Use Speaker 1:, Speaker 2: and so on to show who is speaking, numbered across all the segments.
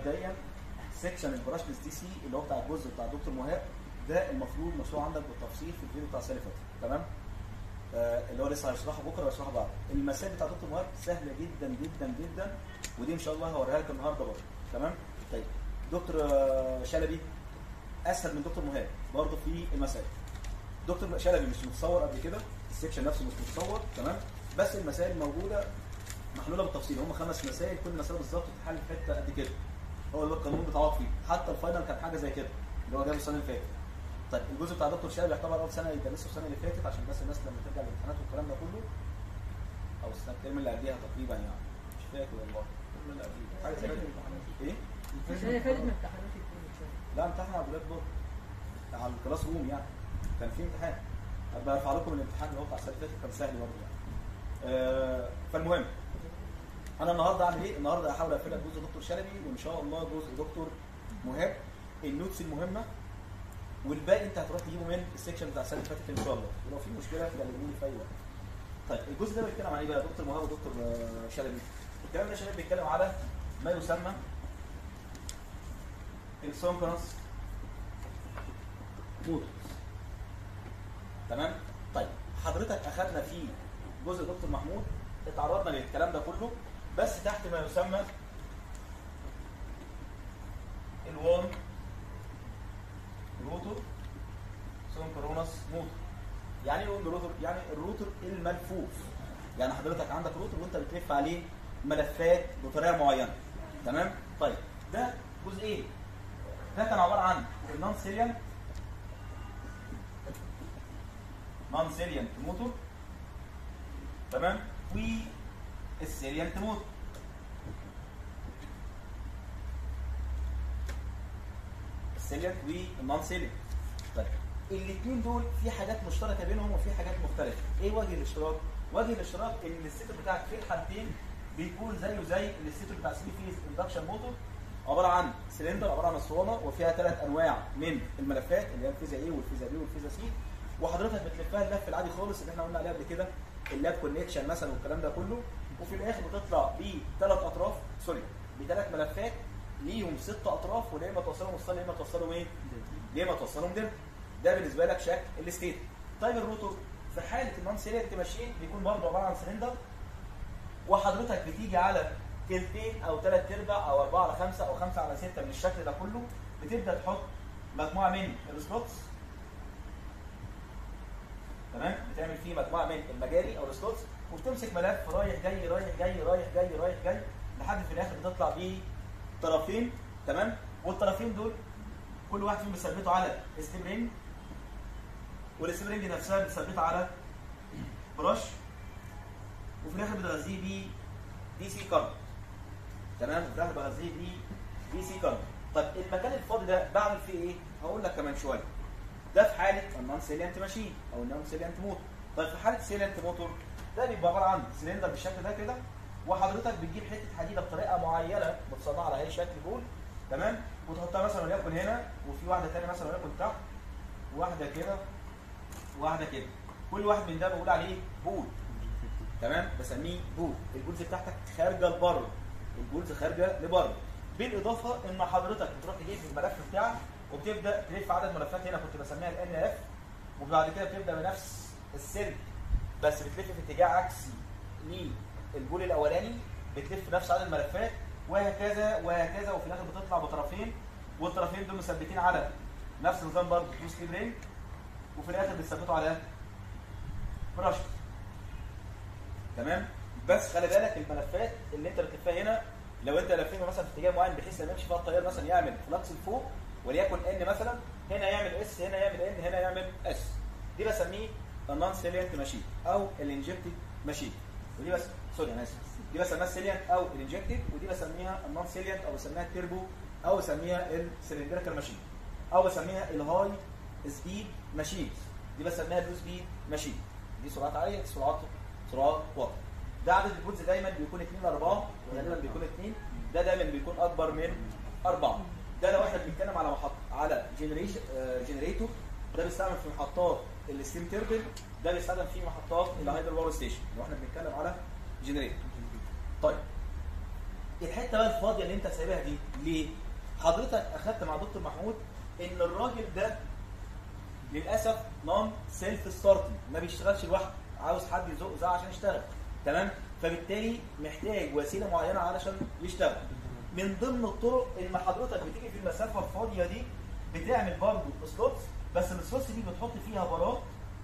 Speaker 1: مبدئيا سيكشن البراشلس دي سي اللي هو بتاع الجزء بتاع دكتور مهاب ده المفروض مشروع عندك بالتفصيل في الفيديو بتاع السنه اللي فاتت تمام آه اللي هو لسه هشرحه بكره وهشرحه بعد المسائل بتاع دكتور مهاب سهله جدا جدا جدا ودي ان شاء الله هوريها لك النهارده برضه تمام طيب دكتور آه، شلبي اسهل من دكتور مهاب برضه في المسائل دكتور شلبي مش متصور قبل كده السكشن نفسه مش متصور تمام بس المسائل موجوده محلوله بالتفصيل هم خمس مسائل كل مساله بالظبط تتحل في حته قد كده هو ده القانون بتعوض فيه حتى الفاينل كان حاجه زي كده اللي هو جاب السنه اللي فاتت طيب الجزء بتاع دكتور شلبي يعتبر اول سنه يدرسه السنه اللي فاتت عشان بس الناس لما ترجع الامتحانات والكلام ده كله او السنه الترم اللي قبليها تقريبا يعني مش فاكر والله الترم اللي قبليها حاجه زي كده ايه؟
Speaker 2: السنه اللي فاتت ما امتحنوش الترم الثاني
Speaker 1: لا امتحنا على بلاد بور على الكلاس روم يعني كان في امتحان هبقى ارفع لكم الامتحان اللي هو بتاع السنه اللي فاتت كان سهل برضه يعني آه فالمهم انا النهارده اعمل ايه؟ النهارده هحاول اقفل لك جزء دكتور شلبي وان شاء الله جزء دكتور مهاب النوتس المهمه والباقي انت هتروح تجيبه من السكشن بتاع السنه اللي فاتت ان شاء الله ولو في مشكله تبقى لي في اي وقت. طيب الجزء ده بيتكلم عن ايه بقى دكتور مهاب ودكتور آه، شلبي؟ الكلام ده يا شباب بيتكلم على ما يسمى السونكرونس موتورز تمام طيب حضرتك اخذنا في جزء دكتور محمود اتعرضنا للكلام ده كله بس تحت ما يسمى الوان روتور سونكرونس موتور يعني ايه وان روتور يعني الروتور الملفوف يعني حضرتك عندك روتور وانت بتلف عليه ملفات بطريقه معينه تمام طيب ده جزئين ده كان عباره عن النون سيريال نون سيريال موتور تمام والسيريال موتور السيريال والنون سيريال طيب الاثنين دول في حاجات مشتركه بينهم وفي حاجات مختلفه ايه وجه الاشتراك وجه الاشتراك ان الستر بتاعك في الحالتين بيكون زيه زي الستر بتاع 3 فيز اندكشن موتور عباره عن سلندر عباره عن اسطوانه وفيها ثلاث انواع من الملفات اللي هي الفيزا اي والفيزا بي والفيزا سي وحضرتك بتلفها اللف العادي خالص اللي احنا قلنا عليه قبل كده اللاب كونكشن مثلا والكلام ده كله وفي الاخر بتطلع بثلاث اطراف سوري بثلاث ملفات ليهم ست اطراف ولا اما توصلهم وصل يا اما توصلهم ايه؟ يا اما توصلهم دم ده بالنسبه لك شكل الستيت طيب الروتور في حاله النون سيريال ماشين بيكون برضه عباره عن سلندر وحضرتك بتيجي على تلتين او ثلاث ارباع او اربعه على خمسه او خمسه على سته من الشكل ده كله بتبدا تحط مجموعه من السلوتس تمام بتعمل فيه مجموعه من المجاري او السلوتس وبتمسك ملف رايح جاي رايح جاي رايح جاي رايح جاي لحد في الاخر بتطلع بيه طرفين تمام والطرفين دول كل واحد فيهم بيثبته على سبرينج والسبرينج نفسها بتثبتها على برش وفي الاخر بتغذيه بيه دي سي كارت تمام وفي الاخر بغذيه بيه دي سي كارت طب المكان الفاضي ده بعمل فيه ايه؟ هقول لك كمان شويه ده في حاله النون سيليانت ماشين او النون سيليانت موتور طيب في حاله سيليانت موتور ده بيبقى عباره عن سلندر بالشكل ده كده وحضرتك بتجيب حته حديده بطريقه معينه متصنعه على اي شكل بول تمام وتحطها مثلا وليكن هنا وفي واحده ثانيه مثلا وليكن تحت واحده كده واحده كده كل واحد من ده بقول عليه بول تمام بسميه بول البولز بتاعتك خارجه لبره البولز خارجه لبره بالاضافه ان حضرتك بتروح تجيب الملف بتاعك وبتبدا تلف عدد ملفات هنا كنت بسميها الان اف وبعد كده بتبدا بنفس السلك بس بتلف في اتجاه عكسي للبول الاولاني بتلف نفس عدد الملفات وهكذا وهكذا وفي الاخر بتطلع بطرفين والطرفين دول مثبتين على نفس النظام برضه تو سليب رينج وفي الاخر بتثبتوا على برش تمام بس خلي بالك الملفات اللي انت بتلفها هنا لو انت لفيها مثلا في اتجاه معين بحيث لما يمشي فيها التيار مثلا يعمل فلكس لفوق وليكن ان مثلا هنا يعمل اس هنا يعمل ان هنا يعمل اس دي بسميه النون سيليانت ماشين او الانجكتد ماشين ودي بس سوري انا اسف دي بسميها السيليانت او الانجكتد ودي بسميها النون سيليانت او بسميها التيربو او بسميها السلندريكال ماشين او بسميها الهاي سبيد ماشينز دي بسميها اللو سبيد ماشين دي سرعات عاليه دي سرعات سرعات واطيه ده عدد البولز دايما بيكون 2 4 غالبا بيكون 2 ده دايما بيكون اكبر من 4 ده لو احنا بنتكلم على محط على جنريشن جنريتور ده بيستعمل في محطات الستيم تيربل ده بيستخدم في محطات الهايدرو باور ستيشن لو احنا بنتكلم على جنريتور طيب الحته بقى الفاضيه اللي انت سايبها دي ليه؟ حضرتك اخدت مع دكتور محمود ان الراجل ده للاسف نون سيلف ستارتنج ما بيشتغلش لوحده عاوز حد يزق زقه عشان يشتغل تمام فبالتالي محتاج وسيله معينه علشان يشتغل من ضمن الطرق ان حضرتك بتيجي في المسافه الفاضيه دي بتعمل برضه سلوتس بس السلوتس دي بتحط فيها براد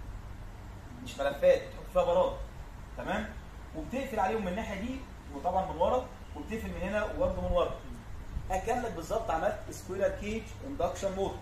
Speaker 1: مش ملفات بتحط فيها براد تمام وبتقفل عليهم من الناحيه دي وطبعا من ورا وبتقفل من هنا وبرضه من ورا اكنك بالظبط عملت سكويرر كيج اندكشن موتور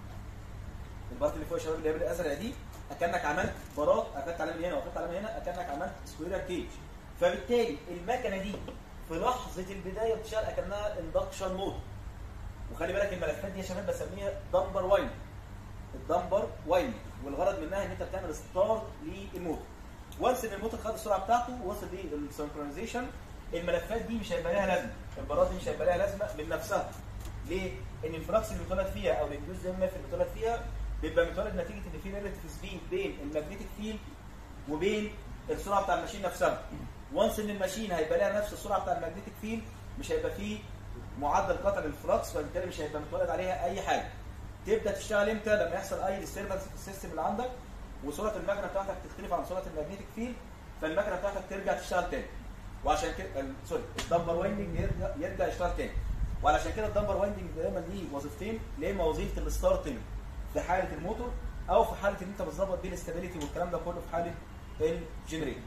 Speaker 1: البارت اللي فوق يا شباب اللي هي الازرق دي اكنك عملت براد اخدت عليها من هنا واخدت عليها من هنا اكنك عملت سكويرر كيج فبالتالي المكنه دي في لحظه البدايه بتشتغل اكنها اندكشن موتور وخلي بالك الملفات دي يا شباب بسميها دمبر واين الدمبر واين والغرض منها ان انت بتعمل ستارت للموتور وانس ان الموتور خد السرعه بتاعته وصل للسنكرونايزيشن الملفات دي مش هيبقى لها لازمه البراد دي مش هيبقى لها لازمه من نفسها ليه؟ ان الفلكس اللي بيتولد فيها او الانجوز ام اف اللي بيتولد فيها بيبقى متولد نتيجه ان في ريلاتيف سبيد بين الماجنتيك فيلد وبين السرعه بتاع الماشين نفسها وانس ان الماشين هيبقى لها نفس السرعه بتاع الماجنتيك فيلد مش هيبقى فيه معدل قطع للفلكس فبالتالي مش هيبقى متولد عليها اي حاجه تبدا تشتغل امتى لما يحصل اي ديستربنس في السيستم اللي عندك وسرعه المكنه بتاعتك تختلف عن سرعه الماجنتيك فيلد فالمكنه بتاعتك ترجع تشتغل تاني وعشان كده ال- سوري الدمبر وايندنج يرجع, يرجع يشتغل تاني وعلشان كده الدمبر وايندنج دايما ليه وظيفتين يا اما وظيفه الستارتنج في حاله الموتور او في حاله ان انت بتظبط بيه الاستابيليتي والكلام ده كله في حاله الجنريتور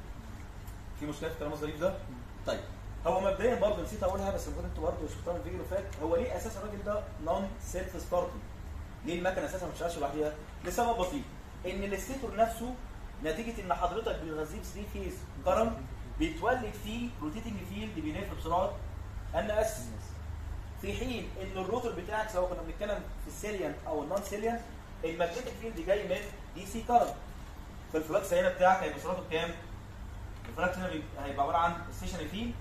Speaker 1: في مشكله في الكلام الظريف ده طيب هو مبدئيا برضه نسيت اقولها بس المفروض انتوا برضه شفتوها من الفيديو اللي فات هو ليه اساسا الراجل ده نون سيلف ستارتنج ليه المكنه اساسا ما بتشتغلش لوحدها لسبب بسيط ان الاستيتور نفسه نتيجه ان حضرتك بتغذيه 3 فيز كرم بيتولد فيه روتيتنج فيلد بيلف بسرعه ان اس في حين ان الروتور بتاعك سواء كنا بنتكلم في السيليان او النون سيليان الماجنتيك فيلد جاي من دي سي كارنت فالفلكس هنا بتاعك هيبقى سرعته بكام؟ الفلكس هنا بي- هيبقى عباره عن ستيشن فيلد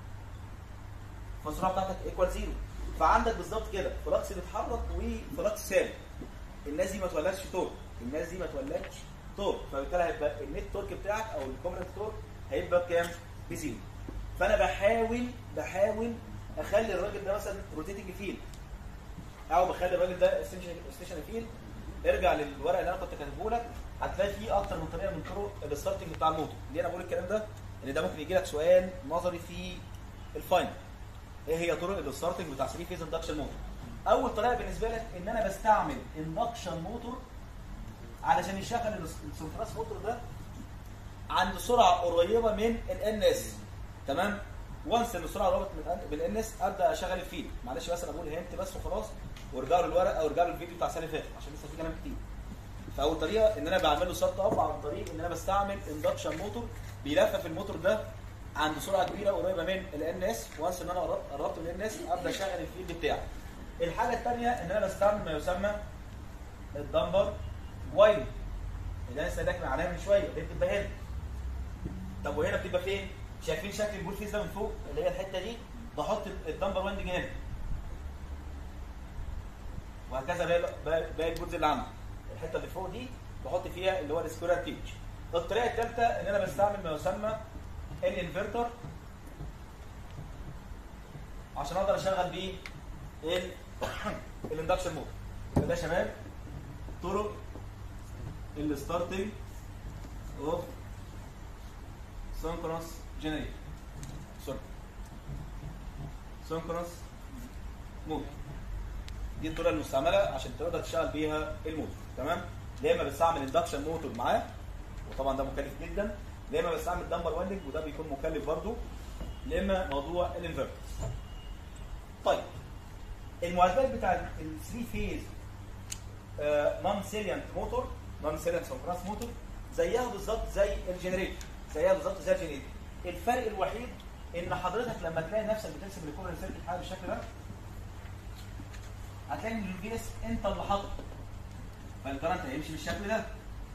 Speaker 1: فالسرعه بتاعتك ايكوال زيرو فعندك بالظبط كده فلكس بيتحرك وفلكس ثابت الناس دي ما تولدش تورك الناس دي ما تولدش تورك فبالتالي هيبقى النت تورك بتاعك او الكومنت تورك هيبقى بكام؟ بزيرو فانا بحاول بحاول اخلي الراجل ده مثلا روتيتنج فيلد او بخلي الراجل ده ستيشن فيلد ارجع للورق اللي انا كنت كاتبه لك هتلاقي فيه اكتر من طريقه من طرق الستارتنج بتاع الموتور ليه انا بقول الكلام ده؟ ان ده ممكن يجي لك سؤال نظري في الفاينل ايه هي طرق الستارتنج بتاع 3 فيز اندكشن موتور اول طريقه بالنسبه لك ان انا بستعمل اندكشن موتور علشان يشغل السنتراس موتور ده عند سرعه قريبه من الان اس تمام وانس ان السرعه قربت من بالان اس ابدا اشغل الفيد معلش بس انا بقول هنت بس وخلاص وارجعوا للورق او ارجعوا للفيديو بتاع السنه اللي فاتت عشان لسه في كلام كتير فاول طريقه ان انا بعمل له ستارت اب عن طريق ان انا بستعمل اندكشن موتور بيلفف الموتور ده عند سرعه كبيره قريبه من الان اس وانس ان انا قربت قربت من الان اس ابدا اشغل الفيلد بتاعي الحاجه الثانيه ان انا بستعمل ما يسمى الدمبر واير اللي انا لسه داخل عليها من شويه اللي بتبقى هنا طب وهنا بتبقى فين؟ شايفين شكل البول فيز ده من فوق اللي هي الحته دي بحط الدمبر وايندنج هنا وهكذا باقي باقي- باقي البولز اللي عندي الحته اللي فوق دي بحط فيها اللي هو السكويرر كيج الطريقه الثالثه ان انا بستعمل ما يسمى الانفرتر عشان اقدر اشغل بيه ال الاندكشن موتور يبقى ده يا شباب طرق الستارتنج اوف synchronous generator سوري synchronous موتور دي الطريقه المستعمله عشان تقدر تشتغل بيها الموتور تمام يا اما بستعمل اندكشن موتور معاه وطبعا ده مكلف جدا يا اما بستعمل دمبر وايندنج وده بيكون مكلف برضه يا اما موضوع الانفرتر طيب المعادلات بتاع ال 3 فيز نون سيليانت موتور نون سيليانت سنكرونس موتور زيها بالظبط زي الجنريتور زيها بالظبط زي الجنريتور الفرق الوحيد ان حضرتك لما تلاقي نفسك بترسم الكوبري سيركت حاجه بالشكل ده هتلاقي ان الفي اس انت اللي حاطه فالكرنت هيمشي بالشكل ده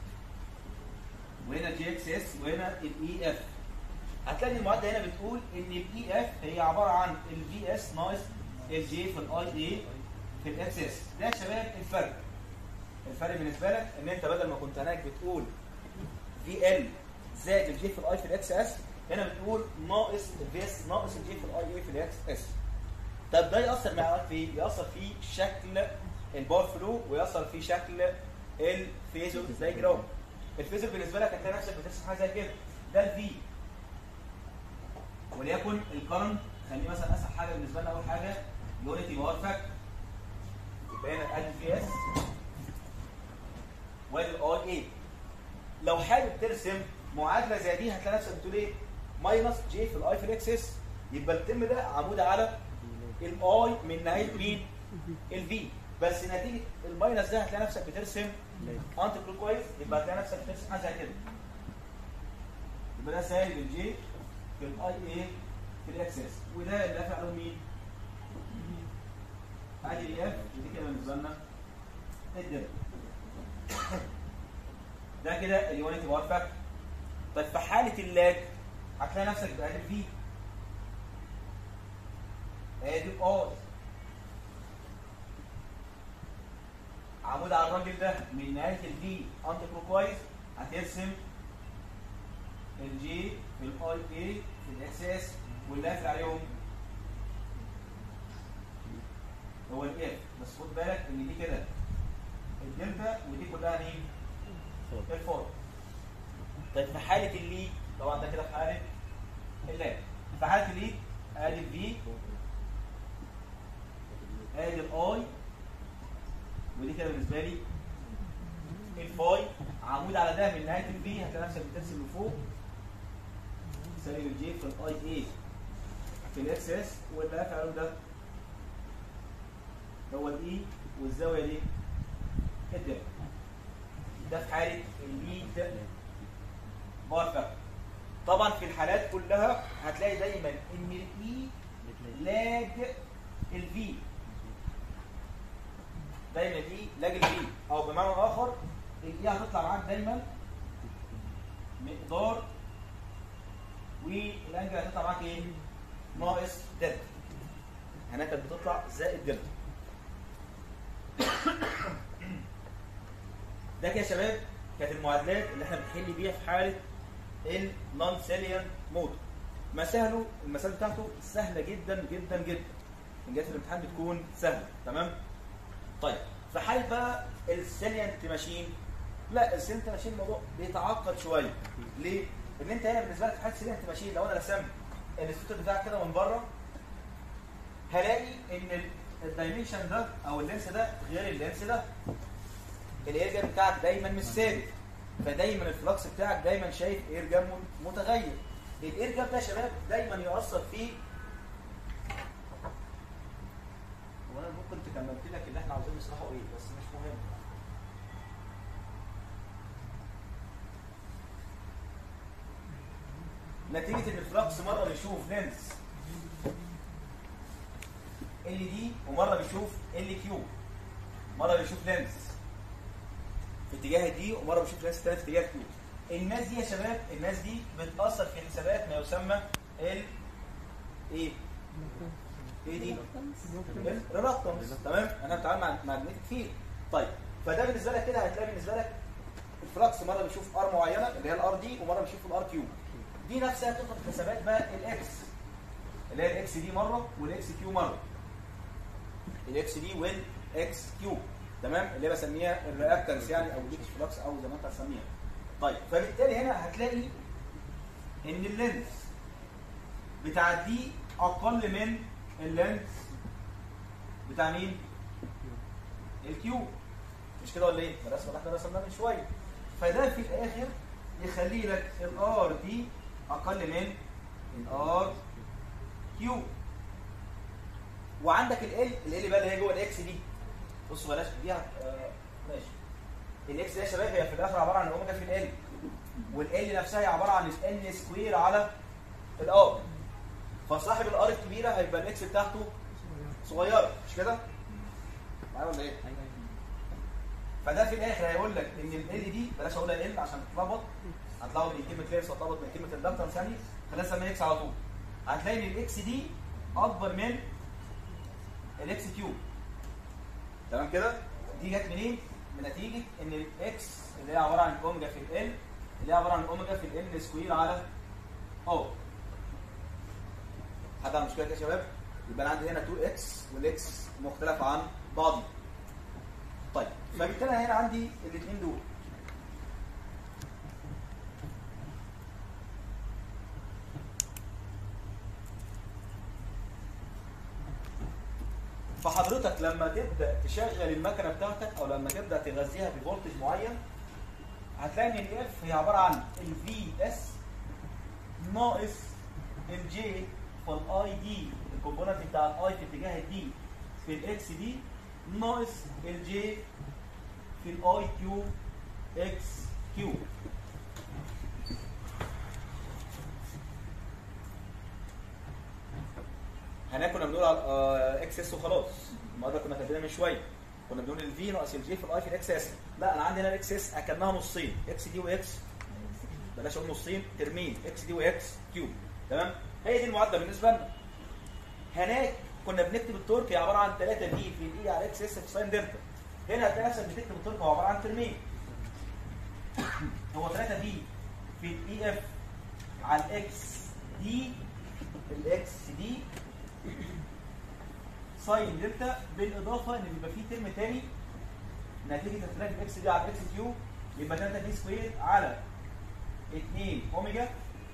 Speaker 1: وهنا الجي اكس اس وهنا الاي اف هتلاقي المعادله هنا بتقول ان الاي اف هي عباره عن الفي اس ناقص الجي في الاي اي في الاكس اس ده يا شباب الفرق الفرق بالنسبه لك ان انت بدل ما كنت هناك بتقول في ال زائد الجي في الاي في الاكس اس هنا بتقول ناقص الفي اس ناقص الجي في الاي اي في الاكس اس طب ده ياثر معاك في إيه؟ ياثر في شكل البار فلو وياثر في شكل الفيزو دايجرام الفيزو بالنسبه لك هتلاقي نفسك بترسم حاجه زي كده ده الفي وليكن الكرنت خليه مثلا اسهل حاجه بالنسبه لنا اول حاجه يونيتي باور فاكتور يبقى هنا ادي في اس وادي الاي اي لو حابب ترسم معادله زي دي هتلاقي نفسك بتقول ايه ماينس جي في الاي في الاكس اس يبقى الترم ده عمود على الاي من نهايه مين الفي بس نتيجه الماينس ده هتلاقي نفسك بترسم انت كلو كويس يبقى هتلاقي نفسك بترسم حاجه زي كده يبقى ده سالب الجي في الاي اي في الاكس اس وده اللي دافع له مين؟ ادي الاف ودي كده بالنسبه لنا الدرجه ده كده اليونيتي باور فاكتور طيب في حاله اللاج هتلاقي نفسك بقى في ادي الاي عمود على الراجل ده من نهايه الفي انت كلوكوايز هترسم الجي في الاي اي في الاكس اس واللي قافل عليهم هو الاف بس خد بالك ان دي كده الدلتا ودي كلها مين؟ الفور طيب في حاله الليد طبعا ده كده في حاله اللاب في حاله الليد ادي الفي ادي الاي ودي كده بالنسبه لي الفاي عمود على ده من نهايه الفي هتلاقي نفسك بترسم لفوق سالب الجي في الاي اي في الاكس اس واللي قافل عليهم ده هو الاي والزاويه دي الدم ده في حاله الليد بار فاكتور طبعا في الحالات كلها هتلاقي دايما ان الاي لاج الفي دايما الاي لاج الفي او بمعنى اخر الاي هتطلع معاك دايما مقدار والانجل هتطلع معاك ايه؟ ناقص دلتا هنا كانت بتطلع زائد دلتا ده كده يا شباب كانت المعادلات اللي احنا بنحل بيها في حاله النون سيليان موتور مسائله المسائل بتاعته سهله جدا جدا جدا من جهه الامتحان بتكون سهله تمام طيب في حاله بقى السيليانت ماشين لا السيليانت ماشين الموضوع بيتعقد شويه ليه؟ ان انت هنا بالنسبه لك في حاله السيليانت ماشين لو انا رسمت الستوتر بتاعك كده من بره هلاقي ان الدايمنشن ده او اللينس ده غير اللينس ده الاير بتاعك دايما مش ثابت فدايما الفلكس بتاعك دايما شايف اير جاب متغير الاير جاب ده يا شباب دايما يؤثر فيه وانا ممكن كملت لك اللي احنا عاوزين نشرحه ايه بس مش مهم نتيجة ان الفلكس مرة بيشوف لينس ال دي ومرة بيشوف ال كيو مرة بيشوف لينس في اتجاه دي ومره بشوف لينس تاني في اتجاه كيو الناس دي يا شباب الناس دي بتاثر في حسابات ما يسمى ال ايه ايه دي الريلكتنس تمام انا بتعامل مع ماجنتيك فيلد طيب فده بالنسبه لك كده هتلاقي بالنسبه لك الفلكس مره بيشوف ار معينه اللي هي الار دي ومره بيشوف الار كيو دي نفسها تدخل في حسابات بقى الاكس اللي هي الاكس دي مره والاكس كيو مره الاكس دي والاكس كيو تمام اللي بسميها الرياكتنس يعني او الليكش فلكس او زي ما انت هتسميها طيب فبالتالي هنا هتلاقي ان اللينس بتاع دي اقل من اللينس بتاع مين الكيو مش كده ولا ايه الرسمه اللي احنا رسمناها من شويه فده في الاخر يخلي لك الار دي اقل من الار كيو وعندك ال ال بقى اللي هي جوه الاكس دي بصوا بلاش دي آه ماشي الاكس ده يا شباب هي في الاخر عباره عن الاوميجا في ال والال نفسها هي عباره عن ال سكوير على الار فصاحب الار الكبيره هيبقى الاكس بتاعته صغيره مش كده؟ معايا ولا ايه؟ فده في الاخر هيقول لك ان ال دي بلاش اقول ال عشان تتلخبط هتلخبط من كلمه ليرس وتلخبط من كلمه اندكتنس يعني خلينا نسميها اكس على طول هتلاقي ان الاكس دي اكبر من الاكس كيوب تمام كده دي جت منين من نتيجه ان الاكس اللي هي عباره عن اوميجا في ال اللي هي عباره عن اوميجا في ال سكوير على اهو حد عنده مشكله كده يا شباب يبقى انا عندي هنا 2 اكس والاكس مختلف عن بعض طيب فبالتالي أنا هنا عندي الاثنين دول فحضرتك لما تبدا تشغل المكنه بتاعتك او لما تبدا تغذيها بفولتج معين هتلاقي ان الاف هي عباره عن الفي اس ناقص الجي فالاي دي الكومبوننت بتاع الاي في اتجاه الدي في الاكس دي ناقص الجي في الاي كيو اكس كيو هناك كنا بنقول على اكس اس وخلاص المره كنا كاتبينها من شويه كنا بنقول الفي ناقص الجي في الاي في الاكس اس لا انا عندي هنا الاكس اس اكنها نصين اكس دي واكس بلاش اقول نصين ترمين اكس دي واكس كيوب تمام هي دي المعادله بالنسبه لنا هناك كنا بنكتب التورك هي عباره عن 3 في في الاي على اكس اس في ساين دلتا هنا هتلاقي نفسك بتكتب التورك هو عباره عن ترمين هو 3 في في الاي اف على الاكس دي الاكس دي ساين دلتا بالاضافه ان بيبقى فيه ترم تاني نتيجه اختلاف الاكس دي على الاكس كيو يبقى 3 دي سكوير على 2 اوميجا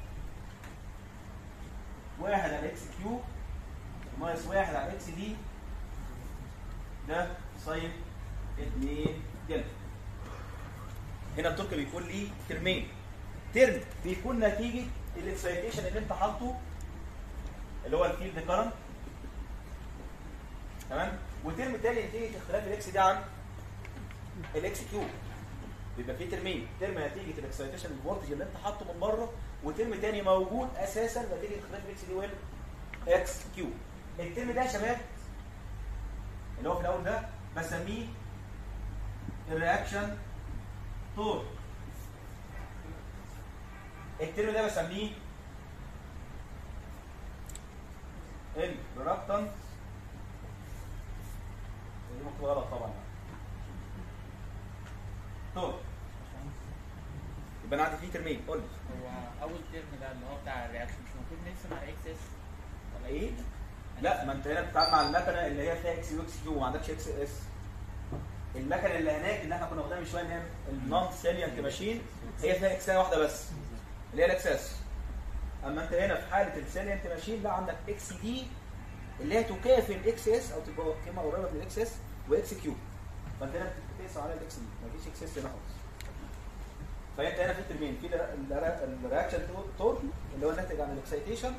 Speaker 1: واحد على اكس كيو ناقص واحد على اكس دي ده ساين 2 دلتا هنا الترك بيكون ليه ترمين ترم بيكون نتيجه الاكسايتيشن اللي انت حاطه اللي هو الفيلد كرنت تمام وترم تاني نتيجه اختلاف الاكس دي عن الاكس كيو بيبقى فيه ترمين ترم نتيجه الاكسايتيشن الفولتج اللي انت حاطه من بره وترم تاني موجود اساسا نتيجه اختلاف الاكس دي والاكس كيو الترم ده يا شباب اللي هو في الاول ده بسميه الرياكشن تور الترم ده بسميه الرياكتنت دي مكتوبه غلط طبعا طب يبقى انا عندي فيه ترمين قول لي
Speaker 3: هو اول ترم ده اللي هو بتاع الرياكشن مش المفروض نقسم على اكس اس ولا
Speaker 1: ايه؟ لا ما انت هنا بتتعامل مع المكنه اللي هي فيها اكس يو اكس كيو وما عندكش اكس اس المكنه اللي هناك اللي احنا كنا واخدينها من شويه ان هي النون سيليانت ماشين هي فيها اكسايه واحده بس اللي هي الاكس اس اما انت هنا في حاله السيليانت ماشين لا عندك اكس دي اللي هي تكافئ الاكس اس او تبقى قيمه قريبه من الاكس اس واكس كيو فانت هنا بتقيس على الاكس دي مفيش اكس اس هنا خالص فانت هنا في ترمين في الرياكشن تور اللي هو الناتج عن الاكسيتيشن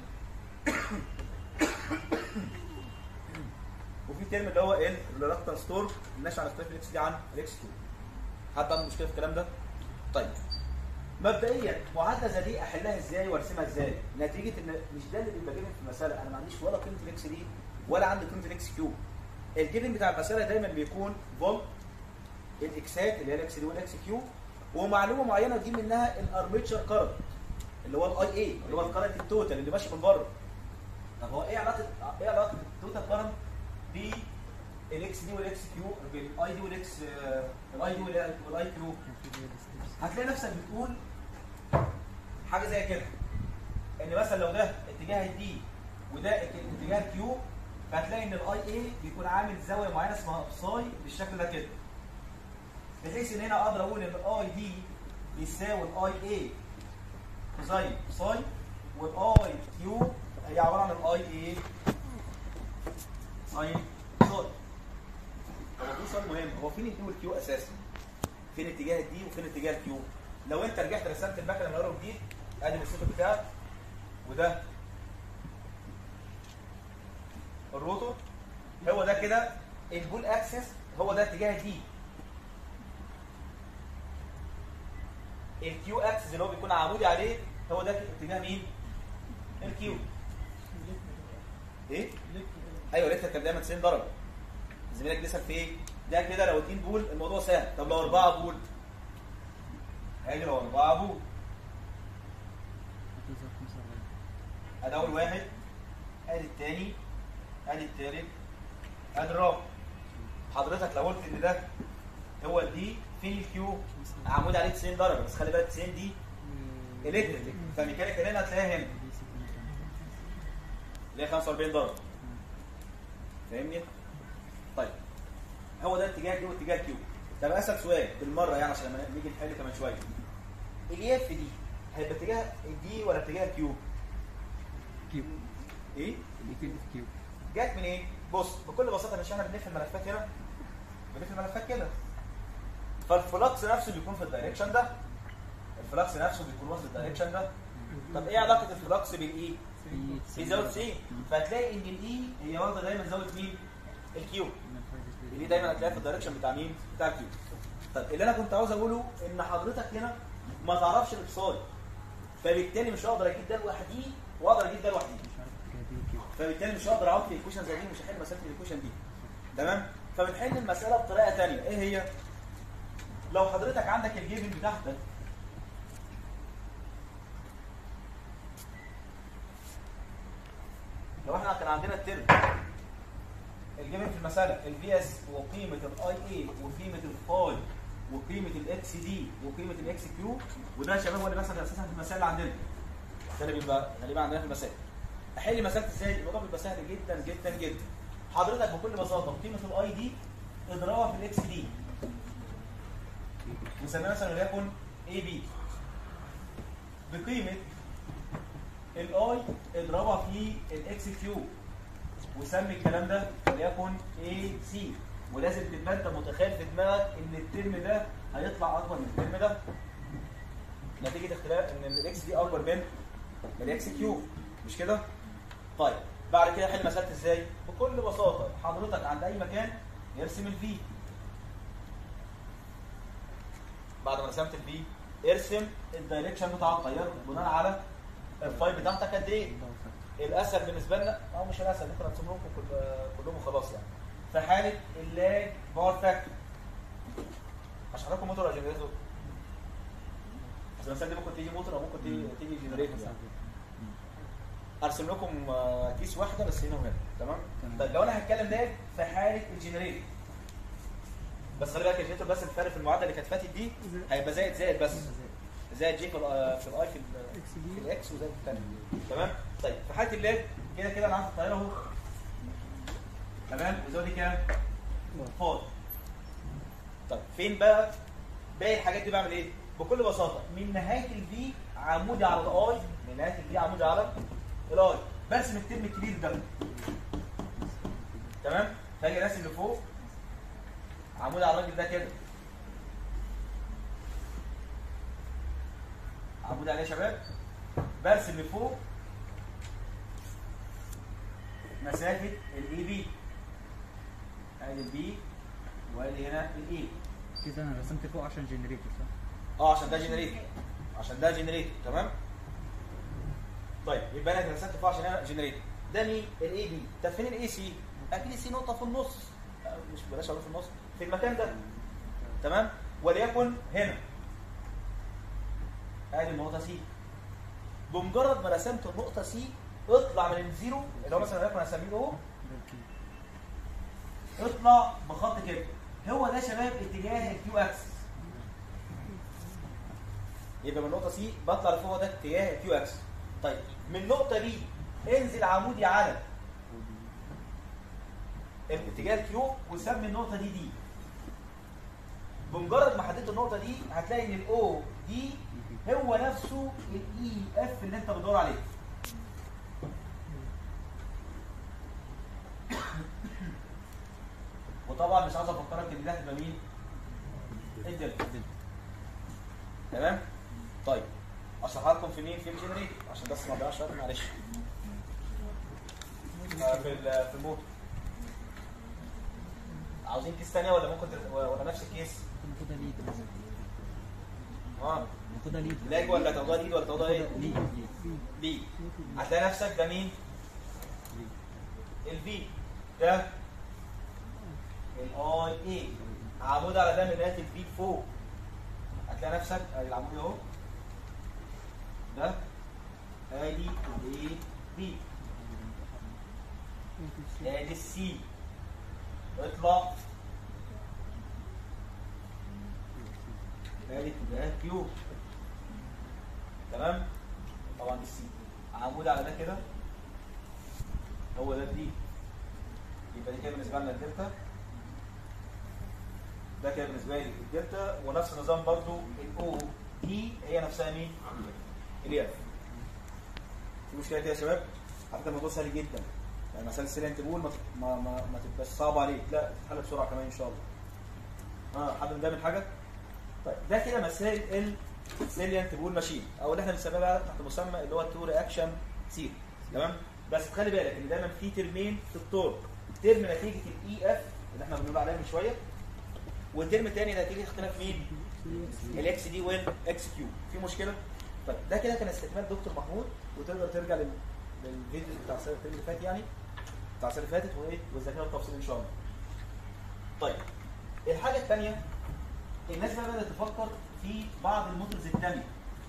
Speaker 1: وفي ترم اللي هو الريلكتنس تور الناشئ عن اختلاف الاكس دي عن الاكس كيو حد عنده مشكله في الكلام ده؟ طيب مبدئيا معادله زي دي احلها ازاي وارسمها ازاي؟ نتيجه ان مش ده اللي بيبقى جيفن في المساله انا ما عنديش ولا قيمه الاكس دي ولا عندي قيمه الاكس كيو الجيفن بتاع المساله دايما بيكون فولت الاكسات اللي هي الاكس دي والاكس كيو ومعلومه معينه دي منها الارميتشر كارنت اللي هو الاي اي اللي هو الكارنت التوتال اللي ماشي من بره طب هو ايه علاقه ايه علاقه التوتال كارنت بالاكس دي والاكس كيو بالاي دي والاكس الاي دي والاي كيو هتلاقي نفسك بتقول حاجه زي كده ان مثلا لو ده اتجاه الدي وده اتجاه الكيو فهتلاقي ان الاي اي بيكون عامل زاويه معينه اسمها ساي بالشكل ده كده بحيث ان هنا اقدر اقول ان الاي دي بيساوي الاي اي كوزين ساي والاي كيو هي عباره عن الاي اي ساين ساي طب في سؤال مهم هو فين الدي والكيو اساسا؟ فين اتجاه الدي وفين اتجاه الكيو؟ لو انت رجعت رسمت المكنه من اول وجديد ادي السيتو بتاعك وده الروتور هو ده كده البول اكسس هو ده اتجاه الدي الكيو اكسس اللي هو بيكون عمودي عليه هو ده اتجاه مين؟ الكيو ايه؟ ايوه لسه كان دايما 90 درجه زميلك بيسال في ايه؟ ده كده لو 2 بول الموضوع سهل طب لو 4 بول ادي لو 4 بول ادي اول واحد ادي الثاني ادي الثالث ادي الرابع حضرتك لو قلت ان ده هو الدي فين الكيو عمود عليه 90 درجه بس خلي بالك 90 دي الكتريك فميكانيكال هنا هتلاقيها هنا اللي هي 45 درجه فاهمني طيب هو ده اتجاه دي واتجاه كيو طب اسال سؤال بالمره يعني عشان لما نيجي نحل كمان شويه الاف دي هيبقى اتجاه دي ولا اتجاه كيو
Speaker 4: كيو
Speaker 1: ايه
Speaker 4: الايكويد في كيو
Speaker 1: جت من ايه بص بكل بساطه مش احنا بنلف الملفات هنا بنلف الملفات كده فالفلكس نفسه بيكون في الدايركشن ده الفلكس نفسه بيكون واخد الدايركشن ده طب ايه علاقه الفلكس بالاي في زاويه سي فهتلاقي ان الاي هي واخده دايما زاويه مين الكيو اللي دايما هتلاقيها في الدايركشن بتاع مين بتاع الكيو طب اللي انا كنت عاوز اقوله ان حضرتك هنا ما تعرفش الاقصاد فبالتالي مش هقدر اجيب ده لوحدي واقدر اجيب ده لوحدي
Speaker 4: مش عارف اتجاه دي كيو
Speaker 1: فبالتالي مش هقدر اعوض في الايكويشن زي دي مش هحل مساله الايكويشن دي تمام فبنحل المساله بطريقه ثانيه ايه هي لو حضرتك عندك الجيفن بتاعتك لو احنا كان عندنا الترم الجيفن في المساله الفي اس وقيمه الاي اي وقيمه الفاي وقيمه الاكس دي وقيمه الاكس كيو وده يا شباب هو اللي بيحصل اساسا في المسائل اللي عندنا ده اللي بيبقى اللي بيبقى عندنا في المسائل احل مساله ازاي الموضوع بيبقى سهل جدا جدا جدا حضرتك بكل بساطه قيمه الاي دي اضربها في الاكس دي نسميها مثلا وليكن اي بي بقيمه الاي اضربها في الاكس كيو وسمي الكلام ده وليكن اي سي ولازم تبقى انت متخيل في دماغك ان الترم ده هيطلع اكبر من الترم ده نتيجه اختلاف ان الاكس دي اكبر من الاكس كيو مش كده؟ طيب بعد كده حل مسألة ازاي؟ بكل بساطة حضرتك عند أي مكان ارسم الفي بعد ما رسمت الفي ارسم الدايركشن بتاع التيار بناء على الفاي بتاعتك قد ايه؟ الاسهل بالنسبه لنا او مش الاسهل ممكن ارسم لكم كل- كلهم وخلاص يعني في حاله اللاج باور فاكتور اشرح لكم موتور ولا جنريتور؟ اصل المسألة دي ممكن تيجي موتور او ممكن تيجي تيجي جنريتور يعني. ارسم لكم آه، كيس واحده بس هنا وهنا تمام
Speaker 4: تمام.
Speaker 1: طيب لو انا هتكلم ده في حاله الجنريتور بس خلي بالك الجنريتور بس الفرق في المعادله اللي كانت فاتت دي هيبقى زائد زائد بس زائد جي في ال في الاي في ال-
Speaker 2: اكس
Speaker 1: في
Speaker 2: دي
Speaker 1: الاكس وزائد في الثانيه تمام طيب في حاله اللاب كده كده انا عندي الطياره اهو تمام والزاويه دي كام؟ فاضي طيب فين بقى باقي الحاجات دي بعمل ايه؟ بكل بساطه من نهايه الفي عمودي على الاي من نهايه الفي عمودي على الاي برسم الترم الكبير ده تمام؟ فاجي راسم لفوق عمودي على الراجل ده كده عمودي عليه يا شباب برسم لفوق مسافه الاي بي ادي البي وادي هنا الاي
Speaker 4: كده انا رسمت فوق عشان جنريتور صح؟
Speaker 1: اه عشان ده جنريتور عشان ده جنريتور تمام طيب يبقى انا رسمت فوق عشان انا جنريتور ده مين الاي بي طب فين الاي سي اكيد سي نقطه في النص آه، مش بلاش اقول في النص في المكان ده تمام وليكن هنا ادي النقطه سي بمجرد ما رسمت النقطه سي اطلع من الزيرو اللي هو مثلا وليكن هسميه او
Speaker 4: ده الكيو
Speaker 1: اطلع بخط كده هو ده يا شباب اتجاه الكيو اكسس يبقى من النقطه سي بطلع لفوق ده اتجاه الكيو اكسس طيب من النقطه بي انزل عمودي على الاتجاه الكيو وسمي النقطه دي دي بمجرد ما حددت النقطه دي هتلاقي ان الاو دي هو نفسه الاي اف اللي انت بتدور عليه وطبعا مش عاوز افكرك ان ده هتبقى مين؟ الدلتا تمام؟ طيب اشرحها لكم في مين؟ في الجنريتور عشان بس ما اضيعش وقت معلش آه، في ال- في الموتور عاوزين كيس ثانيه ولا ممكن تر- ولا نفس الكيس؟
Speaker 4: ناخدها ليد
Speaker 1: اه
Speaker 4: ناخدها ليد
Speaker 1: لاج ولا تاخدها ليد ولا تاخدها ايه؟
Speaker 4: ليد ليد
Speaker 1: ليد هتلاقي نفسك ده مين؟ الفي ده الاي اي عمود على ده من نهايه الفي فوق هتلاقي نفسك ادي العمود اهو ده ادي الاي بي ادي السي اطلع ادي اتجاه كيو تمام طبعا السي عمود على ده كده هو ده الدي يبقى دي كده بالنسبه لنا الدلتا ده كده بالنسبه لي الدلتا ونفس النظام برضو الاو دي هي نفسها مين؟ الياف في مشكله كده يا شباب على فكره الموضوع سهل جدا يعني مساله السيلنت بول ما ما ما, ما تبقاش صعبه عليك لا تتحل بسرعه كمان ان شاء الله اه حد ده من حاجه طيب ده كده مسائل السيليانت بول ماشين او اللي احنا بنسميها بقى تحت مسمى اللي هو التو رياكشن سيل تمام بس تخلي بالك ان دايما في ترمين في التورك ترم نتيجه الاي اف اللي احنا بنقول عليها من شويه وترم تاني نتيجه اختلاف مين؟ الاكس دي والاكس كيو في مشكله؟ طيب ده كده كان استكمال دكتور محمود وتقدر ترجع لل... للفيديو بتاع السنه اللي فاتت يعني بتاع السنه اللي فاتت وايه وتذاكرها بالتفصيل ان شاء الله. طيب الحاجه الثانيه الناس بقى بدات تفكر في بعض المودلز الثانيه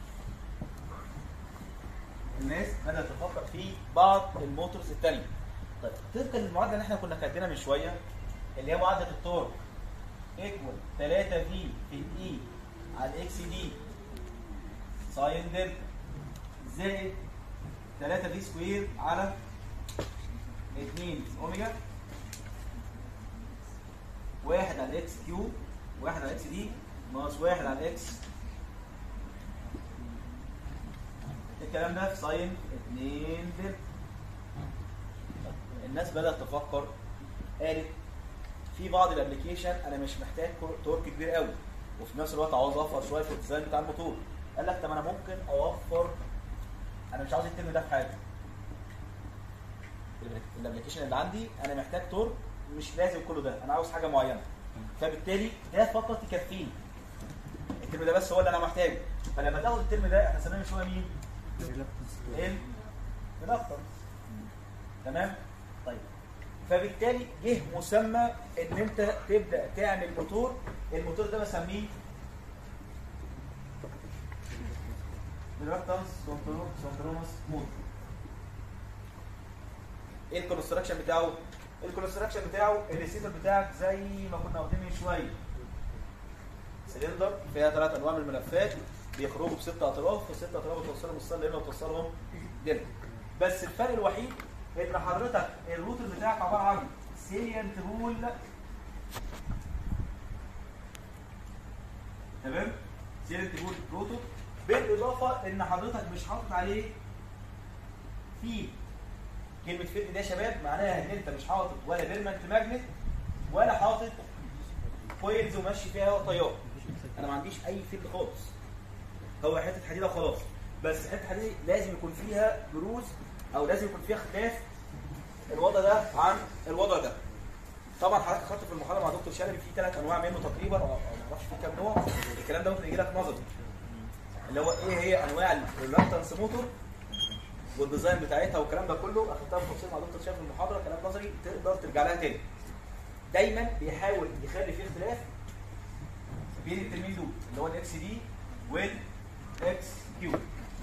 Speaker 1: الناس بدات تفكر في بعض الموتورز الثانيه طيب طبقا للمعادله اللي احنا كنا كاتبينها من شويه اللي هي معادله التورك ايكوال 3 في في الاي على الاكس دي ساين دلتا زائد 3 في سكوير على 2 اوميجا واحد على الاكس كيو واحد على الاكس دي ناقص واحد على الاكس الكلام ده في ساين 2 دلتا الناس بدأت تفكر قالت في بعض الابلكيشن انا مش محتاج كور- تورك كبير قوي وفي نفس الوقت عاوز اوفر شويه في الديزاين بتاع الموتور قال لك طب انا ممكن اوفر انا مش عاوز الترم ده في حاجه الابلكيشن اللي عندي انا محتاج تورك مش لازم كله ده انا عاوز حاجه معينه فبالتالي ده فقط يكفيني الترم ده بس هو اللي انا محتاجه فلما تاخد الترم ده احنا سمينا شويه مين؟ ايه؟ ريلاكتنس تمام؟ طيب فبالتالي جه مسمى ان انت تبدا تعمل موتور الموتور ده بسميه ريلاكتنس سنترونس موتور ايه الكونستراكشن بتاعه؟ الكونستراكشن بتاعه الريسيفر بتاعك زي ما كنا واخدين من شويه سلندر فيها ثلاث انواع من الملفات بيخرجوا بست اطراف والست اطراف بتوصلهم الصل هنا وتوصلهم دلتا بس الفرق الوحيد ان حضرتك الروتر بتاعك عباره عن سيليانت رول تمام سيليانت رول روتر بالاضافه ان حضرتك مش حاطط عليه فيد كلمه فيد دي يا شباب معناها ان انت مش حاطط ولا بيرمنت ماجنت ولا حاطط كويلز وماشي فيها هوا طيار انا ما عنديش اي فيد خالص هو حته حديده وخلاص بس حته حديده لازم يكون فيها بروز او لازم يكون فيها اختلاف الوضع ده عن الوضع ده طبعا حضرتك خدت في المحاضره مع دكتور شلبي في ثلاث انواع منه تقريبا او أو ما اعرفش في كام نوع الكلام ده ممكن يجي لك نظري اللي هو ايه هي انواع الريلاكتنس موتور والديزاين بتاعتها والكلام ده كله اخدتها بتفصيل مع دكتور شلبي في المحاضره كلام نظري تقدر ترجع لها تاني دايما بيحاول يخلي فيه اختلاف بين الترمين دول اللي هو الاكس دي والاكس كيو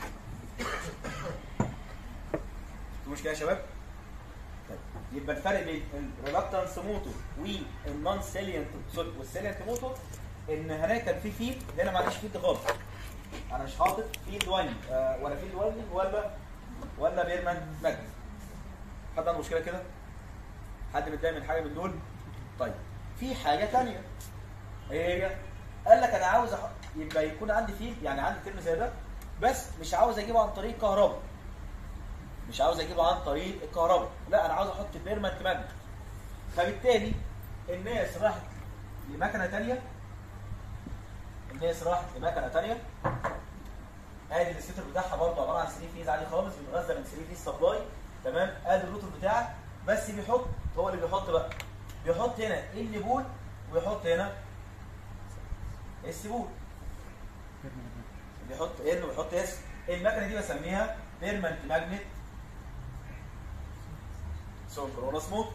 Speaker 1: في مشكله يا شباب؟ طيب يبقى الفرق بين الريلاكتنس موتور والنون سيليانت سوري والسيليانت موتور ان هناك كان في فيد هنا معلش فيد خالص انا مش حاطط فيد وايند آه ولا فيد وايند ولا ولا بيرمان ماجنت حد عنده مشكله كده؟ حد متضايق من حاجه من دول؟ طيب في حاجه ثانيه ايه هي؟ قال لك انا عاوز أح... يبقى يكون عندي فيد يعني عندي ترم زي ده بس مش عاوز اجيبه عن طريق كهرباء مش عاوز اجيبه عن طريق الكهرباء لا انا عاوز احط بيرمنت ماجنت فبالتالي الناس راحت لمكنه ثانيه الناس راحت لمكنه ثانيه ادي الستر بتاعها برضه عباره عن 3 فيز عادي خالص بيتغذى من 3 فيز سبلاي تمام ادي الروتر بتاعك بس بيحط هو اللي بيحط بقى بيحط هنا ال بول ويحط هنا اس بول بيحط ال ويحط اس المكنه دي بسميها بيرمنت ماجنت سنكرونس موتور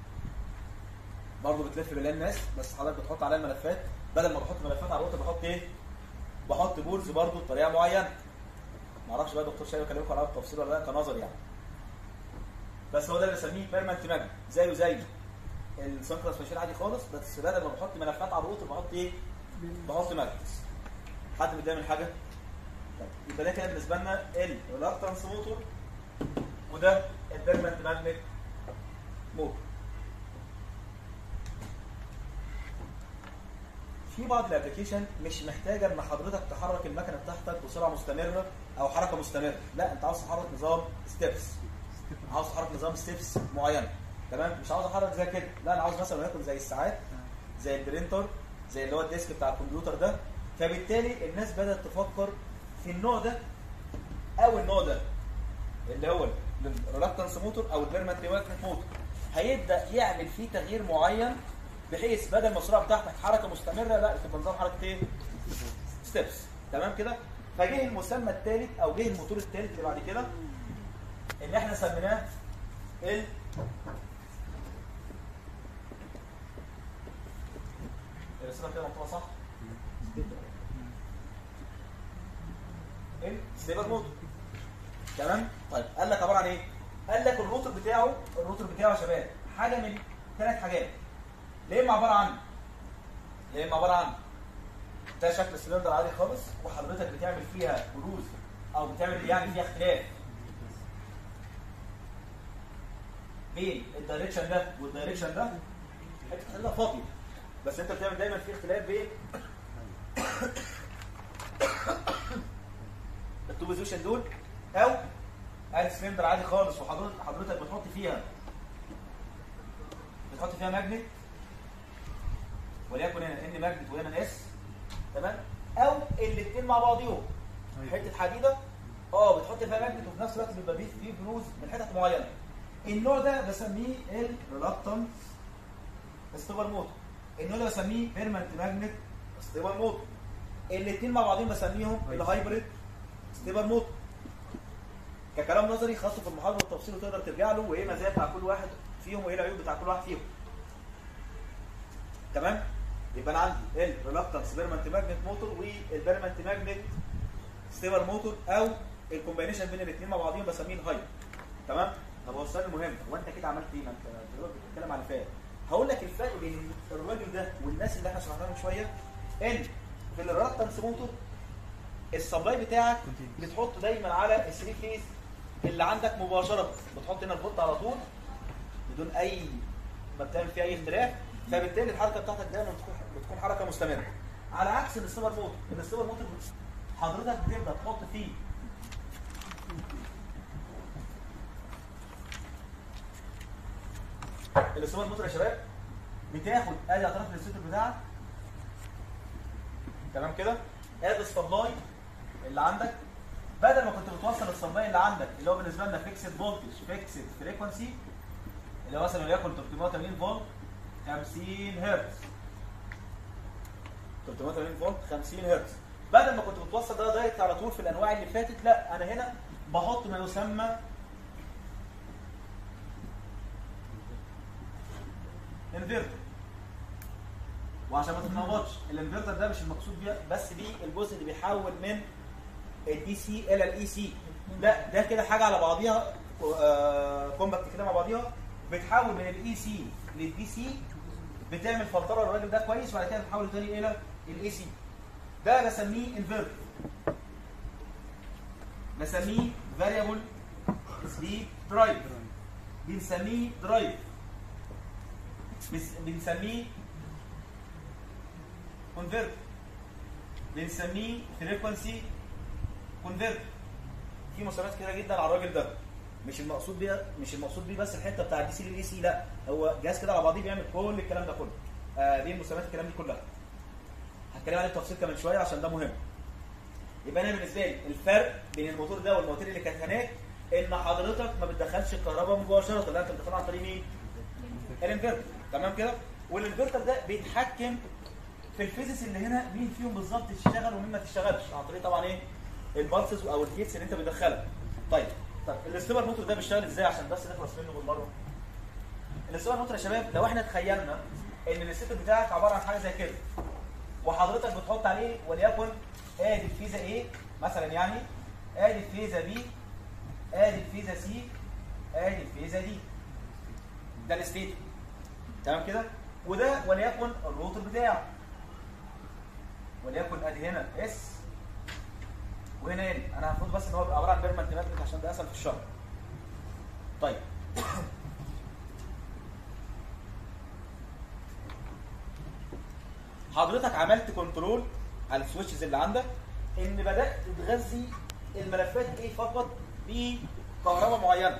Speaker 1: برضه بتلف بين الناس بس حضرتك بتحط عليها الملفات بدل ما بحط ملفات على الروتر بحط ايه؟ بحط بولز برضه بطريقه معينه ما اعرفش بقى دكتور شايف كلمكم عليها بالتفصيل ولا لا كنظر يعني بس هو ده اللي بسميه بيرمنت ماجنت زيه زي السنكرونس ماشين عادي خالص بس بدل ما بحط ملفات على الروتر بحط ايه؟ بحط ماجنتس حد متضايق من حاجه؟ طيب يبقى ده كده بالنسبه لنا الريلاكتنس موتور وده البيرمنت ماجنت موتور في بعض الابلكيشن مش محتاجه ان حضرتك تحرك المكنه بتاعتك بسرعه مستمره او حركه مستمره لا انت عاوز تحرك نظام ستيبس عاوز تحرك نظام ستيبس معين تمام مش عاوز احرك زي كده لا انا عاوز مثلا وليكن زي الساعات زي البرينتر زي اللي هو الديسك بتاع الكمبيوتر ده فبالتالي الناس بدات تفكر في النوع ده او النوع ده اللي هو الريلاكتنس موتور او البيرمنت ريلاكتنس موتور هيبدا يعمل فيه تغيير معين بحيث بدل ما السرعه بتاعتك حركه مستمره لا تبقى نظام حركه ايه؟ ستيبس تمام كده؟ فجه المسمى الثالث او جه الموتور الثالث اللي بعد كده اللي احنا سميناه ال الرساله كده مكتوبه صح؟ الستيبر موتور تمام؟ طيب قال لك عباره عن ايه؟ قال لك الروتر بتاعه الروتر بتاعه يا شباب حاجه من ثلاث حاجات يا اما عباره عن يا اما عباره عن ده شكل السلندر عادي خالص وحضرتك بتعمل فيها بروز او بتعمل يعني فيها اختلاف بين الدايركشن ده والدايركشن ده حته خليها فاضيه بس انت بتعمل دايما في اختلاف بين التو بوزيشن دول او ادي سلندر عادي خالص وحضرتك حضرتك بتحط فيها بتحط فيها ماجنت وليكن هنا ان ماجنت وهنا اس تمام او الاثنين مع بعضيهم حته حديده اه بتحط فيها ماجنت وفي نفس الوقت بيبقى فيه فيه بروز من حتت معينه النوع ده بسميه الريلاكتنس ستيبر موتور النوع ده بسميه بيرمنت ماجنت ستيبر موتور الاثنين مع بعضهم بسميهم الهايبريد ستيبر موتور ككلام نظري خاصه في المحاضره والتفصيل وتقدر ترجع له وايه المزايا بتاع كل واحد فيهم وايه العيوب بتاع كل واحد فيهم تمام يبقى انا عندي الريلاكتنس بيرمنت ماجنت موتور والبيرمنت ماجنت ستيبر موتور او الكومبينيشن بين الاثنين مع بعضهم بسميه الهاي تمام طب هو السؤال المهم هو انت كده عملت ايه ما انت دلوقتي بتتكلم عن الفرق هقول لك الفرق بين الراجل ده والناس اللي احنا شرحناها من شويه ان في الريلاكتنس موتور السبلاي بتاعك بتحطه دايما على الثري فيز اللي عندك مباشره بتحط هنا الفولت على طول بدون اي ما بتعمل فيه اي اختلاف فبالتالي الحركه بتاعتك دايما بتكون بتكون حركه مستمره على عكس الستيبر موتور الستيبر موتور حضرتك بتبدا تحط فيه الستيبر موتور يا شباب بتاخد ادي اطراف الستيتور بتاعك تمام كده ادي السبلاي اللي عندك بدل ما كنت بتوصل السبلاي اللي عندك اللي هو بالنسبه لنا فيكسد فولتج فيكسد فريكونسي اللي هو مثلا وليكن 380 فولت 50 هرتز 380 فولت 50 هرتز بدل ما كنت بتوصل ده دايركت على طول في الانواع اللي فاتت لا انا هنا بحط ما يسمى انفرتر وعشان ما تتلخبطش الانفرتر ده مش المقصود بيه بس بيه الجزء اللي بيحول من الدي سي الى الاي سي لا ده كده حاجه على بعضيها آه كومباكت كده مع بعضيها بتحول من الاي سي للدي سي بتعمل فلتره للراجل ده كويس وبعد كده بتحول تاني الى الاي سي ده بسميه انفرتر بسميه فاريبل سبيد درايف بنسميه درايف بس- بنسميه كونفرت بنسميه فريكونسي كونفرت في مسميات كتيره جدا على الراجل ده مش المقصود بيه مش المقصود بيه بس الحته بتاع الدي سي للاي سي لا هو جهاز كده على بعضيه بيعمل كل الكلام ده كله آه دي المسميات الكلام دي كلها هتكلم عليه بتفصيل كمان شويه عشان ده مهم يبقى انا بالنسبه لي الفرق بين الموتور ده والموتور اللي كانت هناك ان حضرتك ما بتدخلش الكهرباء مباشره لا انت بتدخلها عن طريق مين؟ الانفرتر تمام كده والانفرتر ده بيتحكم في الفيزيس اللي هنا مين فيهم بالظبط تشتغل ومين ما تشتغلش عن طريق طبعا ايه البالسز او الجيتس اللي انت بتدخلها طيب طيب الاستيبر موتور ده بيشتغل ازاي عشان بس نخلص منه بالمره الاستيبر موتور يا شباب لو احنا تخيلنا ان الستيتور بتاعك عباره عن حاجه زي كده وحضرتك بتحط عليه وليكن ادي الفيزا ايه مثلا يعني ادي الفيزا بي ادي الفيزا سي ادي الفيزا دي ده الستيتور تمام كده وده وليكن الروتر بتاعه وليكن ادي هنا اس وهنا ان انا المفروض بس ان هو بيبقى عباره عن بيرمنت ماجنت عشان ده اسهل في الشرح طيب حضرتك عملت كنترول على السويتشز اللي عندك ان بدات تغذي الملفات ايه فقط بكهرباء معينه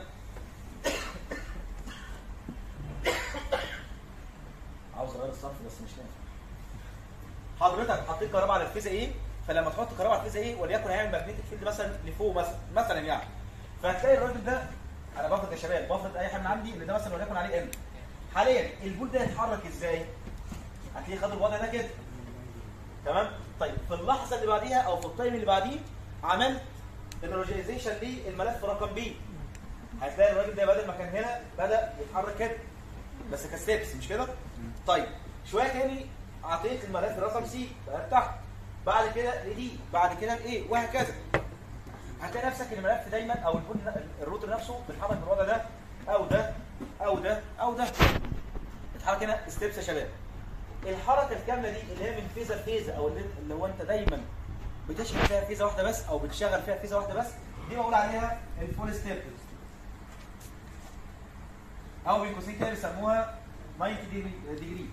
Speaker 1: عاوز اغير الصرف بس مش نافع حضرتك حطيت كهرباء على الفيزا ايه فلما تحط كهرباء على الفيزا ايه وليكن هيعمل ماجنتيك فيلد مثلا لفوق مثلا مثلا يعني فهتلاقي الراجل ده انا بفرض يا شباب بفرض اي حاجه من عندي ان ده مثلا وليكن عليه ال حاليا البول ده هيتحرك ازاي؟ هتلاقيه خد الوضع ده كده تمام؟ طيب في اللحظه اللي بعديها او في التايم اللي بعديه عملت انرجيزيشن للملف رقم بي هتلاقي الراجل ده بدل ما كان هنا بدا يتحرك كده بس كستبس مش كده؟ طيب شويه تاني اعطيت الملف رقم سي بقى تحت بعد كده لدي بعد كده لايه وهكذا هتلاقي نفسك ان الملف دايما او البول الروتر نفسه بيتحرك بالوضع ده او ده او ده او ده اتحرك هنا ستيبس يا شباب الحركه الكامله دي اللي هي من فيزا لفيزا او اللي, اللي هو انت دايما بتشغل فيها فيزا واحده بس او بتشغل فيها فيزا واحده بس دي بقول عليها الفول ستيب او بين قوسين كده بيسموها 90 ديجري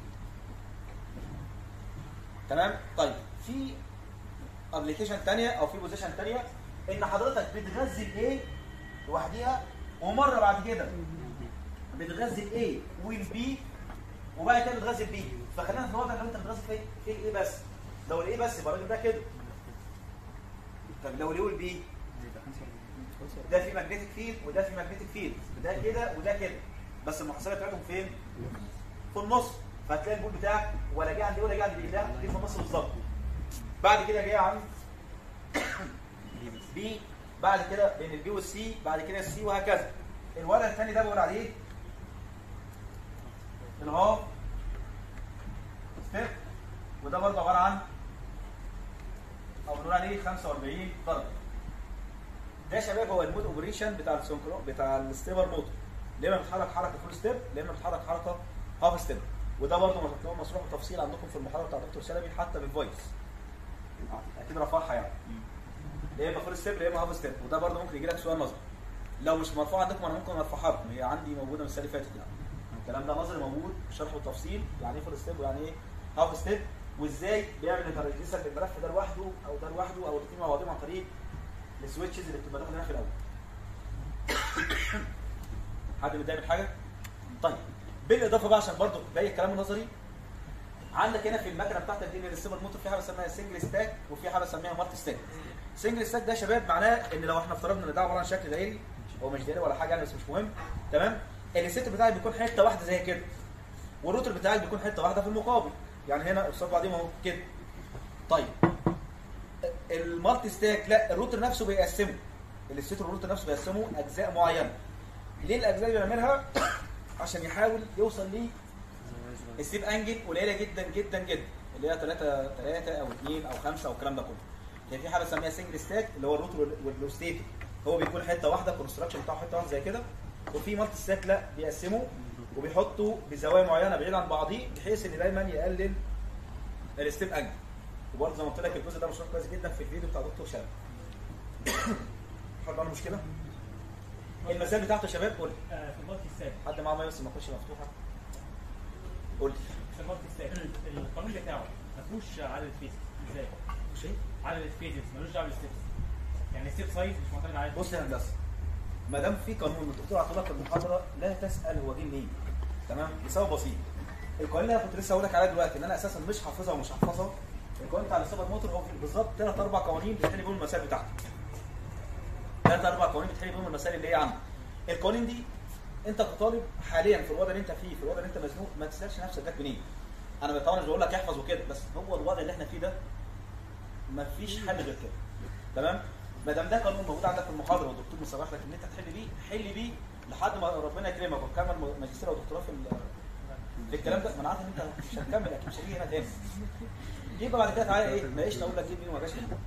Speaker 1: تمام طيب في ابلكيشن ثانيه او في بوزيشن ثانيه ان حضرتك بتغذي الايه لوحديها ومره بعد كده بتغذي الاي والبي وبعد كده بتغذي البي فخلينا في الوضع لو انت بتغذي في في الاي بس لو الاي بس يبقى الراجل ده كده طب لو الاي والبي ده في ماجنتيك فيلد وده في ماجنتيك فيلد ده كده وده كده بس المحصله بتاعتهم فين؟ في النص فهتلاقي البول بتاعك ولا جه عند دي ولا جه عند دي ده دي في النص بالظبط بعد كده جاي عند بي بعد كده بين البي والسي بعد كده السي وهكذا الولد الثاني ده بقول عليه الهاف ستيب وده برضه عباره عن او بنقول عليه 45 درجه ده يا شباب هو المود اوبريشن بتاع السنكرو بتاع الستيبر موتور يا اما بتحرك حركه فول ستيب يا اما بتحرك حركه هاف ستيب وده برضه هتلاقوه مشروح بالتفصيل عندكم في المحاضره بتاع دكتور شلبي حتى بالفويس اكيد رفعها يعني يا اما فول ستيب يا اما هاف ستيب وده برضه ممكن يجي لك سؤال نظري لو مش مرفوع عندكم انا ممكن ارفعها لكم هي عندي موجوده من السنه اللي فاتت يعني الكلام ده نظري موجود شرح بالتفصيل يعني ايه فول ستيب ويعني ايه هاف ستيب وازاي بيعمل انترجيسر للملف ده لوحده او ده لوحده او الاثنين مع بعضهم عن طريق السويتشز اللي بتبقى داخله هنا في الاول حد متضايق من حاجه طيب بالاضافه بقى عشان برضو باقي الكلام النظري عندك هنا في المكنه بتاعتك دي الريسيفر موتور في حاجه اسمها سنجل ستاك وفي حاجه اسمها مالتي ستاك سنجل ستاك ده يا شباب معناه ان لو احنا افترضنا ان ده عباره عن شكل دائري هو مش دائري ولا حاجه يعني بس مش مهم تمام الست بتاعك بيكون حته واحده زي كده والروتر بتاعك بيكون حته واحده في المقابل يعني هنا قصاد بعضهم اهو كده طيب المالتي ستاك لا الروتر نفسه بيقسمه الست الروتر نفسه بيقسمه اجزاء معينه ليه الاجزاء اللي بيعملها عشان يحاول يوصل ليه الستيب انجل قليله جدا جدا جدا اللي هي 3 3 او 2 او 5 او الكلام ده كله يعني في حاجه بنسميها سنجل ستاك اللي هو الروتر والستيتور هو بيكون حته واحده الكونستراكشن بتاعه حته واحده زي كده وفي مالتي ستاك لا بيقسمه وبيحطوا بزوايا معينه بعيد عن بعضيه بحيث ان دايما يقلل الستيب انجل وبرضه زي ما قلت لك الجزء ده مشروع كويس جدا في الفيديو بتاع دكتور شاب حد عنده مشكله؟ المسائل بتاعته يا شباب قول
Speaker 5: آه، في المالتي ستاك
Speaker 1: حد معاه ميه بس ما تكونش مفتوحه قول
Speaker 5: في المالتي ستاك القانون بتاعه ما فيهوش عدد الفيزز ازاي؟
Speaker 1: مش ايه؟
Speaker 5: عدد الفيزز ملوش دعوه بالستبس يعني الستيب سايز مش معتمد على
Speaker 1: بص يا هندسه ما دام في قانون الدكتور عطولك في المحاضره لا تسال هو جه منين تمام لسبب بسيط القوانين اللي انا كنت لسه هقول لك عليها دلوقتي ان انا اساسا مش حافظها ومش حافظها القانون بتاع السوبر موتور هو بالظبط ثلاث اربع قوانين بتحل بيهم المسائل بتاعتك ثلاث اربع قوانين بتحل بيهم المسائل اللي هي عندك القوانين دي انت كطالب حاليا في الوضع اللي انت فيه في الوضع اللي انت مزنوق ما تسالش نفسك جت منين انا طبعا مش بقول لك احفظ وكده بس هو الوضع اللي احنا فيه ده ما فيش حل غير كده تمام ما دام ده قانون موجود عندك في المحاضره والدكتور مصرح لك ان انت تحل بيه حل بيه لحد ما ربنا يكرمك وتكمل ماجستير او دكتوراه في ال- في الكلام ده ما انا عارف ان انت مش هتكمل اكيد مش هتيجي هنا تاني يبقى بعد كده تعالى ايه ناقشنا اقول لك جيب مين وما جاش مين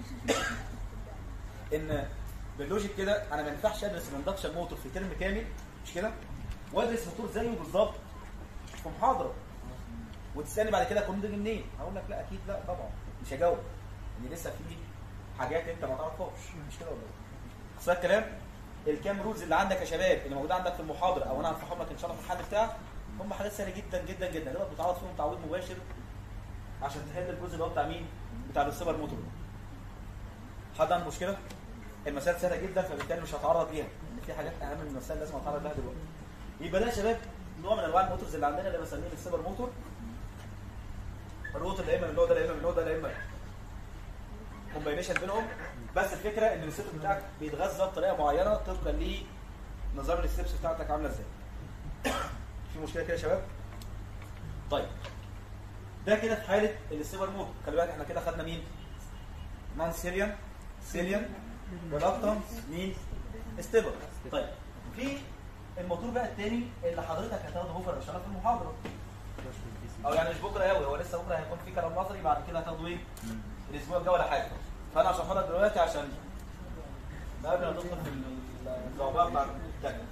Speaker 1: ان باللوجيك كده انا ما ينفعش ادرس الاندكشن موتور في ترم كامل مش كده وادرس موتور زيه بالظبط في محاضره وتسالني بعد كده القانون ده جه منين هقول لك لا اكيد لا طبعا مش هجاوب ان لسه في حاجات انت ما تعرفهاش مش كده ولا ايه صح الكلام الكام رولز اللي عندك يا شباب اللي موجوده عندك في المحاضره او انا هرفعهم لك ان شاء الله في الحل بتاعك هم حاجات سهله جدا جدا جدا تقدر تتعرض فيهم تعويض مباشر عشان تحل الجزء اللي هو بتاع مين؟ بتاع السوبر موتور حد عنده مشكله؟ المسائل سهله جدا فبالتالي مش هتعرض ليها لان في حاجات اهم من المسائل لازم اتعرض لها دلوقتي يبقى ده يا شباب نوع من انواع الموتورز اللي عندنا اللي بنسميه السوبر موتور الروتر لا اما من النوع ده لا اما من النوع ده لا اما كومباينيشن بينهم بس الفكره ان السيت بتاعك بيتغذى بطريقه معينه طبقا لنظام الستبس بتاعتك عامله ازاي في مشكله كده يا شباب طيب ده كده في حاله السيبر مود خلي بالك احنا كده خدنا مين نون سيليان سيليان ريلاكتنس مين ستيبل طيب في الموتور بقى الثاني اللي حضرتك هتاخده بكره ان شاء الله في المحاضره او يعني مش بكره قوي هو لسه بكره هيكون في كلام نظري بعد كده هتاخده ايه الاسبوع الجاي ولا حاجه فانا هشرحها لك دلوقتي عشان قبل ما ندخل في الزعباء بتاع التكنيك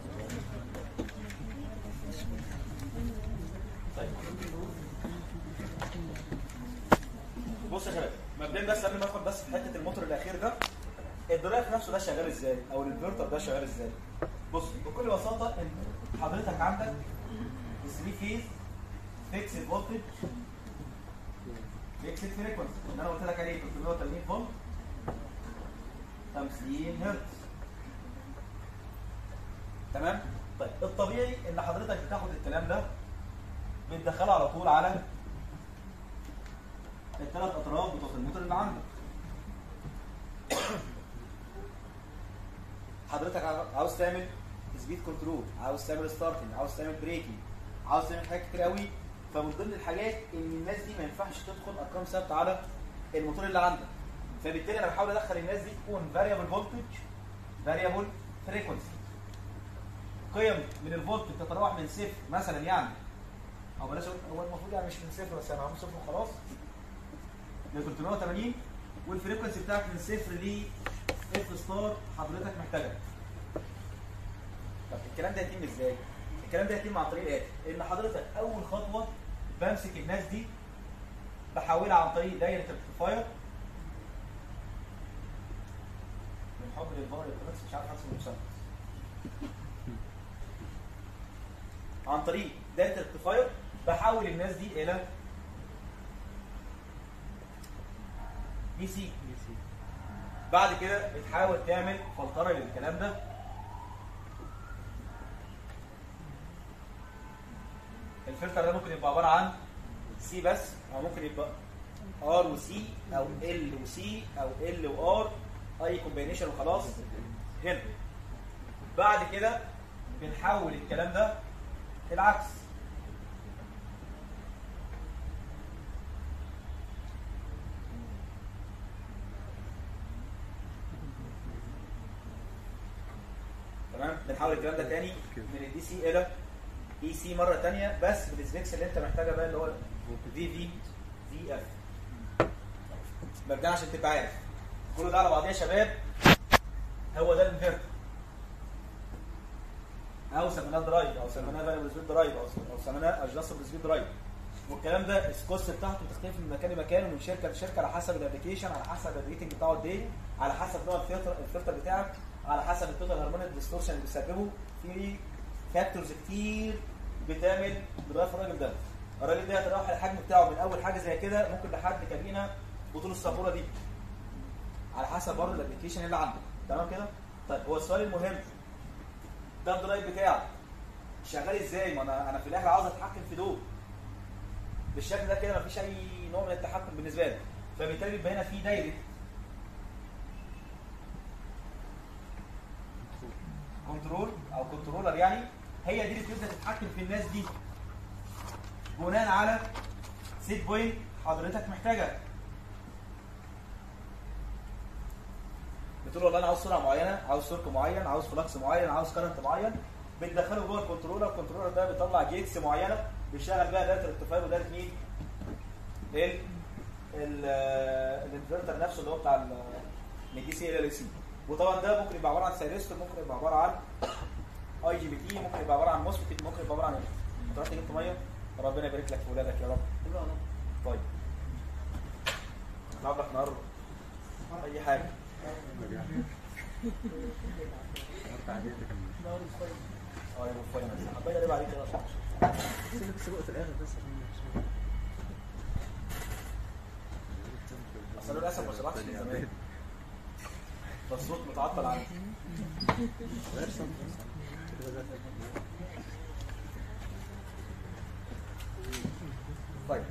Speaker 1: طيب بص يا شباب مبدئيا بس قبل ما ادخل بس في حته الموتور الاخير ده الدرايف نفسه ده شغال ازاي او الانفرتر ده شغال ازاي بص بكل بساطه ان حضرتك عندك 3 فيز فيكس فولتج فيكس فريكونسي اللي انا قلت لك عليه 380 فولت 50 هرتز تمام طيب الطبيعي ان حضرتك بتاخد الكلام ده بتدخله على طول على الثلاث اطراف بتوع الموتور اللي عندك حضرتك عاوز تعمل سبيد كنترول عاوز تعمل ستارتنج عاوز تعمل بريكنج عاوز تعمل حاجات كتير قوي فمن ضمن الحاجات ان الناس دي ما ينفعش تدخل ارقام ثابته على الموتور اللي عندك فبالتالي انا بحاول ادخل الناس دي تكون فاريبل فولتج فاريبل فريكونسي قيم من الفولت بتتراوح من صفر مثلا يعني او بلاش أقول- هو المفروض يعني مش من صفر بس انا هعمل صفر وخلاص ل 380 والفريكونسي بتاعك من صفر ل اف ستار حضرتك محتاجها طب الكلام ده يتم ازاي؟ الكلام ده يتم عن طريق الاتي ان حضرتك اول خطوه بمسك الناس دي بحولها عن طريق دايره الامبليفاير من حب للباور الكترونكس مش عارف ارسم المسمى عن طريق دايره الامبليفاير بحول الناس دي الى دي سي بعد كده بتحاول تعمل فلتره للكلام ده الفلتر ده ممكن يبقى عباره عن سي بس او ممكن يبقى ار وسي او ال وسي او ال وار اي كومبينيشن وخلاص هنا بعد كده بنحول الكلام ده العكس تمام بنحول الكلام ده تاني من الدي سي الى اي سي مره تانية بس بالسبيكس اللي انت محتاجها بقى اللي هو في في في اف مبدئيا عشان تبقى عارف كل ده على بعضيه يا شباب هو ده الانفرتر او سميناه درايف او سميناه فاريبل سبيد درايف او او سميناه ادجستبل سبيد درايف والكلام ده الكوست بتاعته بتختلف من مكان لمكان ومن شركه لشركه على حسب الابلكيشن على حسب الريتنج بتاعه قد ايه على حسب نوع الفلتر الفلتر بتاعك على حسب التوتال هارمونيك ديستورشن اللي بيسببه في فاكتورز كتير بتعمل بضعف الراجل ده الراجل ده يتراوح الحجم بتاعه من اول حاجه زي كده ممكن لحد كابينه بطول السبوره دي على حسب برضه الابلكيشن اللي عندك تمام كده طيب هو السؤال المهم ده الدرايف بتاعك شغال ازاي ما انا انا في الاخر عاوز اتحكم في دول بالشكل ده كده مفيش اي نوع من التحكم بالنسبه لي فبالتالي بيبقى هنا في دايره كنترول او كنترولر يعني هي دي اللي بتبدا تتحكم في الناس دي بناء على سيت بوينت حضرتك محتاجها بتقول والله انا عاوز سرعه معينه عاوز سلك معين عاوز فلكس معين عاوز كرنت معين بتدخله جوه الكنترولر الكنترولر ده بيطلع جيتس معينه بيشتغل بيها دايره الارتفاع ودايره مين؟ ال ال- الانفرتر نفسه اللي هو بتاع ال- من دي سي ال سي وطبعا ده ممكن يبقى عباره عن سيريستور ممكن يبقى عباره عن اي جي بي تي ممكن يبقى عباره عن موسفيت ممكن يبقى عباره عن ايه؟ انت رحت جبت ميه ربنا يبارك لك في ولادك يا رب طيب نلعب لك نار اي حاجه اه يا مفاينة هتغير ايه بعدين كده
Speaker 4: سيبك سيبك في الاخر بس عشان
Speaker 1: للاسف ما شرحتش من زمان فالصوت متعطل عندي طيب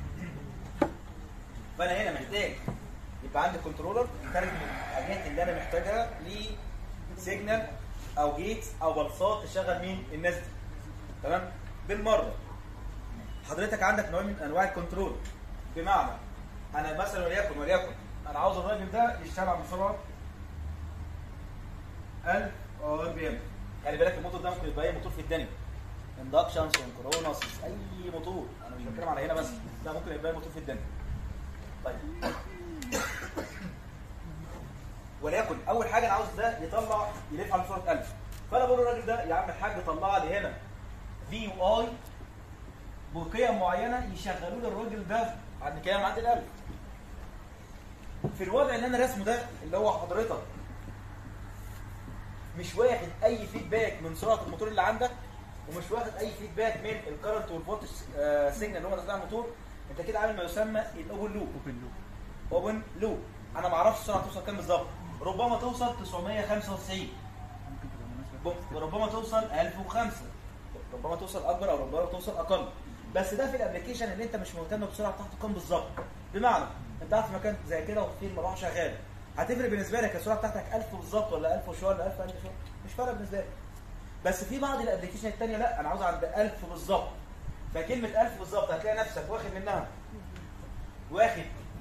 Speaker 1: فانا هنا محتاج يبقى عندي كنترولر يترجم الحاجات اللي انا محتاجها لسيجنال او جيتس او بلصات تشغل مين الناس دي تمام بالمره حضرتك عندك نوع من انواع الكنترول بمعنى انا مثلا وليكن وليكن انا عاوز الراجل ده يشتغل بسرعه 1000 ار بي ام خلي بالك الموتور ده ممكن يبقى اي موتور في الدنيا اندكشن سنكرونس اي موتور انا مش بتكلم على هنا بس لا ممكن يبقى اي موتور في الدنيا طيب وليكن اول حاجه انا عاوز ده يطلع يلف على سرعه 1000 فانا بقول للراجل ده يا عم الحاج طلع لي هنا في يو اي بقيم معينه يشغلوا لي الراجل ده عند كام عند ال 1000 في الوضع اللي انا رسمه ده اللي هو حضرتك مش واخد اي فيدباك من سرعه الموتور اللي عندك ومش واخد اي فيدباك من الكرنت والفولتج سيجنال اللي هو بتاع الموتور انت كده عامل ما يسمى الاوبن لوب
Speaker 4: اوبن لوب
Speaker 1: اوبن لوب انا ما اعرفش السرعه توصل كام بالظبط ربما توصل 995
Speaker 4: ممكن تبقى مناسبه
Speaker 1: ب- ربما توصل 1005 ربما توصل اكبر او ربما توصل اقل بس ده في الابلكيشن اللي انت مش مهتم بالسرعه بتاعته كام بالظبط بمعنى انت قاعد في مكان زي كده وفي المروحه شغاله هتفرق بالنسبه لك السرعه بتاعتك 1000 بالظبط ولا 1000 وشويه ولا 1000 1000 شويه مش فارقه بالنسبه لك بس في بعض الابلكيشن الثانيه لا انا عاوز عند 1000 بالظبط فكلمه 1000 بالظبط هتلاقي نفسك واخد منها واخد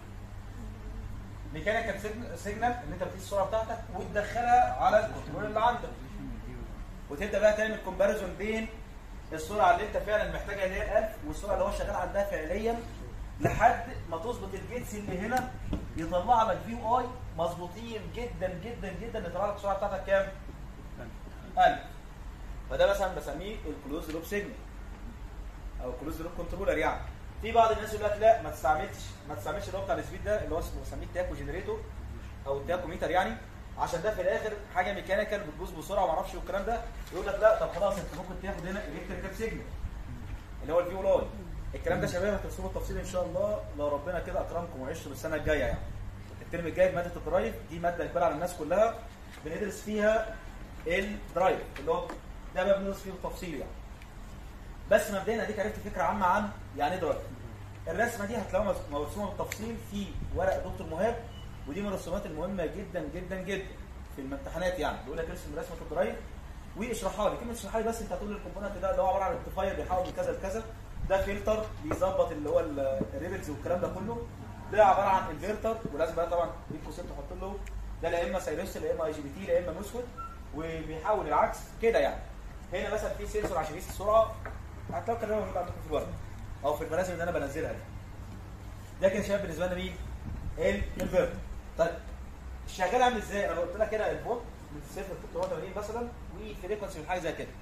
Speaker 1: ميكانيكال سيجنال اللي انت بتقيس السرعه بتاعتك وتدخلها على الكنترول اللي عندك وتبدا بقى تعمل كومباريزون بين السرعه اللي انت فعلا محتاجها اللي هي 1000 والسرعه اللي هو شغال عندها فعليا لحد ما تظبط الجيتس اللي هنا يطلع لك فيو اي مظبوطين جدا جدا جدا يطلع لك السرعه بتاعتك كام؟ 1000 فده مثلا بسميه الكلوز لوب سيجنال او الكلوز لوب كنترولر يعني في بعض الناس يقول لك لا ما تستعملش ما تستعملش اللي هو بتاع السبيد ده اللي هو اسمه بسميه التاكو جنريتور او التاكو ميتر يعني عشان ده في الاخر حاجه ميكانيكال بتبوظ بسرعه وما اعرفش والكلام ده يقول لك لا طب خلاص انت ممكن تاخد هنا الكتريكال سيجنال اللي هو الفيو لاي الكلام ده شباب هترسمه التفصيل ان شاء الله لو ربنا كده اكرمكم وعشتوا السنه الجايه يعني الترم الجاي في ماده الدرايف دي ماده اجباري على الناس كلها بندرس فيها الدرايف اللي هو ده بقى بندرس فيه بالتفصيل يعني بس مبدئيا اديك عرفت فكره عامه عن يعني ايه درايف الرسمه دي هتلاقوها مرسومه بالتفصيل في ورق دكتور مهاب ودي من الرسومات المهمه جدا جدا جدا في الامتحانات يعني بيقول لك ارسم رسمه الدرايف واشرحها لي كلمه اشرحها لي بس انت هتقول لي الكومبوننت ده اللي هو عباره عن ريكتيفاير بيحول من كذا لكذا ده فلتر بيظبط اللي هو ال- الريبلز والكلام ده كله ده عباره عن انفرتر ولازم بقى طبعا بين قوسين تحط له ده لا اما سايرس لا اما اي جي بي تي لا اما مسود وبيحول العكس كده يعني هنا مثلا في سنسور عشان يقيس السرعه هتلاقوا الكلام موجود عندكم في الورق او في الملازم اللي انا بنزلها دي ده كده شباب بالنسبه لنا مين؟ الانفرتر طيب الشغال عامل ازاي؟ انا قلت لك كده الفولت من 0 ل 380 مثلا وفريكونسي من حاجه زي كده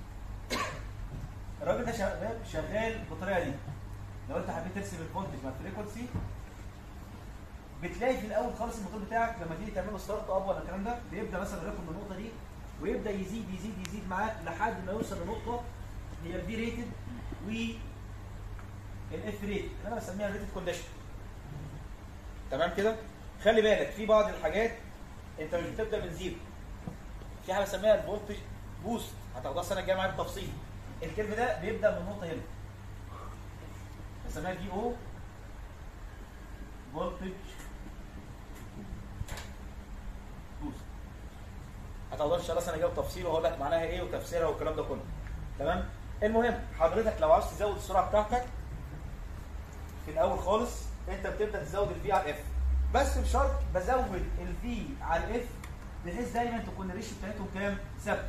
Speaker 1: الراجل ده شغال شغال بالطريقه دي لو انت حبيت ترسم الفولتج مع الفريكونسي بتلاقي في الاول خالص الموتور بتاعك لما تيجي تعمله ستارت اب ولا الكلام ده بيبدا مثلا ياخد من النقطه دي ويبدا يزيد يزيد يزيد معاك لحد ما يوصل لنقطه هي الفي ريتد و الاف ريتد اللي انا بسميها الريتد كونديشن تمام كده خلي بالك في بعض الحاجات انت مش بتبدا من زيرو في حاجه بسميها الفولتج بوست هتاخدها السنه الجايه معايا بالتفصيل الكلمه ده بيبدا من النقطه هنا بسميها في او فولتج بوست هتاخدها ان شاء الله السنه الجايه بالتفصيل وهقول لك معناها ايه وتفسيرها والكلام ده كله تمام المهم حضرتك لو عاوز تزود السرعه بتاعتك في الاول خالص انت بتبدا تزود الفي على الاف بس بشرط بزود الفي على الاف بحيث دايما تكون الريشيو بتاعتهم كام؟ ثابته.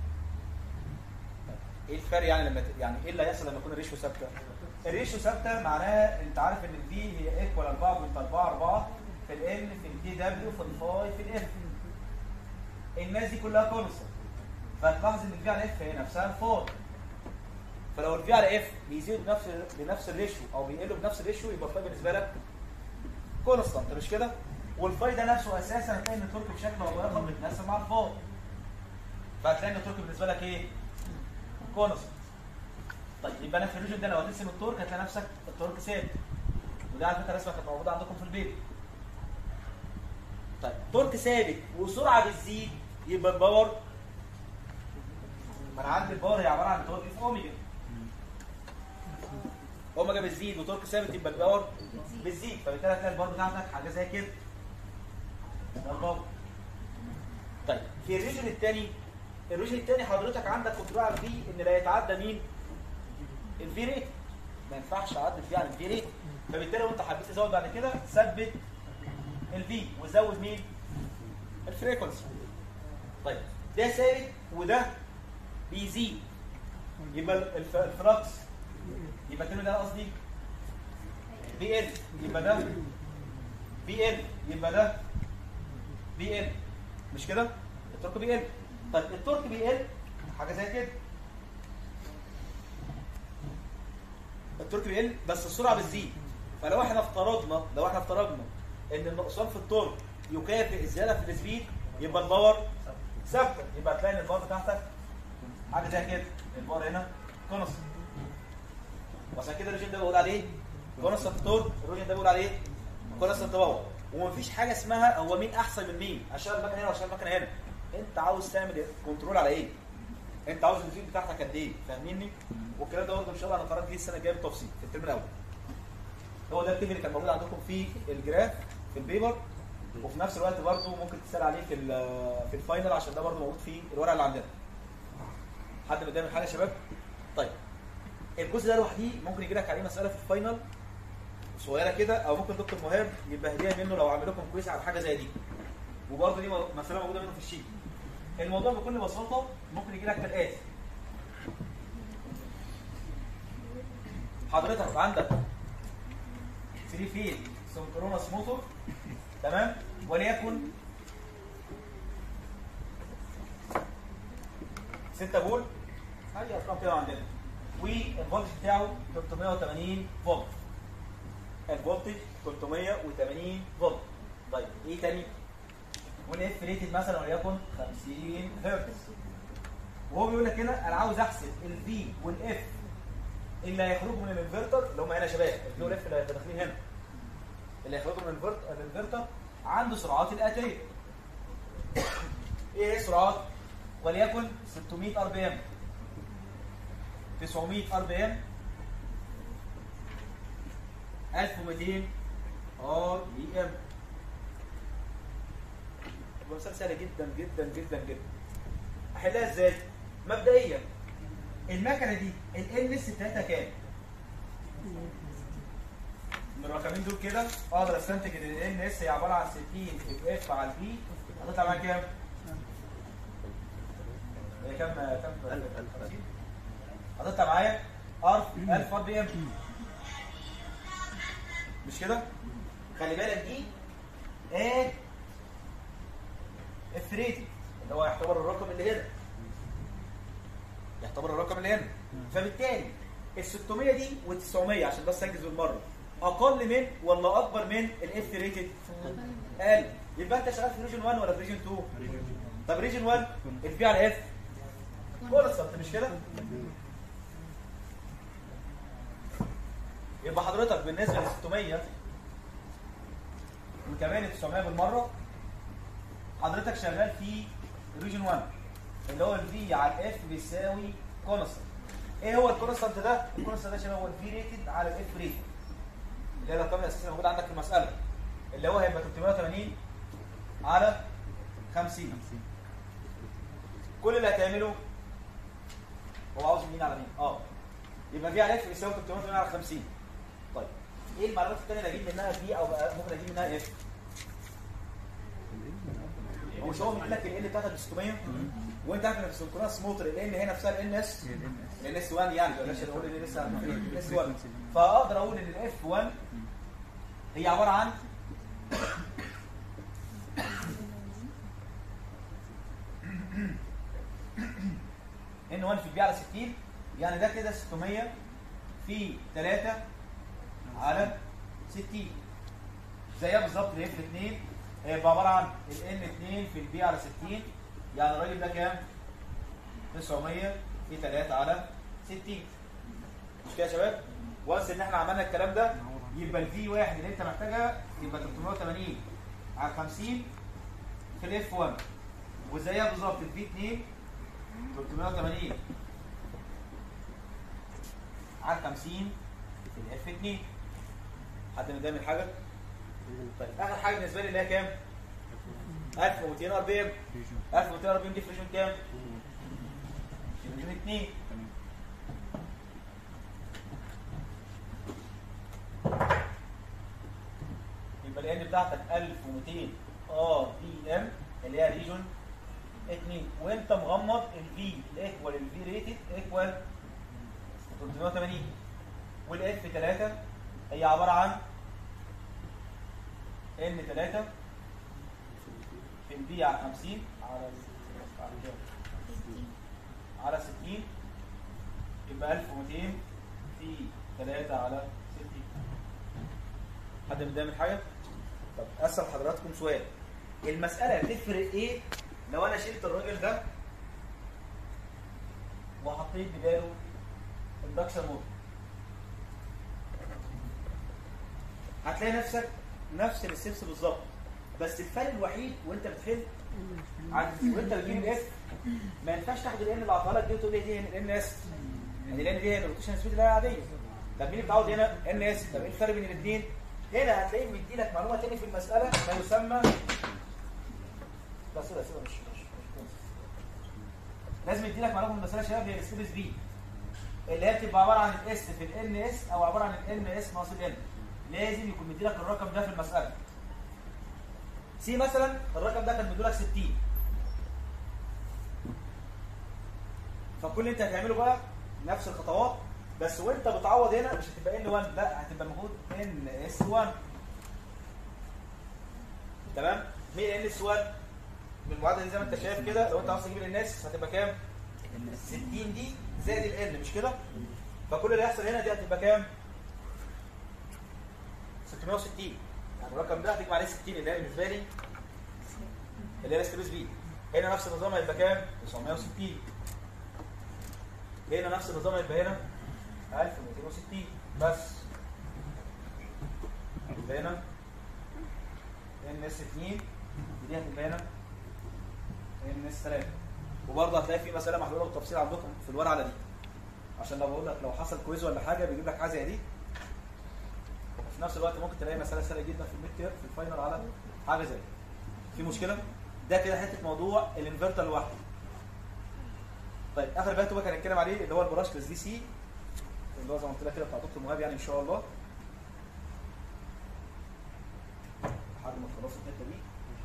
Speaker 1: ايه الفرق يعني لما ت- يعني ايه اللي هيحصل لما يكون الريشيو ثابته؟ الريشيو ثابته معناها انت عارف ان الفي هي ايكوال 4.4 4 في الان في الدي دبليو في الفاي في الاف. الناس دي كلها كونستنت. فتلاحظ ان الفي على اف هي نفسها الفاي. فلو الفي على اف بيزيد بنفس بنفس الريشيو او بيقل بنفس الريشيو يبقى الفاي بالنسبه لك كونستانت مش كده؟ والفاي ده نفسه اساسا هتلاقي ان التورك بشكل او باخر بيتناسب مع الفاي. فهتلاقي ان التورك بالنسبه لك ايه؟ كونستانت. طيب يبقى انا في الريجن ده لو هترسم التورك هتلاقي نفسك التورك ثابت. وده على فكره رسمه كانت موجوده عندكم في البيت. طيب تورك ثابت وسرعه بتزيد يبقى الباور ما انا عندي الباور هي عباره عن تورك في اوميجا اوميجا بتزيد وتورك ثابت يبقى الباور بتزيد فبالتالي هتلاقي الباور بتاعتك حاجه زي كده ده الباور طيب في الريجن الثاني الريجن الثاني حضرتك عندك كنترول على الفي ان لا يتعدى مين؟ الفي ريت ما ينفعش اعدل فيه عن الفي ريت فبالتالي لو انت حبيت تزود بعد كده ثبت الفي وزود مين؟ الفريكونسي طيب ده ثابت وده بيزيد يبقى الف- الفلكس يبقى الترم ده أنا قصدي بي ال يبقى ده بي ال يبقى ده بي ال مش كده؟ التورك بي ال طيب التورك بي ال حاجه زي كده التورك بيقل بس السرعه بتزيد فلو احنا افترضنا لو احنا افترضنا ان النقصان في التورك يكافئ الزياده في السبيد يبقى الباور ثابته يبقى هتلاقي ان الباور بتاعتك حاجه زي كده الباور هنا كونستنت وعشان كده الريجن ده بقول عليه كونستنت تورك الريجن ده بقول عليه كونستنت باور ومفيش حاجه اسمها هو مين احسن من مين عشان المكنه هنا وعشان المكنه هنا انت عاوز تعمل كنترول على ايه انت عاوز الفيد بتاعتك قد ايه فاهميني والكلام ده برضه ان شاء الله انا قررت فيه السنه الجايه بالتفصيل في الترم الاول هو ده التيم اللي كان موجود عندكم في الجراف في البيبر وفي نفس الوقت برضه ممكن تسال عليه في ال- في الفاينل عشان ده برضه موجود في الورقه اللي عندنا حد متضايق من حاجه يا شباب طيب الجزء ده لوحده ممكن يجي لك عليه مساله في الفاينل صغيره كده او ممكن دكتور مهاب يبقى هديه منه لو عامل لكم كويس على حاجه زي دي وبرضه دي مساله موجوده منه في الشيت الموضوع بكل بساطه ممكن يجي لك كالاتي حضرتك عندك 3 فيل سنكرونس موتور تمام وليكن 6 فولت اي ارقام كده عندنا والفولت بتاعه 380 فولت الفولتج 380 فولت طيب ايه تاني والاف ريتد مثلا وليكن 50 هرتز وهو بيقول لك هنا انا عاوز احسب الفي والاف اللي هيخرجوا من الانفرتر اللي هم هنا يا شباب الفي والاف اللي هيبقوا داخلين هنا اللي هيخرجوا من الانفرتر الانفرتر عنده سرعات الاتيه ايه هي السرعات وليكن 600 ار بي ام 900 ار بي ام 1200 ار بي ام المسألة سهلة جدا جدا جدا جدا احلها ازاي؟ مبدئيا المكنة دي ال اس بتاعتها كام؟ من الرقمين دول كده اقدر استنتج ان ال اس هي عبارة عن 60 في اف على البي هتطلع معايا كام؟ هي كام كام 50 هتطلع معايا ار 1000 ار بي ام مش كده؟ خلي بالك دي ايه اف ريتد اللي هو يعتبر الرقم اللي هنا يعتبر الرقم اللي هنا فبالتالي ال 600 دي وال 900 عشان بس انجز بالمره اقل من ولا اكبر من الاف ريتد اقل يبقى انت شغال في ريجن 1 ولا في ريجن 2 طب ريجن 1 البي على اف كونستنت مش كده يبقى حضرتك بالنسبه ل 600 وكمان ال 900 بالمره حضرتك شغال في ريجن 1 اللي هو الفي على الاف بيساوي كونستنت ايه هو الكونستنت ده؟ الكونستنت ده شباب هو الفي ريتد على الاف ريتد اللي هي الارقام الاساسيه الموجوده عندك في المساله اللي هو هيبقى 380 على 50 كل اللي هتعمله هو عاوز مين على مين؟ اه يبقى في على اف بيساوي 380 على 50 طيب ايه المعلومات الثانيه اللي اجيب منها في او ممكن اجيب منها اف؟ هو مش هو بيقول لك ال بتاعتك ب 600 وانت عارف ان في السنكرونس موتور ال هي نفسها ال اس ال اس 1 يعني بلاش نقول ال اس ال اس 1 فاقدر اقول ان الاف 1 هي عباره عن ان 1 في البي على 60 يعني ده كده 600 في 3 على 60 زيها بالظبط الاف 2 هيبقى عباره عن ال ان 2 في البي على 60 يعني الراجل ده كام؟ 900 في 3 على 60 مش كده يا شباب؟ وانس ان احنا عملنا الكلام ده يبقى الفي واحد اللي انت محتاجها يبقى 380 على 50 في الاف 1 وزيها بالظبط الفي 2 380 على 50 في الاف 2 حد متضايق من حاجه؟ طيب اخر حاجه بالنسبه لي اللي هي كام؟ 1200 ار بي ام 1200 ار بي ام دي في ريجون كام؟ في ريجون 2 يبقى الان بتاعتك 1200 ار بي ام اللي هي ريجون 2 وانت مغمض الفي الايكوال الفي ريتد ايكوال 380 والاف 3 هي عباره عن ان 3 في البي على 50 على على كام؟ على 60 يبقى 1200 في 3 على 60 حد متضايق من حاجه؟ طب اسال حضراتكم سؤال المساله تفرق ايه لو انا شلت الراجل ده وحطيت بداله اندكشن موتور هتلاقي نفسك نفس الستبس بالظبط بس الفرق الوحيد وانت بتحل عن- وانت بتجيب الاف ما ينفعش تاخد الان اللي عطاها لك دي وتقول لي دي الان اس يعني الان دي هي الروتيشن سبيد اللي هي عاديه طب مين متعود هنا ان اس طب ايه الفرق بين الاثنين هنا هتلاقيه مدي لك معلومه تاني في المساله ما يسمى لا سيبها سيبها مش مش مش لازم يدي لك معلومه في المساله يا شباب هي السبيس بي اللي هي بتبقى عباره عن الاس في الان اس او عباره عن الان اس ناقص الان لازم يكون مدي لك الرقم ده في المساله سي مثلا الرقم ده كان مديلك 60 فكل اللي انت هتعمله بقى نفس الخطوات بس وانت بتعوض هنا مش هتبقى ان 1 لا هتبقى المفروض ان اس 1 تمام مين ان اس 1 بالمعادله دي زي ما انت شايف كده لو انت عاوز تجيب الناس هتبقى كام 60 دي زائد الان مش كده فكل اللي هيحصل هنا دي هتبقى كام 660 يعني الرقم ده هتجمع عليه 60 اللي هي بالنسبه لي اللي هي الاس بي هنا نفس النظام هيبقى كام 960 هنا نفس النظام هيبقى هنا 1260 بس يبقى هنا ان اس 2 ودي هتبقى هنا ان اس 3 وبرضه هتلاقي في مساله محلوله بالتفصيل عندكم في الورقه على دي عشان لو بقول لك لو حصل كويز ولا حاجه بيجيب لك حاجه زي دي وفي نفس الوقت ممكن تلاقي مساله سهله جدا في الميد تير في الفاينل على حاجه زي دي في مشكله ده كده حته موضوع الانفرتر لوحده طيب اخر بقى بقى هنتكلم عليه اللي هو البراشلس دي سي اللي هو زي ما قلت لك كده بتاع دكتور مهاب يعني ان شاء الله لحد ما تخلصوا الحته دي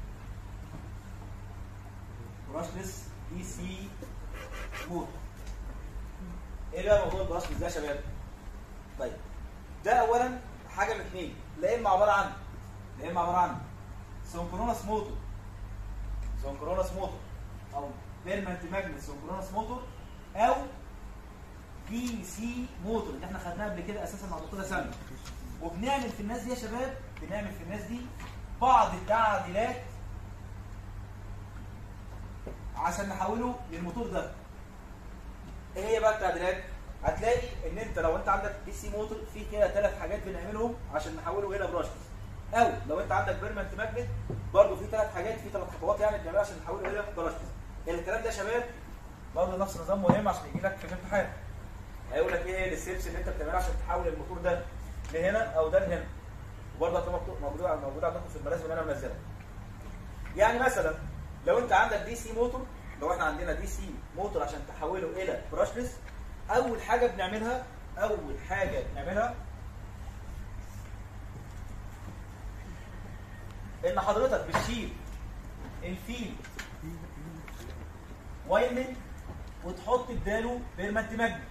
Speaker 1: براشلس دي سي موتور ايه بقى موضوع البراشلس ده يا شباب؟ طيب ده اولا حاجه من اثنين لا اما عباره عن لا اما عباره عن سنكرونس موتور سنكرونس موتور او بيرمنت ماجنت سنكرونس موتور او دي سي موتور اللي احنا خدناها قبل كده اساسا مع دكتوره سامي وبنعمل في الناس دي يا شباب بنعمل في الناس دي بعض التعديلات عشان نحوله للموتور ده ايه هي بقى التعديلات هتلاقي ان انت لو انت عندك دي سي موتور في كده ثلاث حاجات بنعملهم عشان نحوله الى براشلس او لو انت عندك بيرمنت ماجنت برضه في ثلاث حاجات في ثلاث خطوات يعني بنعملها عشان نحوله الى براشلس الكلام ده يا شباب برضه نفس النظام مهم عشان يجي لك في الامتحان هيقول لك ايه الستبس اللي انت بتعملها عشان تحول الموتور ده لهنا او ده لهنا وبرضه هتبقى موجوده موجوده عندكم في الملازم اللي انا منزلها يعني مثلا لو انت عندك دي سي موتور لو احنا عندنا دي سي موتور عشان تحوله الى براشلس اول حاجه بنعملها اول حاجه بنعملها ان حضرتك بتشيل الفيل وايمن وتحط بداله بيرمنت ماجنت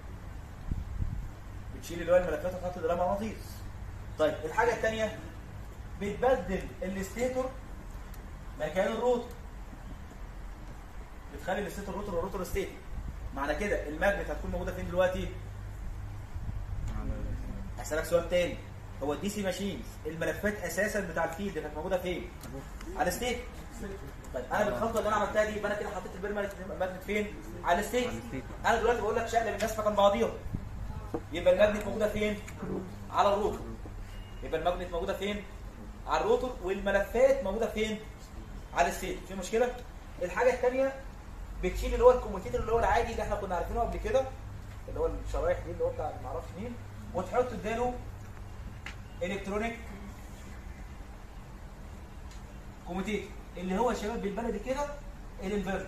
Speaker 1: بتشيل اللي هو الملفات وتحط ده مغناطيس طيب الحاجه الثانيه بتبدل الستيتور مكان الروتور بتخلي الستيتور روتور والروتور ستيتور معنى كده الماجنت هتكون موجوده فين دلوقتي؟ هسألك سؤال تاني هو الدي سي ماشينز الملفات اساسا بتاع الفيلد كانت موجوده فين؟ على الستيت طيب انا بالخطوه اللي انا عملتها دي يبقى انا كده حطيت البيرمنت ماجنت فين؟ على الستيت انا دلوقتي بقول لك شقلب الناس مكان بعضيهم يبقى الماجنت موجوده فين؟ على الروتور يبقى الماجنت موجوده فين؟ على الروتور والملفات موجوده فين؟ على الستيت في مشكله الحاجه الثانيه بتشيل اللي هو الكوموتيتور اللي هو العادي اللي احنا كنا عارفينه قبل كده اللي هو الشرايح دي اللي هو بتاع ما اعرفش مين وتحط اداله الكترونيك كوموتيتور اللي هو يا شباب بالبلدي كده الانفرتر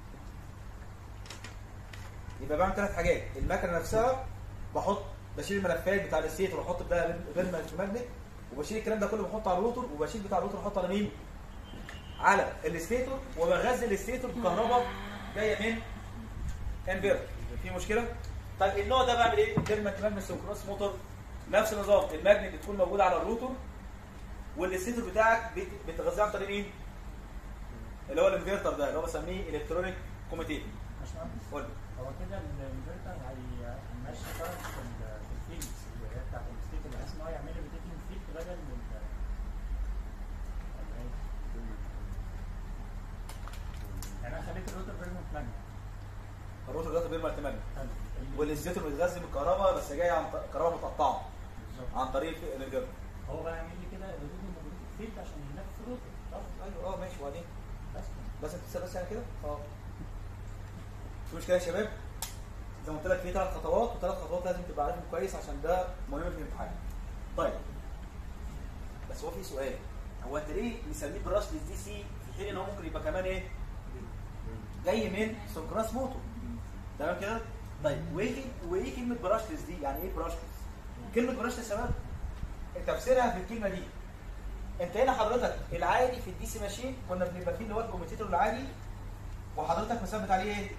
Speaker 1: يبقى بعمل ثلاث حاجات المكنه نفسها بحط بشيل الملفات بتاع الستيت واحط بقى غير ماجنت وبشيل الكلام ده كله بحطه على الروتور وبشيل بتاع الروتور احطه على مين؟ على الستيتور وبغذي الستيتور بكهرباء جايه من انفرتر في مشكله؟ طيب النوع ده بعمل ايه؟ الديرمال ماجنت سنكروس موتور نفس النظام الماجنت بتكون موجوده على الروتور والستيتور بتاعك بت- بتغذيه عن طريق مين؟ اللي هو الانفرتر ده اللي هو بسميه الكترونيك كوميتيتور
Speaker 4: باشمهندس
Speaker 1: قول لي.
Speaker 4: هو كده الانفرتر هي- هيمشي كارنت في ال- في الفيلدز اللي هي بتاعت الستيت بحيث ان هو يعمل لي روتيتنج فيلد بدل من ال- ولا إيه؟ يعني انا خليت الروتر بيرمنت ماجنت
Speaker 1: الروتور ده بيرمال ماجنت
Speaker 4: حلو. ال-
Speaker 1: والستيتور بيتغذي بالكهرباء بس جايه عن ط- كهرباء متقطعه
Speaker 4: بالظبط
Speaker 1: عن طريق الانفرتر
Speaker 4: هو بقى يعمل لي كده روتيتنج ماجنتيك فيلد عشان يلف في الروتر صح؟
Speaker 1: ايوه اه ماشي وبعدين
Speaker 4: بس
Speaker 1: بس انت بس يعني كده اه في مشكله يا شباب زي ما قلت لك في ثلاث خطوات وثلاث خطوات لازم تبقى عارفهم كويس عشان ده مهم في الامتحان طيب بس هو في سؤال هو انت ليه مسميه براشلس دي سي في حين ان هو ممكن يبقى كمان ايه جاي من سنكراس موتور تمام كده طيب وايه وايه كلمه براشلس دي يعني ايه براشلس كلمه براشلس يا شباب تفسيرها في الكلمه دي انت هنا حضرتك العادي في الدي سي ماشين كنا بنبقى فيه اللي هو الكوميتيتور العادي وحضرتك مثبت عليه ايه؟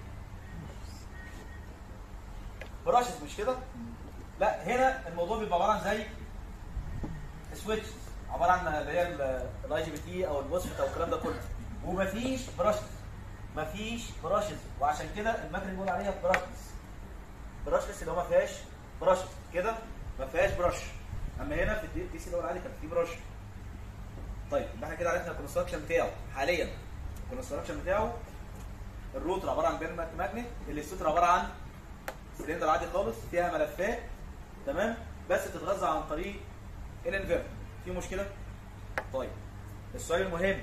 Speaker 1: براشز مش كده؟ لا هنا الموضوع بيبقى عباره عن زي سويتش عباره عن اللي هي الاي جي بي تي او البوسفت او الكلام ده كله ومفيش براشز مفيش براشز وعشان كده المكنه بيقول عليها براشلس براشلس اللي هو ما فيهاش براشز كده ما فيهاش براش اما هنا في الدي سي اللي هو العادي كان فيه براش طيب يبقى احنا كده عرفنا الكونستراكشن بتاعه حاليا الكونستراكشن بتاعه الروتر عباره عن بيرمنت ماجنت الستوتر عباره عن سلندر عادي خالص فيها ملفات تمام بس بتتغذى عن طريق الانفرتر في مشكله طيب السؤال المهم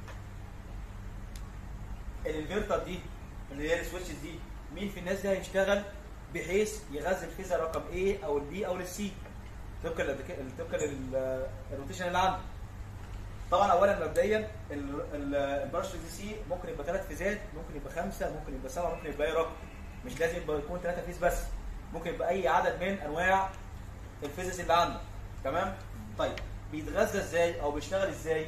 Speaker 1: الانفرتر دي اللي هي السويتشز دي مين في الناس دي هيشتغل بحيث يغذي الفيزا رقم A او البي او السي طبقا للدك- طبقا للروتيشن اللي عنده طبعا اولا مبدئيا البرش دي سي ممكن يبقى ثلاث فيزات ممكن يبقى خمسه ممكن يبقى سبعه ممكن يبقى اي رقم مش لازم يبقى يكون ثلاثه فيز بس ممكن يبقى اي عدد من انواع الفيزز اللي عنده تمام طيب بيتغذى ازاي او بيشتغل ازاي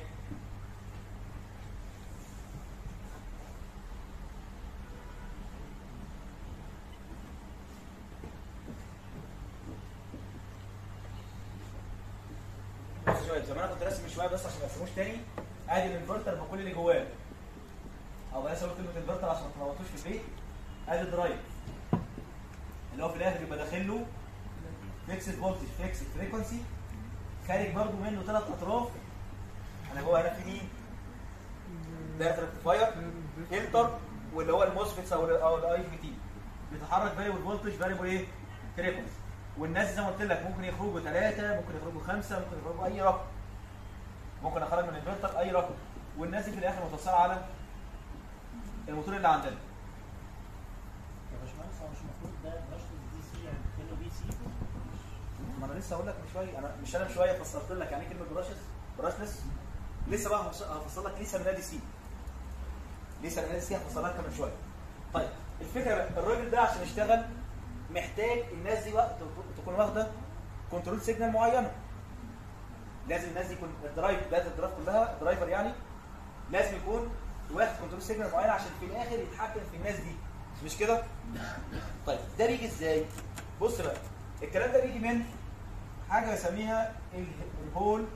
Speaker 1: بص شويه زي ما انا كنت راسم من شويه بس عشان ما ارسموش تاني ادي الانفرتر بكل اللي جواه او بلاش اقول كلمه انفرتر عشان ما تلخبطوش في البيت ادي الدرايف اللي هو في الاخر يبقى داخل له فيكسد فولتج فيكسد فريكونسي خارج برضه منه ثلاث اطراف انا جوه هنا في مين؟ ده ريكتيفاير فلتر واللي هو الموسفيتس او ال او الاي في تي بيتحرك فاريبل فولتج فاريبل ايه؟ فريكونسي والناس زي ما قلت لك ممكن يخرجوا ثلاثه ممكن يخرجوا خمسه ممكن يخرجوا اي رقم ممكن اخرج من الانفرتر اي رقم والناس دي في الاخر متوصله على الموتور اللي عندنا
Speaker 4: يا باشمهندس هو مش المفروض ده براشلس دي سي يعني كانه بي سي
Speaker 1: ما انا لسه هقول لك من شويه انا مش انا من شويه فسرت لك يعني ايه كلمه براشس براشلس لسه بقى هفص- هفسر لك لسه من نادي سي لسه من نادي سي هفسر لك من شويه طيب الفكره بقى الراجل ده عشان يشتغل محتاج الناس دي وقت تكون واخده كنترول سيجنال معينه لازم الناس دي يكون الدرايف داتا الدرايف كلها الدرايفر يعني لازم يكون واخد كنترول سيجنال معينه عشان في الاخر يتحكم في الناس دي مش كده؟ طيب ده بيجي ازاي؟ بص بقى الكلام ده بيجي من حاجه بسميها ال- الهول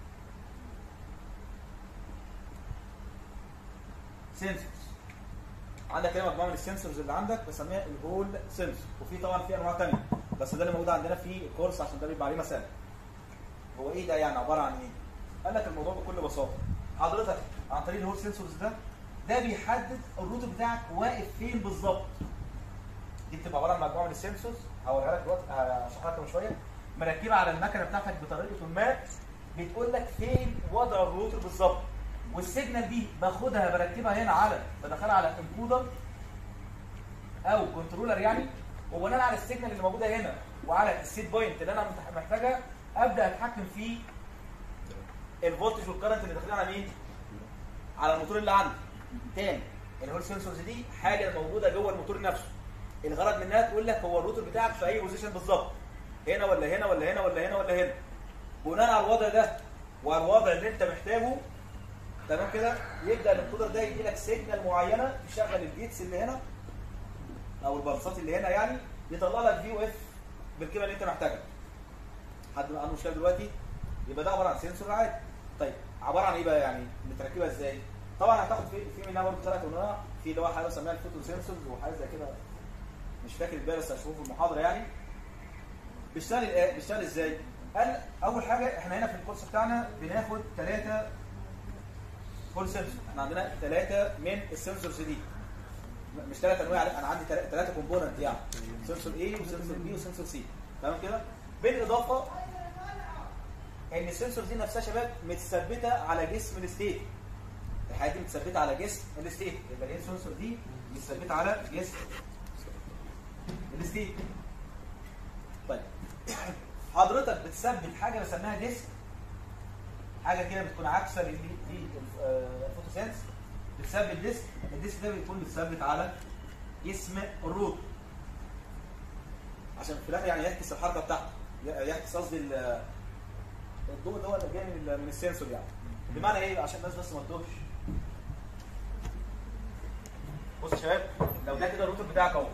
Speaker 1: سنسورز عندك كده مجموعه من السنسورز اللي عندك بسميها الهول سنسور وفي طبعا في انواع ثانيه بس ده اللي موجود عندنا في الكورس عشان ده بيبقى عليه مسائل هو ايه ده يعني عباره عن ايه قال لك الموضوع بكل بساطه حضرتك عن طريق الهول سنسورز ده ده بيحدد الروت بتاعك واقف فين بالظبط دي بتبقى عباره عن مجموعه من السنسورز هوريها لك دلوقتي هشرحها لك من شويه مركبه على المكنه بتاعتك بطريقه ما بتقول لك فين وضع الروتر بالظبط والسيجنال دي باخدها بركبها هنا على بدخلها على انكودر او كنترولر يعني وبناء على السيجنال اللي موجوده هنا وعلى السيت بوينت اللي انا متح- محتاجها ابدا اتحكم في الفولتج والكرنت اللي داخلين على مين؟ على الموتور اللي عندي تاني الهول سنسورز دي حاجه موجوده جوه الموتور نفسه الغرض منها تقول لك هو الروتور بتاعك في اي بوزيشن بالظبط هنا ولا هنا ولا هنا ولا هنا ولا هنا بناء على الوضع ده وعلى الوضع اللي انت محتاجه تمام كده يبدا الانكودر ده يدي لك سيجنال معينه تشغل الجيتس اللي هنا او البلصات اللي هنا يعني يطلع لك في او اف بالقيمه اللي انت محتاجها حد عنده مشكله دلوقتي يبقى ده عباره عن سنسور عادي طيب عباره عن ايه بقى يعني متركبه ازاي طبعا هتاخد في في منها برضه ثلاث انواع في اللي هو حاجه بنسميها الفوتو سنسورز وحاجه زي كده مش فاكر الباقي بس هشوفه في المحاضره يعني بيشتغل ايه بيشتغل ازاي قال اول حاجه احنا هنا في الكورس بتاعنا بناخد ثلاثه فول سنسور احنا عندنا ثلاثه من السنسورز دي مش ثلاث انواع لا، انا عندي ثلاثه كومبوننت يعني سنسور A وسنسور B وسنسور C تمام كده بالاضافه ان السنسور دي نفسها يا شباب متثبته على جسم الستيت الحاجات دي متثبته على جسم الستيت يبقى السنسور دي متثبته على جسم الستيت طيب حضرتك بتثبت حاجه بسميها ديسك حاجه كده بتكون عكسه لل- للفوتوسنس بتثبت ديسك الديسك ده بيكون متثبت على جسم الروت عشان في الاخر يعني يعكس الحركه بتاعته يعكس قصدي ال- الضوء اللي هو اللي جاي من ال- من السنسور يعني بمعنى ايه عشان الناس بس ما تتوهش بص يا شباب لو ده كده الروتر بتاعك اهو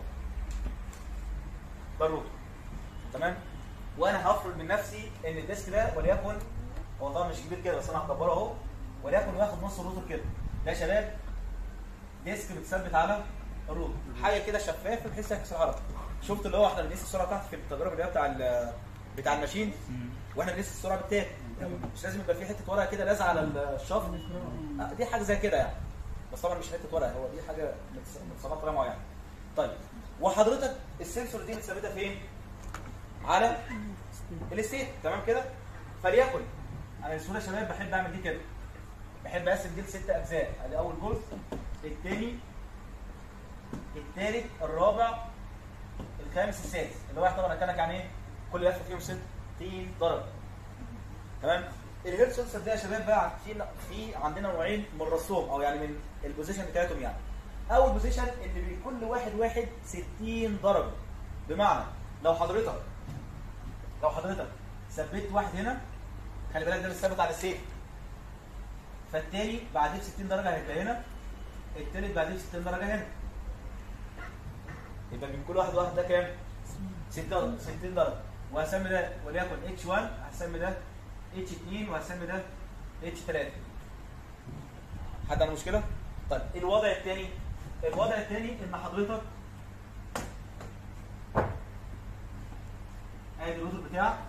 Speaker 1: ده الروتر تمام وانا هفرض من نفسي ان الديسك ده وليكن هو طبعا مش كبير كده بس انا هكبره اهو وليكن واخد نص الروتر كده ده يا شباب ديسك متثبت على الروتر حاجه كده شفافه بحيث يعكس الحركه شفت اللي هو احنا بنقيس السرعه بتاعته في التجربه اللي هي بتاع ال- بتاع الماشين واحنا بنقيس السرعه بالتاك مش لازم يبقى في حته ورقه كده لازقه على الشفط آه، دي حاجه زي كده يعني بس طبعا مش حته ورقه هو دي حاجه متص- متصنفه بطريقه معينه طيب وحضرتك السنسور دي متثبته فين؟ على الستيت تمام كده فليكن انا الصوره يا شباب بحب اعمل دي كده بحب اقسم دي لست اجزاء ادي اول جزء الثاني الثالث الرابع الخامس السادس اللي هو طبعا كانك يعني ايه كل لفه فيهم 60 درجه تمام الهيرت سنسور ده يا شباب بقى في في عندنا نوعين من الرسوم او يعني من البوزيشن بتاعتهم يعني اول بوزيشن اللي بكل واحد واحد 60 درجه بمعنى لو حضرتك لو حضرتك ثبت واحد هنا خلي بالك ده مش ثابت على السيف فالتاني بعديه ب 60 درجه هيبقى هنا التالت بعديه ب 60 درجه هنا يبقى من كل واحد واحد ده كام؟ 60 درجه 60 درجه وهسمي ده وليكن اتش 1 هسمي ده اتش 2 وهسمي ده اتش 3 حد عنده مشكله؟ طيب الوضع الثاني الوضع الثاني ان حضرتك ادي الروتر بتاعك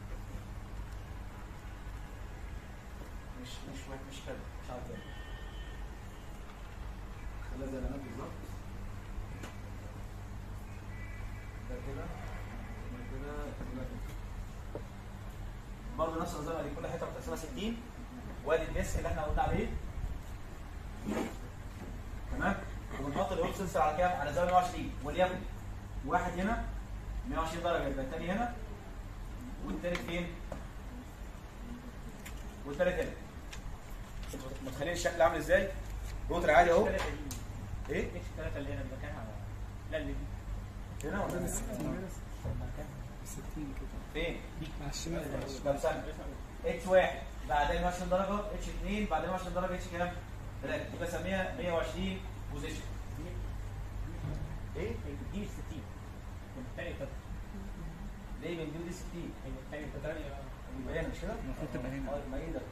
Speaker 1: مش مش مش كده مش عارف كده خليها زي الامام بالظبط ده كده ده كده ده كده برضه نفس النظام دي كل حته متقسمه 60 وادي الديسك اللي احنا قلنا عليه تمام وبنحط الاوب سنسور على كام؟ على زاويه 120 وليكن واحد هنا 120 درجه يبقى الثاني هنا والثالث فين؟ والثالث هنا انتوا متخيلين الشكل عامل ازاي؟ روتر عادي اهو
Speaker 3: الثلاثة دي
Speaker 1: ايه؟
Speaker 3: ايش الثلاثة اللي هنا مكانها لا اللي دي
Speaker 1: هنا ولا هنا؟ فين؟
Speaker 2: على الشمال
Speaker 1: طب استنى اتش 1 بعدين 120 درجه اتش 2 بعدين 120 درجه اتش كام؟ 3 دي بسميها 120 بوزيشن ايه؟
Speaker 3: دي 60 والثانية كده
Speaker 1: ليه من دي ودي 60
Speaker 3: هي الثانية الثانية
Speaker 1: يبقى هنا مش كده؟
Speaker 2: المفروض تبقى هنا.
Speaker 1: اه ما ايه ده؟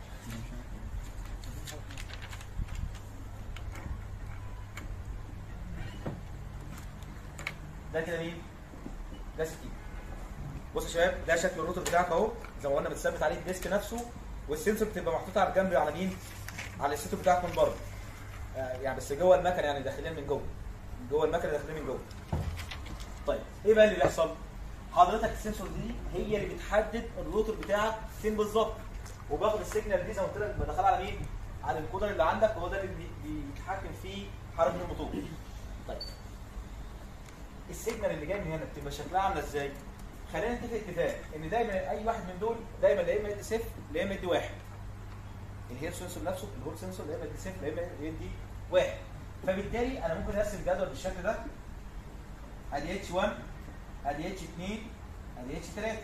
Speaker 1: ده كده مين؟ ده 60 بص يا شباب ده شكل الروتر بتاعك اهو زي ما قلنا متثبت عليه الديسك نفسه والسنسور بتبقى محطوطه على الجنب على مين؟ على السيتو بتاعك من بره آه، يعني بس جوه المكنه يعني داخلين من جوه جوه المكنه داخلين من جوه طيب ايه بقى اللي بيحصل؟ حضرتك السنسور دي هي اللي بتحدد الروتر بتاعك فين بالظبط وباخد السيجنال دي زي ما قلت لك بدخلها على مين؟ على الانكودر اللي عندك وهو ده اللي بي- بيتحكم في حركه الموتور طيب السيجنال اللي جاي من هنا بتبقى شكلها عامله ازاي خلينا نتفق اتفاق ان دايما اي واحد من دول دايما لا اما يدي صفر لا اما يدي واحد الهير سنسور نفسه الهول سنسور لا اما يدي صفر لا اما يدي واحد فبالتالي انا ممكن ارسم جدول بالشكل ده ادي اتش 1 ادي اتش 2 ادي اتش 3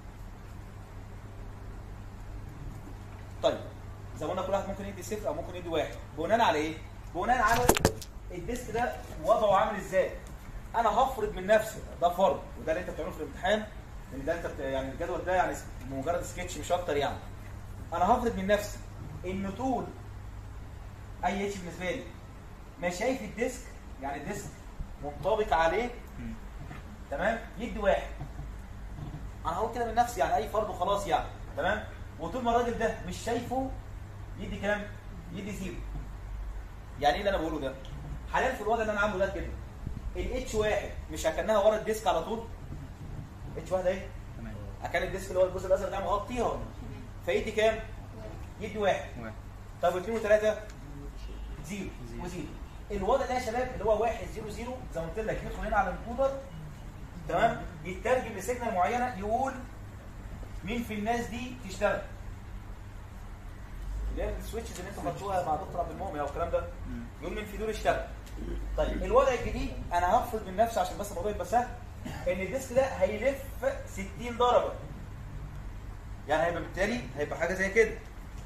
Speaker 1: طيب زي ما قلنا كل واحد ممكن يدي صفر او ممكن يدي واحد بناء على ايه؟ بناء على الديسك ده وضعه عامل ازاي؟ انا هفرض من نفسي ده فرض وده اللي انت بتعمله في الامتحان لان ده انت بت... يعني الجدول ده يعني مجرد سكتش مش اكتر يعني انا هفرض من نفسي ان طول اي اتش بالنسبه لي ما شايف الديسك يعني الديسك منطبق عليه تمام يدي واحد انا هقول كده من نفسي يعني اي فرض وخلاص يعني تمام وطول ما الراجل ده مش شايفه يدي كام يدي زيرو يعني ايه اللي انا بقوله ده حاليا في الوضع اللي انا عامله ده كده الاتش واحد مش هكنها ورا الديسك على طول اتش واحد اهي
Speaker 3: تمام
Speaker 1: اكن الديسك اللي هو الجزء الازرق ده مغطيها فيدي كام يدي واحد
Speaker 3: واحد
Speaker 1: طب واثنين وثلاثه زيرو وزيرو الوضع ده يا شباب اللي هو واحد زيرو زيرو زي ما قلت لك يدخل هنا على الكودر تمام يترجم لسيجنال معينه يقول مين في الناس دي تشتغل اللي هي السويتشز اللي انتوا خدتوها مع دكتور عبد المؤمن او الكلام ده يقول مين في دول يشتغل طيب الوضع الجديد انا هفرض من نفسي عشان بس الموضوع يبقى سهل ان الديسك ده هيلف 60 درجه يعني هيبقى بالتالي هيبقى حاجه زي كده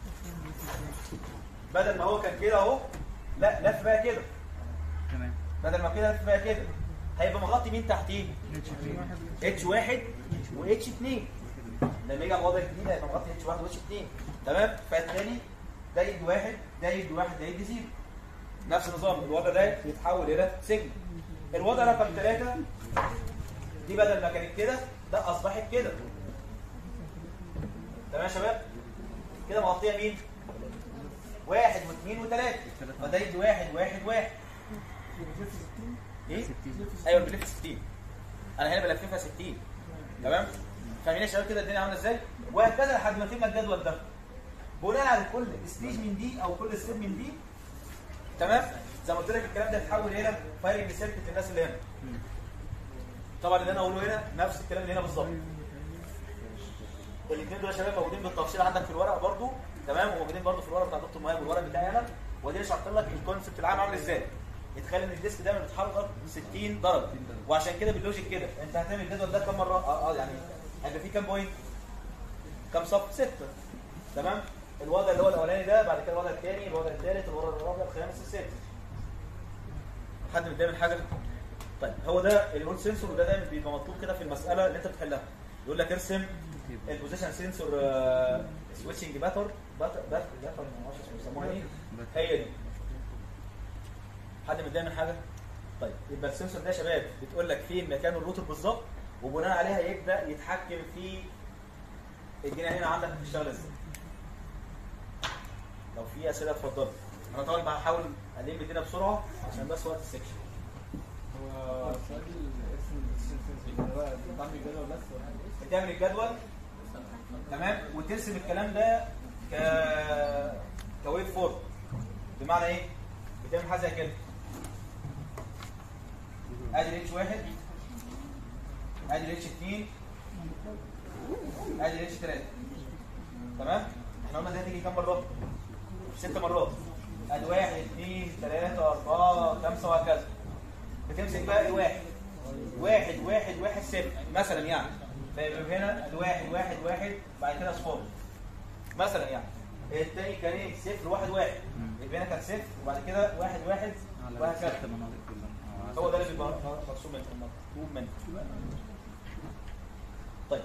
Speaker 1: بدل ما هو كان كده اهو لا لف بقى كده
Speaker 3: تمام
Speaker 1: بدل ما كده لف بقى كده هيبقى مغطي مين تحتيه اتش واحد واتش 2 لما يجي على الوضع الجديد هيبقى مغطي اتش واحد واتش 2 تمام فالتاني ده يدي واحد ده يدي واحد ده يدي زيرو نفس النظام الوضع ده يتحول الى سيجنال الوضع رقم ثلاثة دي بدل ما كانت كده ده اصبحت كده تمام يا شباب كده مغطيه مين واحد واثنين وثلاثة فده يدي واحد واحد واحد ايه؟ ايوه بلف 60 انا هنا بلففها 60 تمام؟ فاهمين يا شباب كده الدنيا عامله ازاي؟ وهكذا لحد ما تبقى الجدول ده بناء على كل ستيج من دي او كل ستيب من دي تمام؟ زي ما قلت لك الكلام ده يتحول هنا فايرنج سيركت الناس اللي هنا طبعا اللي انا اقوله هنا نفس الكلام اللي هنا بالظبط الاثنين دول يا شباب موجودين بالتفصيل عندك في الورق برضو تمام وموجودين برضو في الورق بتاع دكتور مهاب والورق بتاعي انا ودي شرحت لك الكونسبت العام عامل ازاي اتخيل ان الديسك دايما بيتحرك 60 درجه وعشان كده باللوجيك كده انت هتعمل الجدول ده كام مره اه, آه يعني هيبقى فيه كام بوينت كام صف سته تمام الوضع اللي هو الاولاني ده بعد كده الوضع الثاني الوضع الثالث الوضع الرابع الخامس السادس حد متضايق من حاجه طيب هو ده الهول سنسور وده دايما بيبقى مطلوب كده في المساله اللي انت بتحلها يقول لك ارسم البوزيشن سنسور سويتشنج باتر باتر باتر باتر ما اعرفش اسمه بيسموها ايه هي دي حد متضايق من حاجه طيب يبقى السنسور ده يا شباب بتقول لك فين مكان الروتر بالظبط وبناء عليها يبدا يتحكم في الدنيا هنا عندك بتشتغل ازاي لو في اسئله اتفضل انا طبعا بحاول الم الدنيا بسرعه عشان بس وقت السكشن
Speaker 6: هو سؤال اسم السنسور اللي هو بتعمل جدول بس ولا حاجة؟
Speaker 1: بتعمل الجدول تمام وترسم الكلام ده ك كويف فورم بمعنى ايه؟ بتعمل حاجه زي كده ادي الاتش واحد ادي الاتش 2 ادي الاتش 3 تمام؟ احنا قلنا دي هتيجي كام مره؟ ست مرات ادي واحد اثنين ثلاثة أربعة خمسة وهكذا بتمسك بقى واحد واحد واحد واحد صفر مثلا يعني فيبقى هنا الواحد واحد واحد بعد كده صفر مثلا يعني التاني كان ايه صفر واحد واحد يبقى هنا كان صفر وبعد كده واحد واحد وهكذا
Speaker 3: ست مناطق كلها
Speaker 1: هو ده اللي بيبقى مرسوم منه مطلوب منه طيب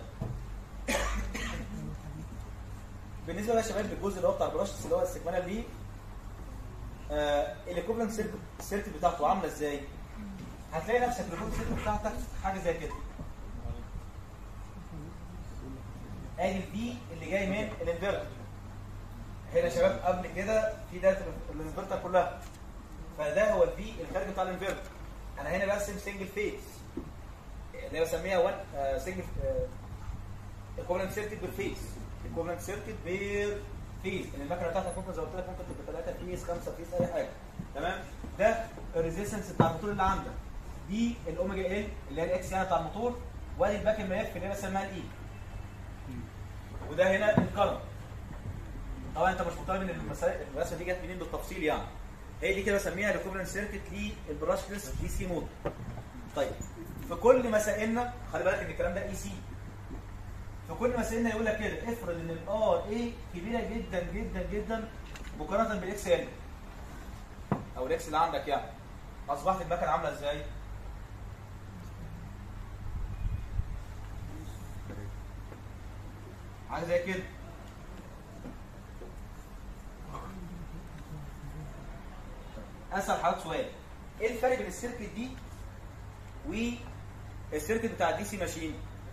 Speaker 1: بالنسبه بقى يا شباب للجزء اللي هو بتاع البراشس اللي هو الاستكمال ليه آه الايكوفلنت سيركت بتاعته عامله ازاي؟ هتلاقي نفسك الايكوفلنت سيركت بتاعتك حاجه زي كده ادي الفي اللي جاي من الانفرتر هنا يا شباب قبل كده في داتا الانفرتر كلها فده هو الفي الخارج بتاع الانفرتر انا هنا برسم سنجل فيز اللي بسميها 1 سنجل ايكوفلنت سيركت بالفيز ايكوفلنت سيركت بير فيز ان المكنه بتاعتك ممكن زي ما قلت لك ممكن تبقى 3 فيز 5 فيز اي حاجه تمام ده الريزيستنس بتاع الموتور اللي عندك دي الاوميجا ال اللي هي الاكس يعني بتاع الموتور وادي الباك الملف اللي هي بسميها الاي وده هنا الكرنت طبعا انت مش مطالب ان المسا- الرسمه دي جت منين بالتفصيل يعني هي دي كده بسميها الكوبلنت سيركت للبراشلس دي سي مود طيب في كل مسائلنا خلي بالك ان الكلام ده اي سي في كل مسائلنا يقول لك كده افرض ان الار اي كبيره جدا جدا جدا مقارنه بالاكس ال او الاكس اللي عندك يعني اصبحت المكنه عامله ازاي؟ حاجه زي كده اسال حضرتك سؤال ايه الفرق بين السيركت دي والسيركت بتاع الدي سي ماشين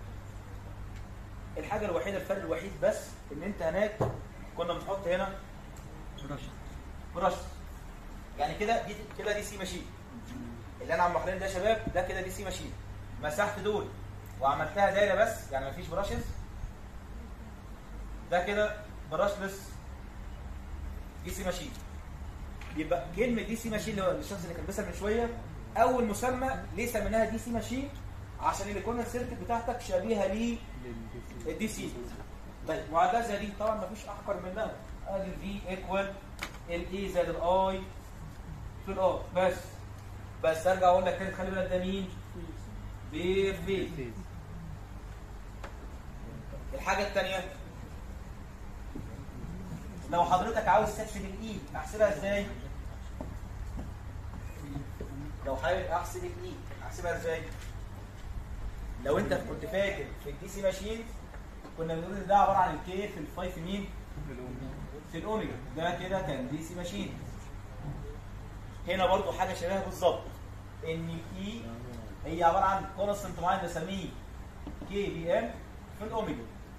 Speaker 1: الحاجه الوحيده الفرق الوحيد بس ان انت هناك كنا بنحط هنا برش يعني كده دي كده دي سي ماشين اللي انا عم بحلين ده يا شباب ده كده دي سي ماشين مسحت دول وعملتها دايره بس يعني مفيش براشز ده كده براشلس دي سي ماشين يبقى كلمه دي سي ماشين اللي هو الشخص اللي كان بيسال من شويه اول مسمى ليه سميناها دي سي ماشين عشان اللي كنا السيركت بتاعتك شبيهه ليه الدي سي طيب معادلات زي دي طبعا مفيش احقر منها ادي الفي ايكوال الاي زائد الاي في الار بس بس ارجع اقول لك كده خلي بالك ده مين؟ بير في الحاجه الثانيه لو حضرتك عاوز تحسب الاي احسبها ازاي؟ لو حابب احسب الاي احسبها ازاي؟ لو انت كنت فاكر في الدي سي ماشين كنا بنقول ان ده عباره عن الكي في الفاي في مين؟ في الاوميجا ده كده كان دي سي ماشين هنا برضو حاجه شبيهه بالظبط ان الاي هي عباره عن كونستنت معين بسميه كي بي ام في الاوميجا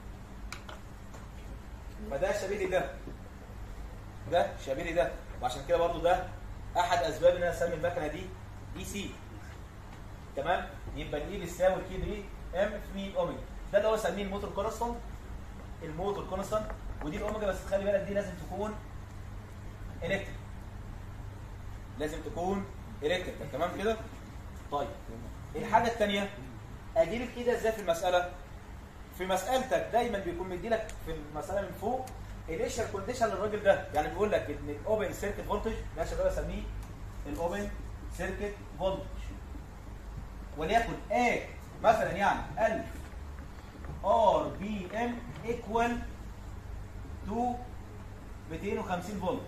Speaker 1: فده شبيه لده ده شبيه لده وعشان كده برضو ده احد اسباب ان انا اسمي المكنه دي دي سي تمام يبقى الاي بيساوي كي بي ام في مين اوميجا ده اللي هو سميه الموتور كونستنت الموتور كونستنت ودي الاوميجا بس خلي بالك دي لازم تكون الكتريك لازم تكون الكتريك تمام كده طيب الحاجه الثانيه اجيب الكده ازاي في المساله في مسالتك دايما بيكون مديلك في المساله من فوق الانيشال كونديشن للراجل ده يعني بيقول لك ان الاوبن سيركت فولتج ده يا شباب اسميه الاوبن سيركت فولتج وليكن A مثلا يعني 1000 ار بي ام ايكوال تو 250 فولت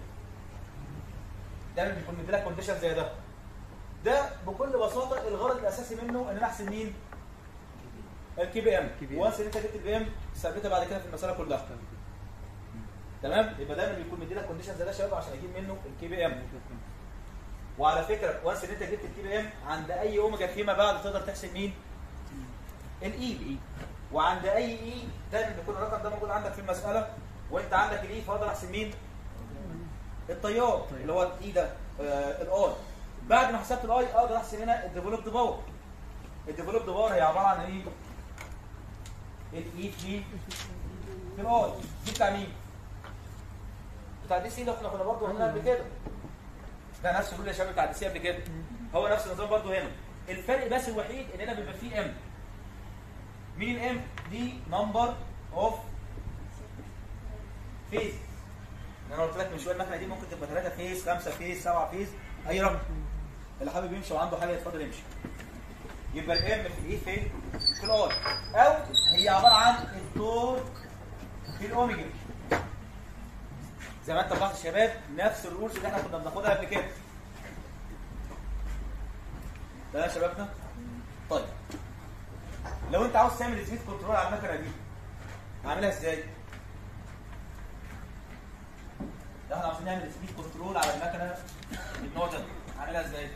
Speaker 1: ده بيكون مديلك كونديشن زي ده ده بكل بساطه الغرض الاساسي منه ان انا احسب مين؟ الكي بي ام وانس ان انت جبت البي ام ثبتها بعد كده في المساله كلها تمام يبقى دايما بيكون مديلك كونديشن زي ده يا شباب عشان اجيب منه الكي بي ام وعلى فكره وانس ان انت جبت الكي بي ام عند اي اوميجا فيما بعد تقدر تحسب مين؟ الاي وعند اي اي دايما بيكون الرقم ده موجود عندك في المساله وانت عندك الاي فاقدر احسب مين؟ التيار اللي هو الاي ده آه الاي بعد ما حسبت الاي اقدر احسب هنا الديفلوبد باور الديفلوبد باور هي عباره عن ايه؟ الاي في في الاي دي بتاع مين؟ بتاع دي سي ده احنا كنا برضه قلنا قبل كده ده نفس الرول يا شباب بتاع دي سي قبل كده هو نفس النظام برضه هنا الفرق بس الوحيد ان هنا بيبقى فيه ام مين الام دي نمبر اوف فيز انا قلت لك من شويه المكنه دي ممكن تبقى 3 فيز 5 فيز 7 فيز اي رقم اللي حابب يمشي وعنده حاجه يتفضل يمشي يبقى الام في الايه فين في الار او هي عباره عن الدور في الاوميجا زي ما انت لاحظت يا شباب نفس الرولز اللي احنا كنا بناخدها قبل كده ده يا شبابنا طيب لو انت عاوز تعمل سبيد كنترول على المكنه دي هعملها ازاي لو احنا عاوزين نعمل سبيد كنترول على المكنه النوع ده هعملها ازاي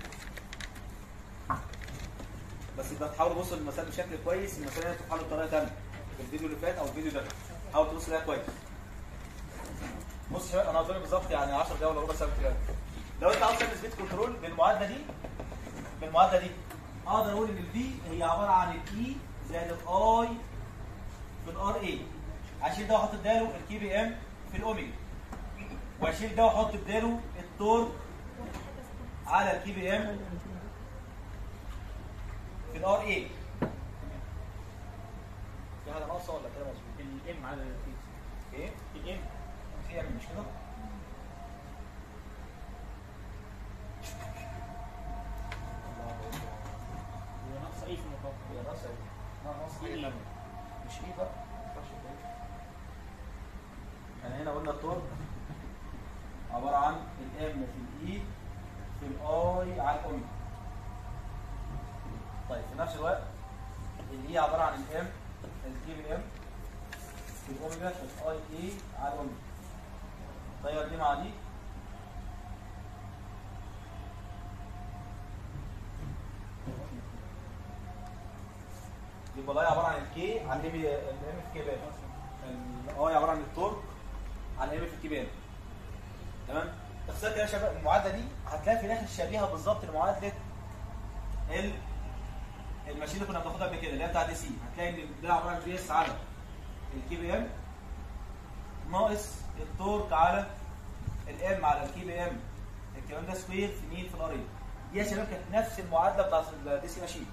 Speaker 1: بس يبقى تحاول تبص للمسائل بشكل كويس المسائل هنا تتحل بطريقه ثانيه في الفيديو اللي فات او الفيديو ده حاول تبص لها كويس بص يا شباب انا هقول بالظبط يعني 10 دقايق ولا ربع ساعه كده لو انت عاوز تعمل سبيد كنترول بالمعادله دي بالمعادله دي اقدر اقول ان الفي هي عباره عن الاي زائد الاي في الار اي عشان ده حاطط اداله الكي بي ام في الاوميجا واشيل ده واحط بداله التور على الكي بي ام في الار اي في حاجه ناقصه ولا كده مظبوط
Speaker 3: الام على الفيس
Speaker 1: ايه
Speaker 3: الام
Speaker 1: في ام مش كده
Speaker 3: هو ناقص ايه في المقام
Speaker 1: هي ناقصه ايه ناقصه
Speaker 3: إيه؟
Speaker 1: ايه مش ايه بقى ما ينفعش يبقى إيه. يعني هنا قلنا التور عباره عن الام في الاي في الاي على الاوميجا طيب في نفس الوقت الاي عباره عن الام الكي بي ام في الاوميجا في الاي اي على الاوميجا طيب دي مع دي يبقى الاي عباره عن الكي على الام الام في كي بان الاي عباره عن التورك على الام في الكي بان تمام تخسرت يا شباب المعادله دي هتلاقي في الاخر شبيهه بالظبط لمعادله ال الماشين اللي كنا بناخدها قبل كده اللي هي بتاعت دي سي هتلاقي ان ده عباره عن جي اس على الكي بي ام ناقص التورك على الام على الكي بي ام الكلام ده سكوير في مين في الار دي يا شباب كانت نفس المعادله بتاعت الدي سي ماشين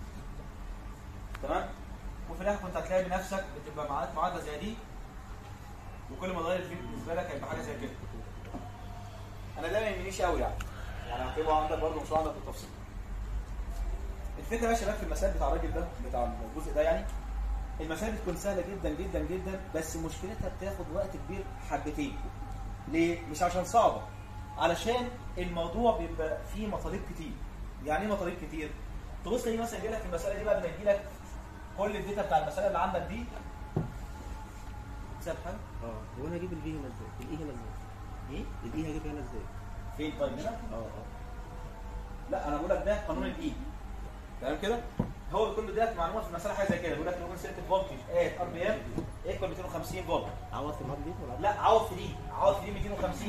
Speaker 1: تمام وفي الاخر كنت هتلاقي بنفسك بتبقى معاك معادله زي دي وكل ما تغير الفيل بالنسبه لك هيبقى حاجه زي كده انا ده ما يهمنيش قوي يعني يعني هتبقى عندك برضه مش عندك بالتفصيل الفكره يا شباب في المسائل بتاع الراجل ده بتاع الجزء ده يعني المسائل بتكون سهله جدا جدا جدا بس مشكلتها بتاخد وقت كبير حبتين ليه مش عشان صعبه علشان الموضوع بيبقى فيه مطالب كتير يعني ايه مطالب كتير تبص تلاقي مثلا جاي لك المساله دي بعد ما يجي لك كل الداتا بتاع المساله اللي عندك دي تسال حاجه
Speaker 7: اه هو انا اجيب البي هنا ازاي؟ الاي هنا ازاي؟
Speaker 1: ايه
Speaker 7: الاي هجيبها هنا ازاي؟
Speaker 1: فين طيب هنا
Speaker 7: اه اه
Speaker 1: لا انا بقول لك ده قانون الاي تمام كده هو بيكون مديلك معلومه في المساله حاجه زي كده بيقول لك لو سيرت فولتج ات ار بي ام ايكوال 250 فولت
Speaker 7: عوض في المعادله دي ولا
Speaker 1: لا عوض في دي عوض في دي 250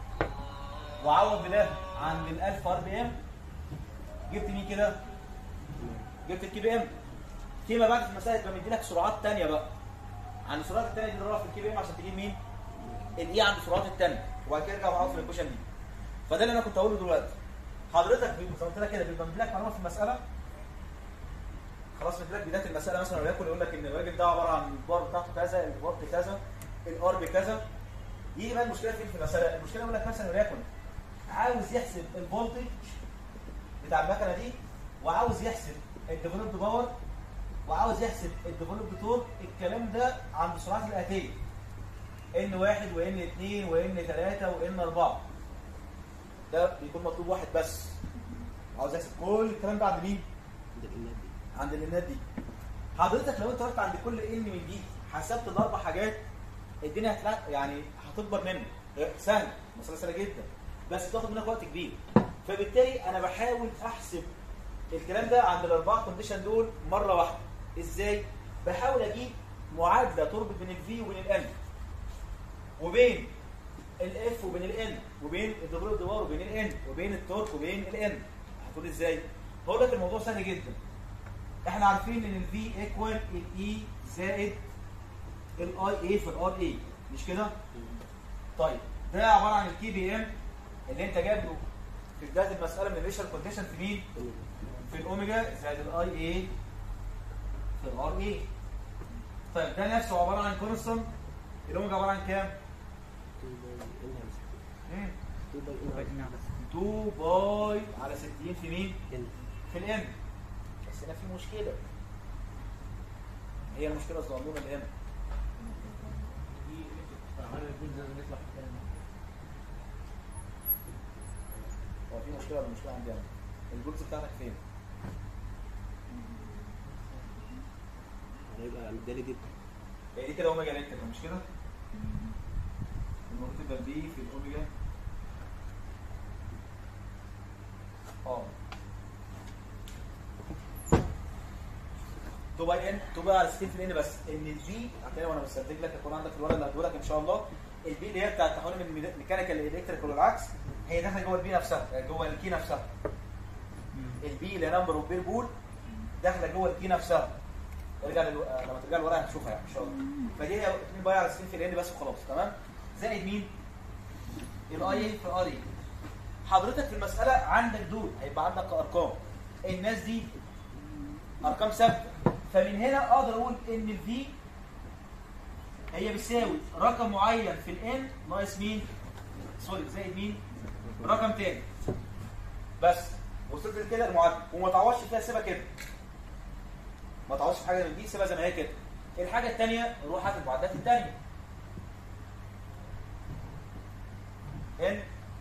Speaker 1: وعوض بده عند ال 1000 ار بي ام جبت مين كده؟ جبت الكي بي ام فيما بعد في المسائل يبقى مديلك سرعات ثانيه بقى عن السرعات الثانيه دي نروح في الكي بي ام عشان تجيب مين؟ الاي عند السرعات الثانيه وبعد كده ارجع معاهم في الايكويشن دي فده اللي انا كنت هقوله دلوقتي حضرتك بيبقى زي ما قلت لك كده بيبقى مديلك معلومه في المساله خلاص مديلك بدايه المساله مثلا وليكن يقول لك ان الراجل ده عباره عن البار بتاعته كذا البار كذا الار بكذا يجي بقى المشكله فين في المساله المشكله يقول لك مثلا وليكن عاوز يحسب الفولتج بتاع المكنه دي وعاوز يحسب الديفلوبد باور وعاوز يحسب الديفلوبد تورك الكلام ده عند السرعات الاتيه ان واحد وان اثنين وان ثلاثه وان اربعه ده بيكون مطلوب واحد بس عاوز يحسب كل الكلام ده عند مين؟
Speaker 7: عند الانات دي
Speaker 1: عند الانات دي حضرتك لو انت رحت عند كل ان من دي حسبت الاربع حاجات الدنيا هتلاقي يعني هتكبر منك سهل مساله سهله جدا بس بتاخد منك وقت كبير فبالتالي انا بحاول احسب الكلام ده عند الاربعه كونديشن دول مره واحده ازاي بحاول اجيب معادله تربط بين الفي وبين الان وبين الاف وبين الان وبين الدبليو دوار وبين الان وبين التورك وبين الان هتقول ازاي هقول لك الموضوع سهل جدا احنا عارفين ان الفي ايكوال الاي زائد الاي اي في الار اي مش كده طيب ده عباره عن الكي بي ام اللي انت جايبه في بدايه المساله من الريشال كونديشن في مين في الاوميجا زائد الاي اي في الار اي طيب ده نفسه عباره عن كونستانت الاوميجا عباره عن كام
Speaker 7: 2 باي ان
Speaker 1: 2 باي على 60 في مين
Speaker 7: ان
Speaker 1: في الام بس هنا في مشكله هي المشكله الصغنونه اللي هنا
Speaker 3: عملنا الجزء ده نطلع في الكلام
Speaker 1: هو في مشكله ولا مشكله عندي انا الجولز بتاعتك فين
Speaker 7: هيبقى مدالي دي
Speaker 1: هي دي كده اوميجا الكتريك مش كده المفروض تبقى بي في الاوميجا اه تبقى ان تبقى على 60 في الان بس ان البي هتلاقي وانا بستنتج لك يكون عندك في الورقه اللي هديهولك ان شاء الله البي اللي هي بتاعت تحويل من ميكانيكال لالكتريكال والعكس هي داخله جوه البي نفسها يعني جوه الكي نفسها البي اللي هي نمبر اوف بير بول داخله جوه الكي نفسها ارجع للو... آه، لما ترجع الورقه هتشوفها يعني ان شاء الله فدي هي 2 باي على 60 في الان بس وخلاص تمام زائد مين الاي ايه في الار ايه حضرتك في المساله عندك دول هيبقى عندك ارقام الناس دي ارقام ثابته فمن هنا اقدر اقول ان الفي هي بتساوي رقم معين في الان ناقص مين سوري زائد مين رقم تاني بس وصلت لكده المعادله وما تعوضش فيها سيبها كده ما تعوضش في حاجه من دي سيبها زي ما هي كده الحاجه الثانيه روح هات المعادلات الثانيه ان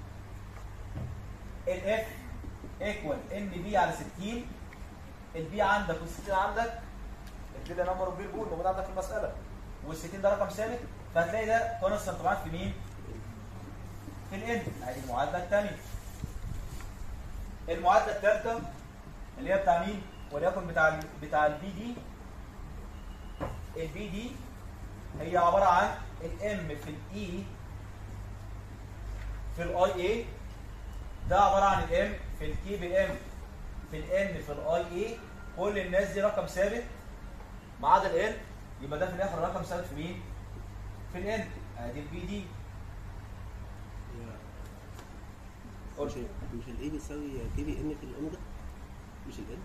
Speaker 1: الاف ايكوال ان بي على 60 البي عندك وال60 عندك البي ده نمبر كبير بول موجود عندك في المساله وال60 ده رقم ثابت فهتلاقي ده كونستنت معاك في مين؟ في الان ادي المعادله الثانيه المعادله الثالثه اللي هي بتاع مين؟ وليكن بتاع ال بتاع البي دي البي دي هي عباره عن الام في الاي في الاي اي ده عباره عن الام في الكي بالام في الان في الاي اي كل الناس دي رقم ثابت ما عدا الان يبقى ده في الاخر رقم ثابت في مين؟ في الان ادي البي دي
Speaker 7: مش مش الاي بيساوي كي بي ان في الاوميجا مش الان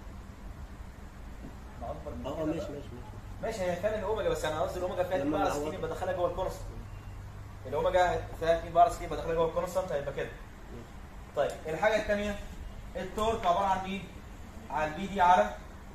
Speaker 1: ما اكبر من
Speaker 7: اه
Speaker 1: كده
Speaker 7: اه ماشي
Speaker 1: بقى.
Speaker 7: ماشي ماشي
Speaker 1: ماشي هي فعلا الاوميجا بس انا قصدي الاوميجا فيها 2
Speaker 7: لما
Speaker 1: بقى
Speaker 7: نعوض.
Speaker 1: 60 يبقى دخلها جوه الكونستنت الاوميجا فيها 2 بقى 60 يبقى دخلها جوه الكونستنت هيبقى كده طيب الحاجه الثانيه التورك عباره عن مين؟ على البي دي على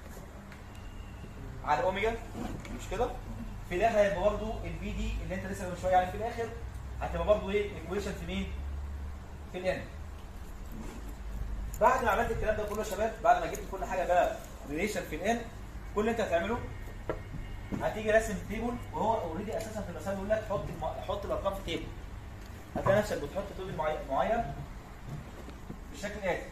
Speaker 1: على الاوميجا مش كده؟ في الاخر هيبقى برضه البي دي اللي انت لسه من شويه يعني في الاخر هتبقى برضه ايه؟ ايكويشن في مين؟ في الان بعد ما عملت الكلام ده كله يا شباب بعد ما جبت كل حاجه بقى ريليشن في الان كل اللي انت هتعمله هتيجي راسم تيبل وهو اوريدي اساسا في المسائل بيقول لك حط الم... حط الارقام في تيبل هتلاقي نفسك بتحط تيبل معين معين بالشكل الاتي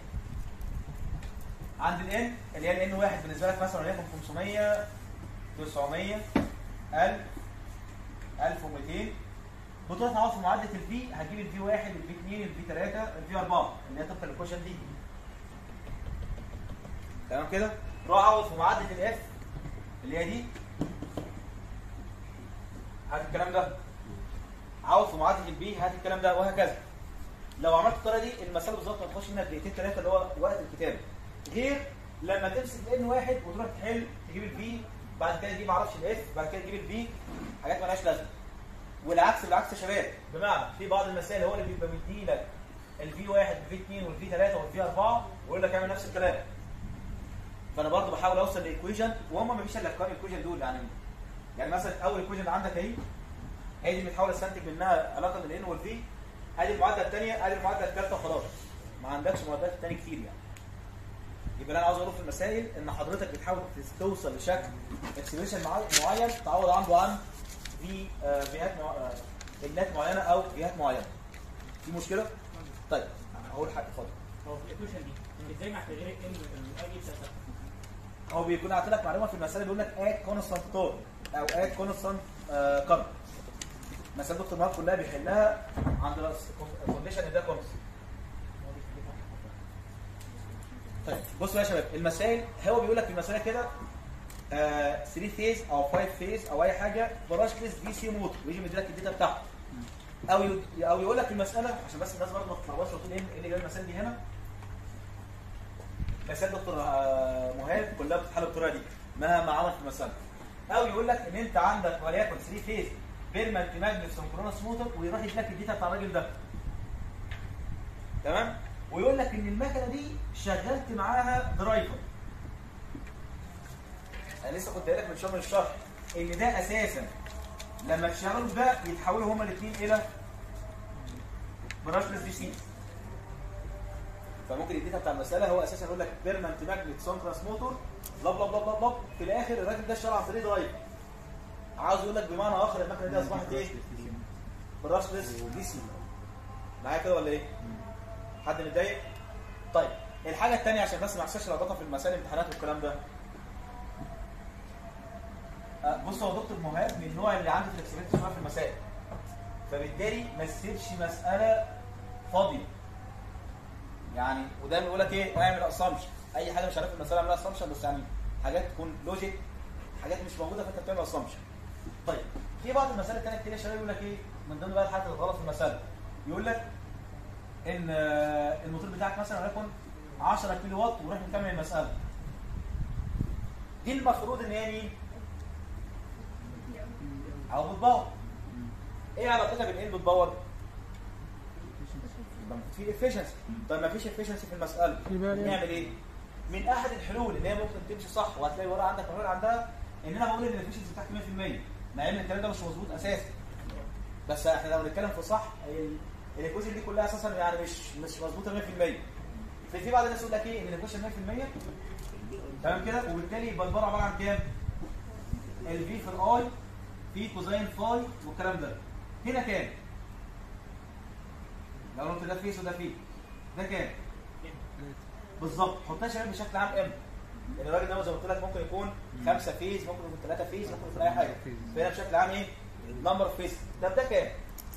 Speaker 1: عند الان اللي هي الان واحد بالنسبه لك مثلا وليكن 500 900 1000 1200 بتروح تعوض في معادله الفي هتجيب الفي 1 الفي 2 الفي 3 الفي 4 اللي هي طبقا للكوشن دي تمام كده روح عوض في معادله الاف اللي هي دي هات الكلام ده عوض في معادله البي هات الكلام ده وهكذا لو عملت الطريقه دي المساله بالظبط هتخش منها دقيقتين ثلاثه اللي هو وقت الكتابه غير لما تمسك الان واحد وتروح تحل تجيب البي بعد كده تجيب معرفش الاف بعد كده تجيب البي حاجات مالهاش لازمه والعكس بالعكس يا شباب بمعنى في بعض المسائل هو اللي بيبقى مدي لك الفي 1 والفي 2 والفي 3 والفي 4 ويقول لك اعمل نفس الكلام فانا برضو بحاول اوصل لايكويشن وهم ما فيش الا كام ايكويشن دول يعني يعني مثلا اول ايكويشن عندك اهي هي دي اللي بتحاول استنتج منها علاقه بين الان والفي ادي المعادله الثانيه ادي المعادله الثالثه وخلاص ما عندكش معادلات ثانيه كتير يعني يبقى اللي انا عاوز اقوله في المسائل ان حضرتك بتحاول توصل لشكل اكسبريشن معين تعوض عنده عن في آه، فيهات مع... آه، فيهات معينه او فيهات معينه في مشكله طيب هقول حاجه اتفضل
Speaker 4: هو في الايكويشن دي ازاي مع تغيير ان الاي بتاعتك
Speaker 1: هو بيكون عاطي لك معلومه في المساله بيقول لك اد كونستانت تور او اد كونستانت كارب مسائل دكتور مهاب كلها بيحلها عند الكونديشن ان ده كونستانت طيب بصوا يا شباب المسائل هو بيقول لك في المساله كده 3 فيز او 5 فيز او اي حاجه براشلس دي سي موتور ويجي مديلك الداتا بتاعته او ي- او يقول لك في المساله عشان بس الناس برضه ما تتلخبطش وتقول ايه إيه اللي جايب المسائل دي هنا مسائل دكتور آه، مهاب كلها بتتحل بالطريقه دي مهما عمل في المساله او يقول لك ان انت عندك وليكن 3 فيز بيرمنت ماجنت سنكرونس موتور ويروح يديلك الداتا بتاع الراجل ده تمام ويقول لك ان المكنه دي شغلت معاها درايفر انا لسه كنت قايل لك من شهر من الشهر ان ده اساسا لما تشغلوا ده يتحولوا هما الاثنين الى براشلس دي سي فممكن الداتا بتاع المساله هو اساسا يقول لك بيرمنت ماجنت سنكرونس موتور بلا بلا بلا بلا بلا في الاخر الراجل ده اشتغل عن طريق درايفر عاوز يقول لك بمعنى اخر المكنه دي اصبحت ايه؟ براشلس دي سي معايا كده ولا ايه؟ حد متضايق؟ طيب الحاجه الثانيه عشان بس ما يحصلش لخبطه في المسائل الامتحانات والكلام ده آه، بص هو دكتور مهاب من النوع اللي عنده فلكسبيتي شويه في المسائل فبالتالي ما تسيبش مساله فاضيه يعني ودايما يقول لك ايه اعمل اسامبشن اي حاجه مش عارف المساله اعملها اسامبشن بس يعني حاجات تكون لوجيك حاجات مش موجوده فانت بتعمل اسامبشن طيب في بعض المسائل الثانيه كتير يا شباب يقول لك ايه من ضمن بقى الحاجات اللي غلط في المساله يقول لك ان آه، الموتور بتاعك مثلا وليكن 10 كيلو واط ونروح نكمل المساله دي المفروض ان هي مين؟ او بتباور ايه علاقتها بالانبوت باور؟ يبقى في افشنسي طيب ما فيش افشنسي في المساله نعمل ايه؟ من احد الحلول اللي هي ممكن تمشي صح وهتلاقي ورا عندك حلول عندها ان انا بقول ان الافشنسي بتاعتي 100% مع ان الكلام ده مش مظبوط اساسا بس احنا لو بنتكلم في صح ال- الايكويشن دي كلها اساسا يعني مش مش مظبوطه 100% في في بعض الناس يقول لك ايه ان الايكويشن 100% تمام كده وبالتالي يبقى البار عباره عن كام؟ الفي في الاي في كوزين فاي والكلام ده هنا كام؟ لو قلت ده فيس وده فيه ده كام؟ بالظبط حطها يا شباب بشكل عام ام لان الراجل ده زي ما قلت لك ممكن يكون خمسه فيز ممكن يكون ثلاثه فيز ممكن يكون اي حاجه فهنا بشكل عام ايه؟ نمبر فيز طب ده كام؟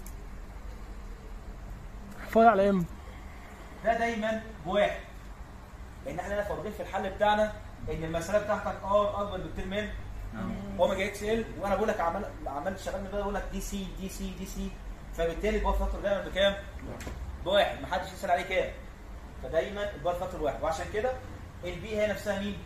Speaker 8: فاضل على ام
Speaker 1: ده دايما بواحد لان احنا هنا فاضلين في الحل بتاعنا ان المساله بتاعتك ار اكبر بكتير من اوميجا اكس ال وانا بقول لك عمال عمال شغال من ده بقول لك دي سي دي سي دي سي فبالتالي البار فاكتور دايما بكام؟ بواحد محدش يسال عليه كام فدايما البار فاكتور واحد وعشان كده البي هي نفسها مين؟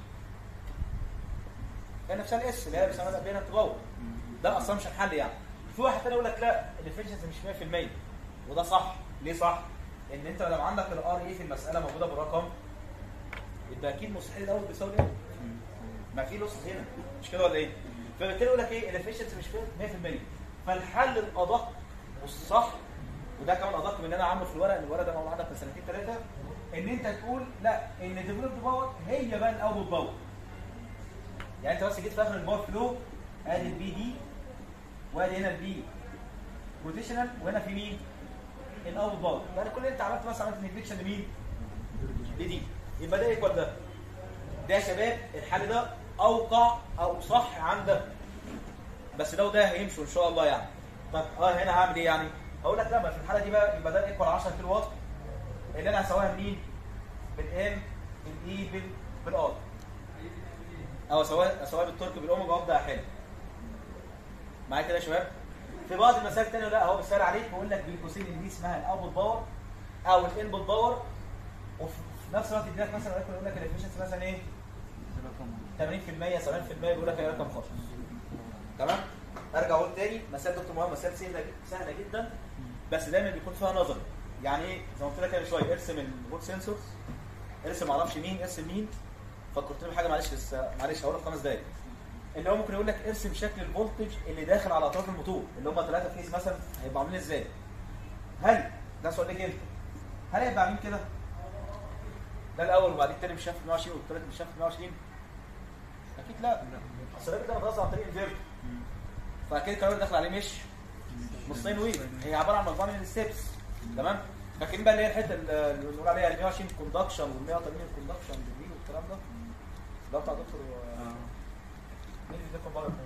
Speaker 1: هي نفسها الاس اللي هي بيسموها بينها تبور ده اسامبشن حل يعني في واحد تاني يقول لك لا الافشنسي مش 100% وده صح ليه صح؟ ان انت لو عندك الار اي في المساله موجوده بالرقم يبقى اكيد مستحيل الاول بيساوي ايه؟ ما في لوس هنا مش كده ولا ايه؟ فبالتالي يقول لك ايه الافشنسي مش 100% فالحل الادق والصح وده كمان ادق من اللي انا عامله في الورق الورق ده موجود عندك من سنتين ثلاثه ان انت تقول لا ان ديفلوب باور هي بقى الاوتبوت باور يعني انت بس جيت في اخر الباور فلو ادي البي دي وادي هنا البي روتيشنال وهنا في مين؟ الاوتبوت باور يعني كل اللي انت عملت بس عملت نيجليكشن لمين؟ لدي يبقى ده ايكوال ده ده يا شباب الحل ده اوقع او صح عن ده بس ده وده هيمشوا ان شاء الله يعني طب اه هنا هعمل ايه يعني؟ هقول لك لا ما في الحاله دي بقى يبقى ده ايكوال 10 كيلو واط اللي انا هساويها منين؟ بالام بالاي بال بالار او اسويها اسويها بالتورك بالاوميجا وابدا احل معايا كده يا شباب؟ في بعض المسائل الثانيه لا هو بيسال عليك بيقول لك بالقوسين ان دي اسمها الاوتبوت باور او الانبوت باور وفي في نفس الوقت يديلك مثلا وليكن يقول لك الافشنسي مثلا ايه؟ 80% 70% بيقول لك ايه رقم خالص تمام؟ ارجع اقول تاني مسائل دكتور مهم مسائل سهله سهله جدا بس دايما بيكون فيها نظري يعني ايه زي ما قلت لك من شويه ارسم البوت سنسورز ارسم معرفش مين ارسم مين فكرتني بحاجه معلش لسه معلش هقولها في خمس دقايق اللي هو ممكن يقول لك ارسم شكل الفولتج اللي داخل على اطراف الموتور اللي هم ثلاثه فيز مثلا هيبقوا عاملين ازاي؟ هل ده سؤال ليك انت هل هيبقى عاملين كده؟ ده الاول وبعدين الثاني مش شاف 120 والثالث مش شاف 120 اكيد لا اصل الراجل ده متوزع عن طريق الفيرت فاكيد الكلام اللي داخل عليه مش نصين ويف هي عباره عن مجموعه من الستبس تمام فاكرين بقى اللي هي الحته اللي بنقول عليها ال 120 كوندكشن وال 180 كوندكشن ديجري والكلام ده ده بتاع دكتور آه، مين اللي بيديكم بره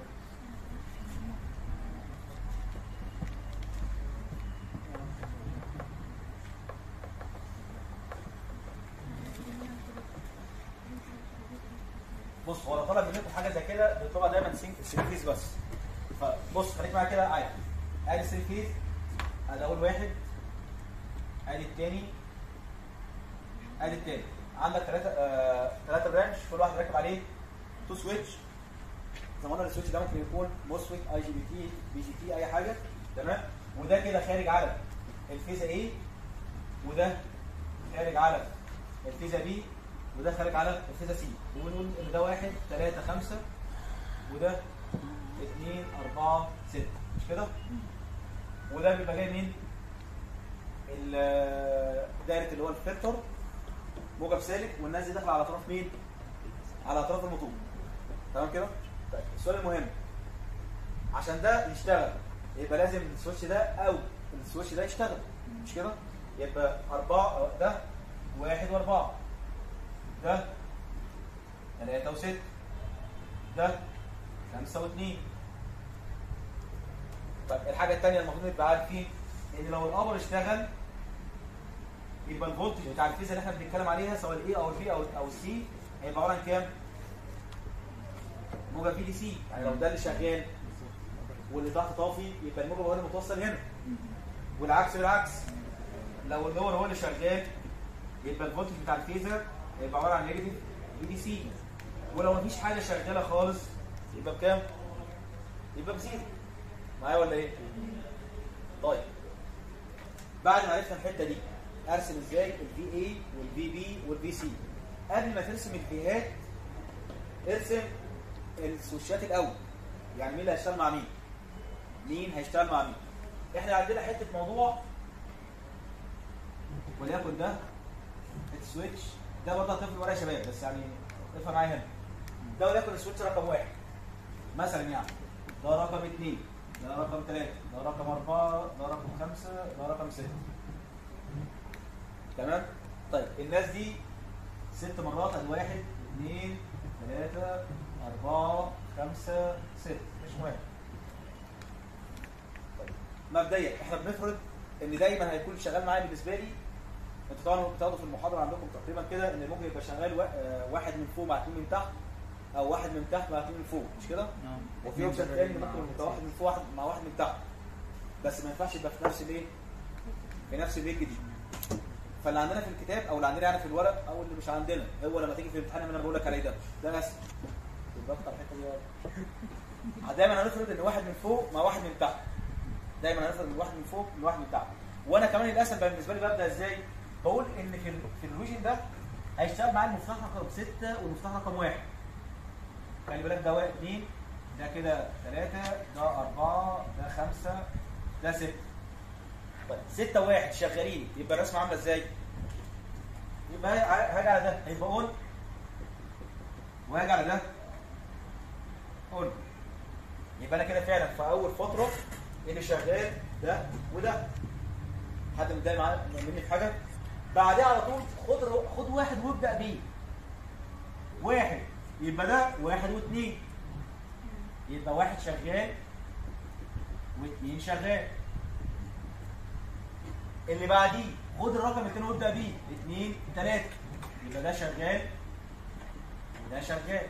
Speaker 1: بص هو لو طلب منكم حاجه زي كده بتبقى دايما سينك سيرفيس بس فبص خليك معايا كده عادي ادي سيرفيس ادي اول واحد ادي الثاني ادي الثاني عندك ثلاثه آه ثلاثه برانش كل واحد راكب عليه تو سويتش زي ما قلنا السويتش ده ممكن يكون موسفيت اي جي بي تي بي جي تي اي حاجه تمام وده كده خارج على الفيزا اي وده خارج على الفيزا بي وده خارج على الفيزا سي وبنقول ان ده واحد ثلاثة خمسة وده اثنين أربعة ستة مش كده؟ وده بيبقى جاي من ال- دايرة اللي هو الفلتر موجب سالك والناس دي داخلة على أطراف مين؟ على أطراف الموتور تمام كده؟ طيب السؤال المهم عشان ده يشتغل يبقى لازم السويتش ده أو السويتش ده يشتغل مش كده؟ يبقى أربعة ده واحد وأربعة ده ثلاثة وستة ده خمسة واثنين طيب الحاجة التانية المفروض نبقى عارفين إن لو الأمر اشتغل يبقى الفولتج بتاع الفيزا اللي احنا بنتكلم عليها سواء الاي او البي او او السي هيبقى عبارة عن كام؟ موجب في دي سي يعني لو ده اللي شغال واللي تحت طافي يبقى الموجب هو اللي متوصل هنا والعكس بالعكس لو اللور هو اللي شغال يبقى الفولتج بتاع الفيزر هيبقى عباره عن نيجاتيف اي دي سي ولو مفيش حاجه شغاله خالص يبقى بكام؟ يبقى بزيرو معايا ولا ايه؟ طيب بعد ما عرفنا الحته دي ارسم ازاي الفي اي والفي بي والفي سي قبل ما ترسم الفيهات ارسم السوشيات الاول يعني مين اللي هيشتغل مع مين مين هيشتغل مع مين احنا عندنا حته موضوع وليكن ده السويتش ده برضه هتفرق ورا يا شباب بس يعني افهم معايا هنا ده وليكن السويتش رقم واحد مثلا يعني ده رقم اثنين ده رقم ثلاثة ده رقم أربعة ده رقم خمسة ده رقم ستة تمام؟ طيب الناس دي ست مرات ادي واحد اثنين ثلاثة أربعة خمسة ست مش مهم طيب مبدئيا احنا بنفرض ان دايما هيكون شغال معايا بالنسبة لي انتوا طبعا بتاخدوا في المحاضرة عندكم تقريبا كده ان ممكن يبقى شغال وا- آه، واحد من فوق مع اثنين من تحت او واحد من تحت مع اثنين من فوق مش كده؟
Speaker 3: نعم
Speaker 1: وفي اوبشن تاني ممكن يبقى واحد من فوق واحد مع واحد من تحت بس ما ينفعش يبقى في نفس الايه؟ في نفس الرينج دي فاللي عندنا في الكتاب او اللي عندنا يعني في الورق او اللي مش عندنا هو لما تيجي في الامتحان اللي انا بقول لك عليه ده ده بس يبقى اكتر الحته دي ورا. دايما هنفرض ان واحد من فوق مع واحد من تحت دايما هنفرض ان واحد من فوق من واحد من تحت وانا كمان الاسهل بقى بالنسبه لي ببدا ازاي؟ بقول ان في ال- في الريجن ده هيشتغل معايا المفتاح رقم 6 والمفتاح رقم 1 خلي بالك ده واحد اثنين ده كده ثلاثة ده أربعة ده خمسة ده ستة طيب ستة واحد شغالين يبقى الرسمة عاملة ازاي؟ يبقى ه- هاجي على ده هيبقى اون وهاجي على ده اون يبقى انا كده فعلا في اول فترة اللي شغال ده وده حد متضايق معايا مني في حاجة بعدها على طول خد خد واحد وابدأ بيه واحد يبقى ده واحد واثنين يبقى واحد شغال واثنين شغال اللي بعديه خد الرقم اثنين وابدا بيه اثنين ثلاثة يبقى ده شغال وده شغال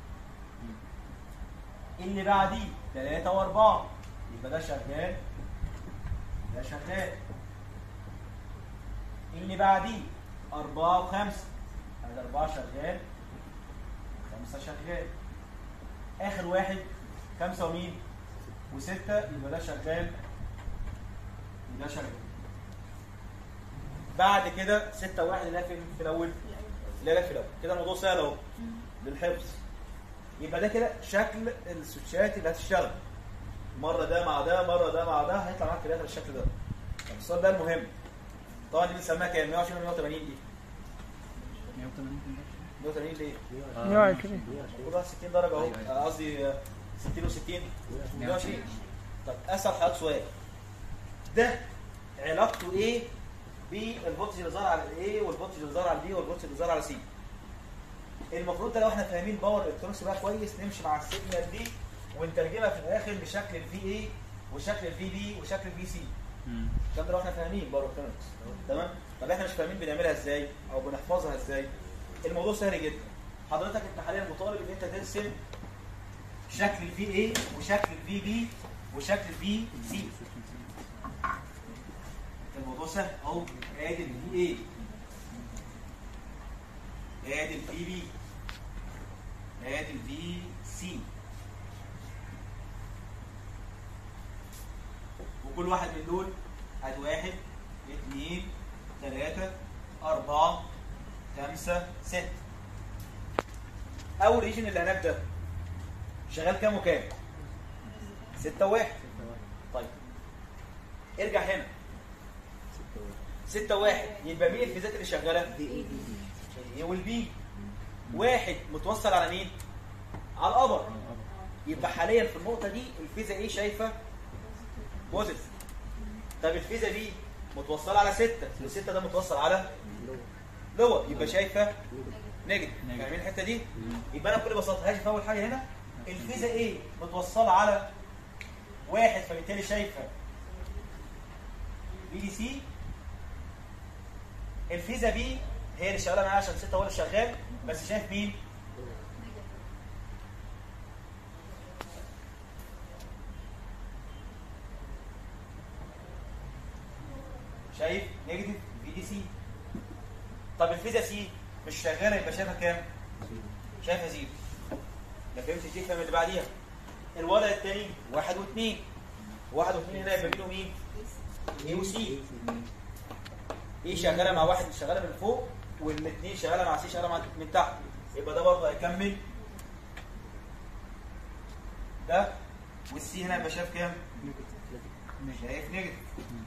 Speaker 1: اللي بعديه ثلاثة وأربعة يبقى ده شغال وده شغال اللي بعديه أربعة وخمسة هذا أربعة شغال خمسة شغال آخر واحد خمسة ومين؟ وستة يبقى ده شغال وده شغال بعد كده ستة واحد اللي هي في في الأول اللي هي في الأول كده الموضوع سهل أهو للحفظ يبقى ده كده شكل السويتشات اللي هتشتغل مرة ده مع ده مرة ده مع ده هيطلع معاك في الآخر الشكل ده طب السؤال ده المهم طبعا دي بنسميها كام 120 ولا 180 دي
Speaker 3: 180
Speaker 1: 180 ليه؟
Speaker 2: 120
Speaker 1: المفروض 60 درجة اهو آه، قصدي آه، 60 و60 120 طب اسال حضرتك سؤال ده علاقته ايه بالفولتج اللي ظهر على الاي والفولتج اللي ظهر على البي والفولتج اللي ظهر على سي المفروض ده لو احنا فاهمين باور الكترونكس بقى كويس نمشي مع السيجنال دي ونترجمها في الاخر لشكل الفي اي وشكل الفي بي وشكل الفي سي الكلام ده لو احنا فاهمين باور الكترونكس تمام طب احنا مش فاهمين بنعملها ازاي او بنحفظها ازاي الموضوع سهل جدا حضرتك انت حاليا مطالب ان انت ترسم شكل الفي اي وشكل الفي بي وشكل الفي سي الموضوع سهل اهو ادي الفي اي ادي الفي بي ادي الفي سي وكل واحد من دول ادي واحد اثنين ثلاثة أربعة خمسة ستة أول ريجن اللي هناك ده شغال كام وكام؟ ستة واحد طيب ارجع هنا ستة واحد يبقى مين الفيزات اللي شغالة؟ الاي والبي واحد متوصل على مين؟ على القمر يبقى حاليا في النقطة دي الفيزا ايه شايفة؟ بوزيتيف طب الفيزا بي متوصلة على ستة الستة ده متوصل على لور يبقى شايفة نيجاتيف
Speaker 3: نيجاتيف.
Speaker 1: فاهمين الحتة دي؟ يبقى انا بكل بساطة هاجي في أول حاجة هنا الفيزا ايه متوصلة على واحد فبالتالي شايفة بي دي سي الفيزا بي هي اللي شغاله معايا عشان ستة هو اللي شغال بس شايف مين؟ شايف نيجاتيف دي سي طب الفيزا سي مش شغاله يبقى شايفها كام؟ شايفها زيرو ما فهمتش دي فاهم اللي بعديها الوضع الثاني واحد واثنين واحد واثنين هنا يبقى بينهم مين؟ اي وسي ايه شغاله مع واحد شغاله من فوق والاثنين شغاله مع سي شغاله مع من تحت يبقى ده برضه هيكمل ده والسي هنا يبقى شايف كام؟ شايف نيجاتيف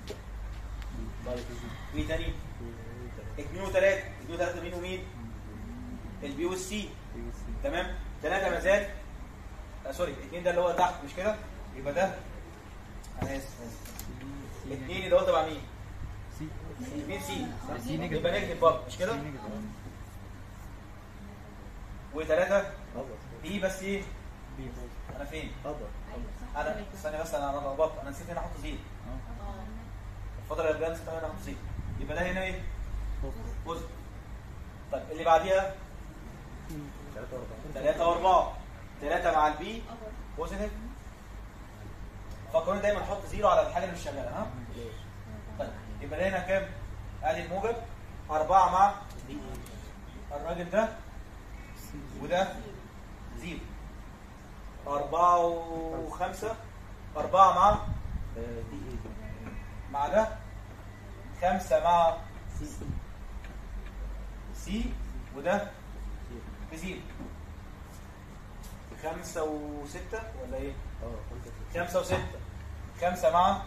Speaker 1: ايه تاني؟ اثنين وثلاثه اثنين وثلاثه مين ومين؟ البي والسي تمام؟ ثلاثه مزاد آه سوري اثنين ده اللي هو تحت مش كده؟ يبقى ده انا اسف اسف اثنين اللي هو تبع مين؟ مين سي؟ يبقى نيجاتيف برضه مش كده؟ وثلاثه بي بس ايه؟ انا فين؟ انا استنى بس انا انا لخبطت انا نسيت هنا احط زيرو الفتره اللي جايه نسيت هنا احط زيرو يبقى ده هنا ايه؟ جزء طيب اللي بعديها ثلاثة وأربعة ثلاثة مع البي بوزيتيف فكروني دايما احط زيرو على الحاجة اللي مش شغالة ها؟ طيب يبقى ده هنا كام؟ ادي الموجب أربعة مع الراجل ده وده زيرو أربعة وخمسة أربعة مع مع ده خمسة مع سي وده بزيرو خمسة وستة ولا ايه؟ خمسة وستة خمسة مع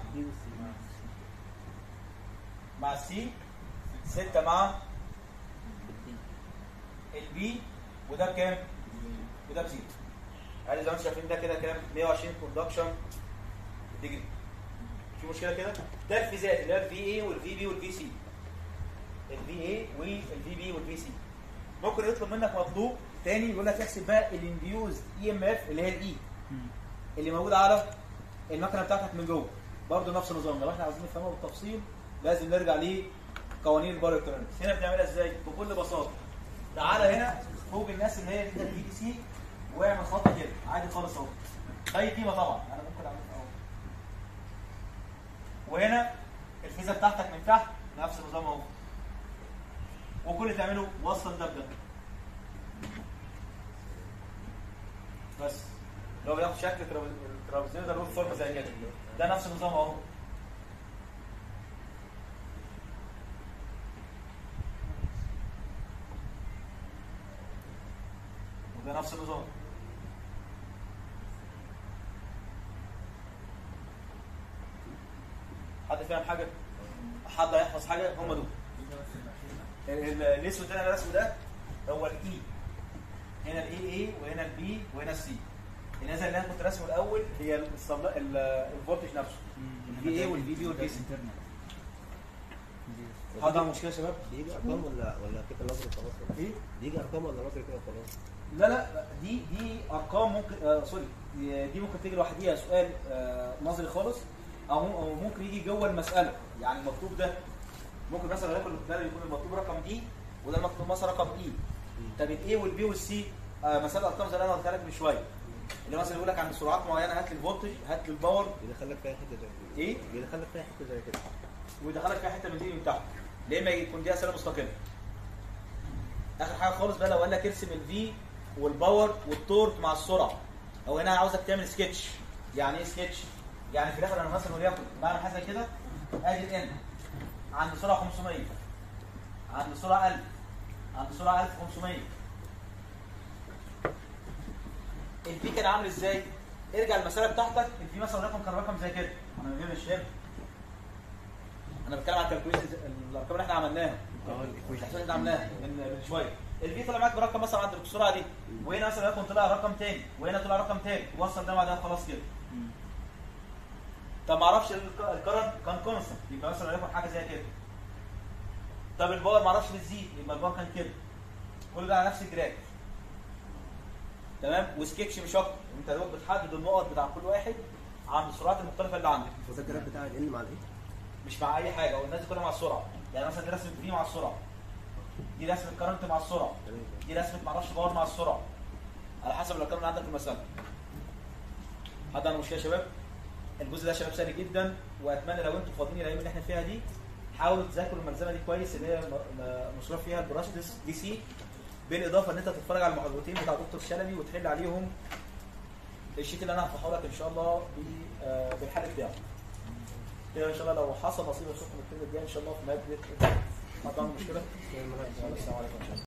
Speaker 1: مع السي ستة مع البي وده بكام؟ وده بزيرو عادي زي ما انتم شايفين ده كده كام 120 كوندكشن ديجري في مشكله كده ده الفيزات اللي هي الفي اي والفي بي والفي سي الفي اي والفي بي والفي سي ممكن يطلب منك مطلوب تاني يقول لك احسب بقى الانديوز اي ام اف اللي هي الاي اللي موجود على المكنه بتاعتك من جوه برضه نفس النظام لو احنا عايزين نفهمه بالتفصيل لازم نرجع لقوانين البار الكترونكس هنا بنعملها ازاي بكل بساطه تعالى هنا فوق الناس اللي هي الفي دي سي واعمل خط كده عادي خالص اهو اي قيمه طبعا انا ممكن اعملها اهو وهنا الفيزا بتاعتك من تحت نفس النظام اهو وكل اللي تعمله وصل ده بده بس لو بياخد شكل ترابيزين ده له فورمه زي كده ده نفس النظام اهو وده نفس النظام حد فاهم حاجه حد هيحفظ حاجه هم دول ال- ال- الاسود ده اللي انا رسمه ده هو الاي هنا الاي اي وهنا البي وهنا السي النازل اللي انا كنت راسمه الاول هي الصبلا- ال- الفولتج نفسه الفي اي والفي بي والفي سي حد عنده مشكله يا شباب؟
Speaker 7: بيجي ارقام ولا ولا كده نظري خلاص ولا
Speaker 1: ايه؟
Speaker 7: بيجي ارقام ولا نظري كده خلاص
Speaker 1: لا لا لا، دي دي ارقام ممكن آه سوري دي, دي ممكن تيجي لوحديها سؤال آه نظري خالص او مم- أو ممكن يجي جوه المساله يعني المطلوب ده ممكن مثلا وليكن ده يكون المطلوب رقم دي وده المطلوب مثلا رقم اي طب الاي والبي والسي آه مساله ارقام زي اللي انا قلتها لك من شويه اللي مثلا يقول لك عند سرعات معينه هات لي الفولتج هات لي الباور
Speaker 7: بيدخلك فيها حته زي كده
Speaker 1: ايه
Speaker 7: بيدخلك فيها حته زي كده
Speaker 1: ويدخلك فيها حته من دي من تحت ليه ما يكون دي اسئله مستقله اخر حاجه خالص بقى لو قال لك ارسم الفي والباور والتورك مع السرعه او هنا عاوزك تعمل سكتش يعني ايه سكتش يعني في الاخر انا مثلا وليكن بعمل حاجه زي كده ادي الان عند سرعه 500 عند سرعه 1000 عند سرعه 1500 الفي كان عامل ازاي ارجع المساله بتاعتك الفي مثلا رقم كان رقم زي كده انا من غير مش فاهم انا بتكلم على الكالكوليشن الارقام اللي احنا عملناها الاحصائيات اللي عملناها من من شويه الفي طلع معاك برقم مثلا عند السرعه دي وهنا مثلا يكون طلع رقم تاني وهنا طلع رقم تاني وصل ده مع ده خلاص كده طب ما اعرفش الك- الكرنت كان كونستنت يبقى مثلا يكون حاجه زي كده طب الباور ما اعرفش بتزيد يبقى الباور كان كده كل ده على نفس الجراف تمام وسكتش مش اكتر انت يا دوب بتحدد النقط بتاع كل واحد عند السرعات المختلفه اللي عندك
Speaker 7: وده الجراف بتاع الان مع الايه؟
Speaker 1: مش مع اي حاجه هو الناس دي كلها مع السرعه يعني مثلا دي رسمه في مع السرعه دي رسمه كرنت مع السرعه
Speaker 7: تمام
Speaker 1: دي رسمه معرفش باور مع السرعه على حسب الارقام اللي عندك في المساله حد عنده مشكله يا شباب الجزء ده يا شباب سهل جدا واتمنى لو انتم فاضيين الايام اللي احنا فيها دي حاولوا تذاكروا الملزمه دي كويس اللي هي م- م- مشروع فيها البراشتس دي سي بالاضافه ان انت تتفرج على المحاضرتين بتاع دكتور شلبي وتحل عليهم الشيت اللي انا هفتحه لك ان شاء الله ب- آه، بالحل بتاعه. كده ان شاء الله لو حصل نصيب اشوفكم الترم الجاي ان شاء الله في ماده ما عندنا مشكله. السلام عليكم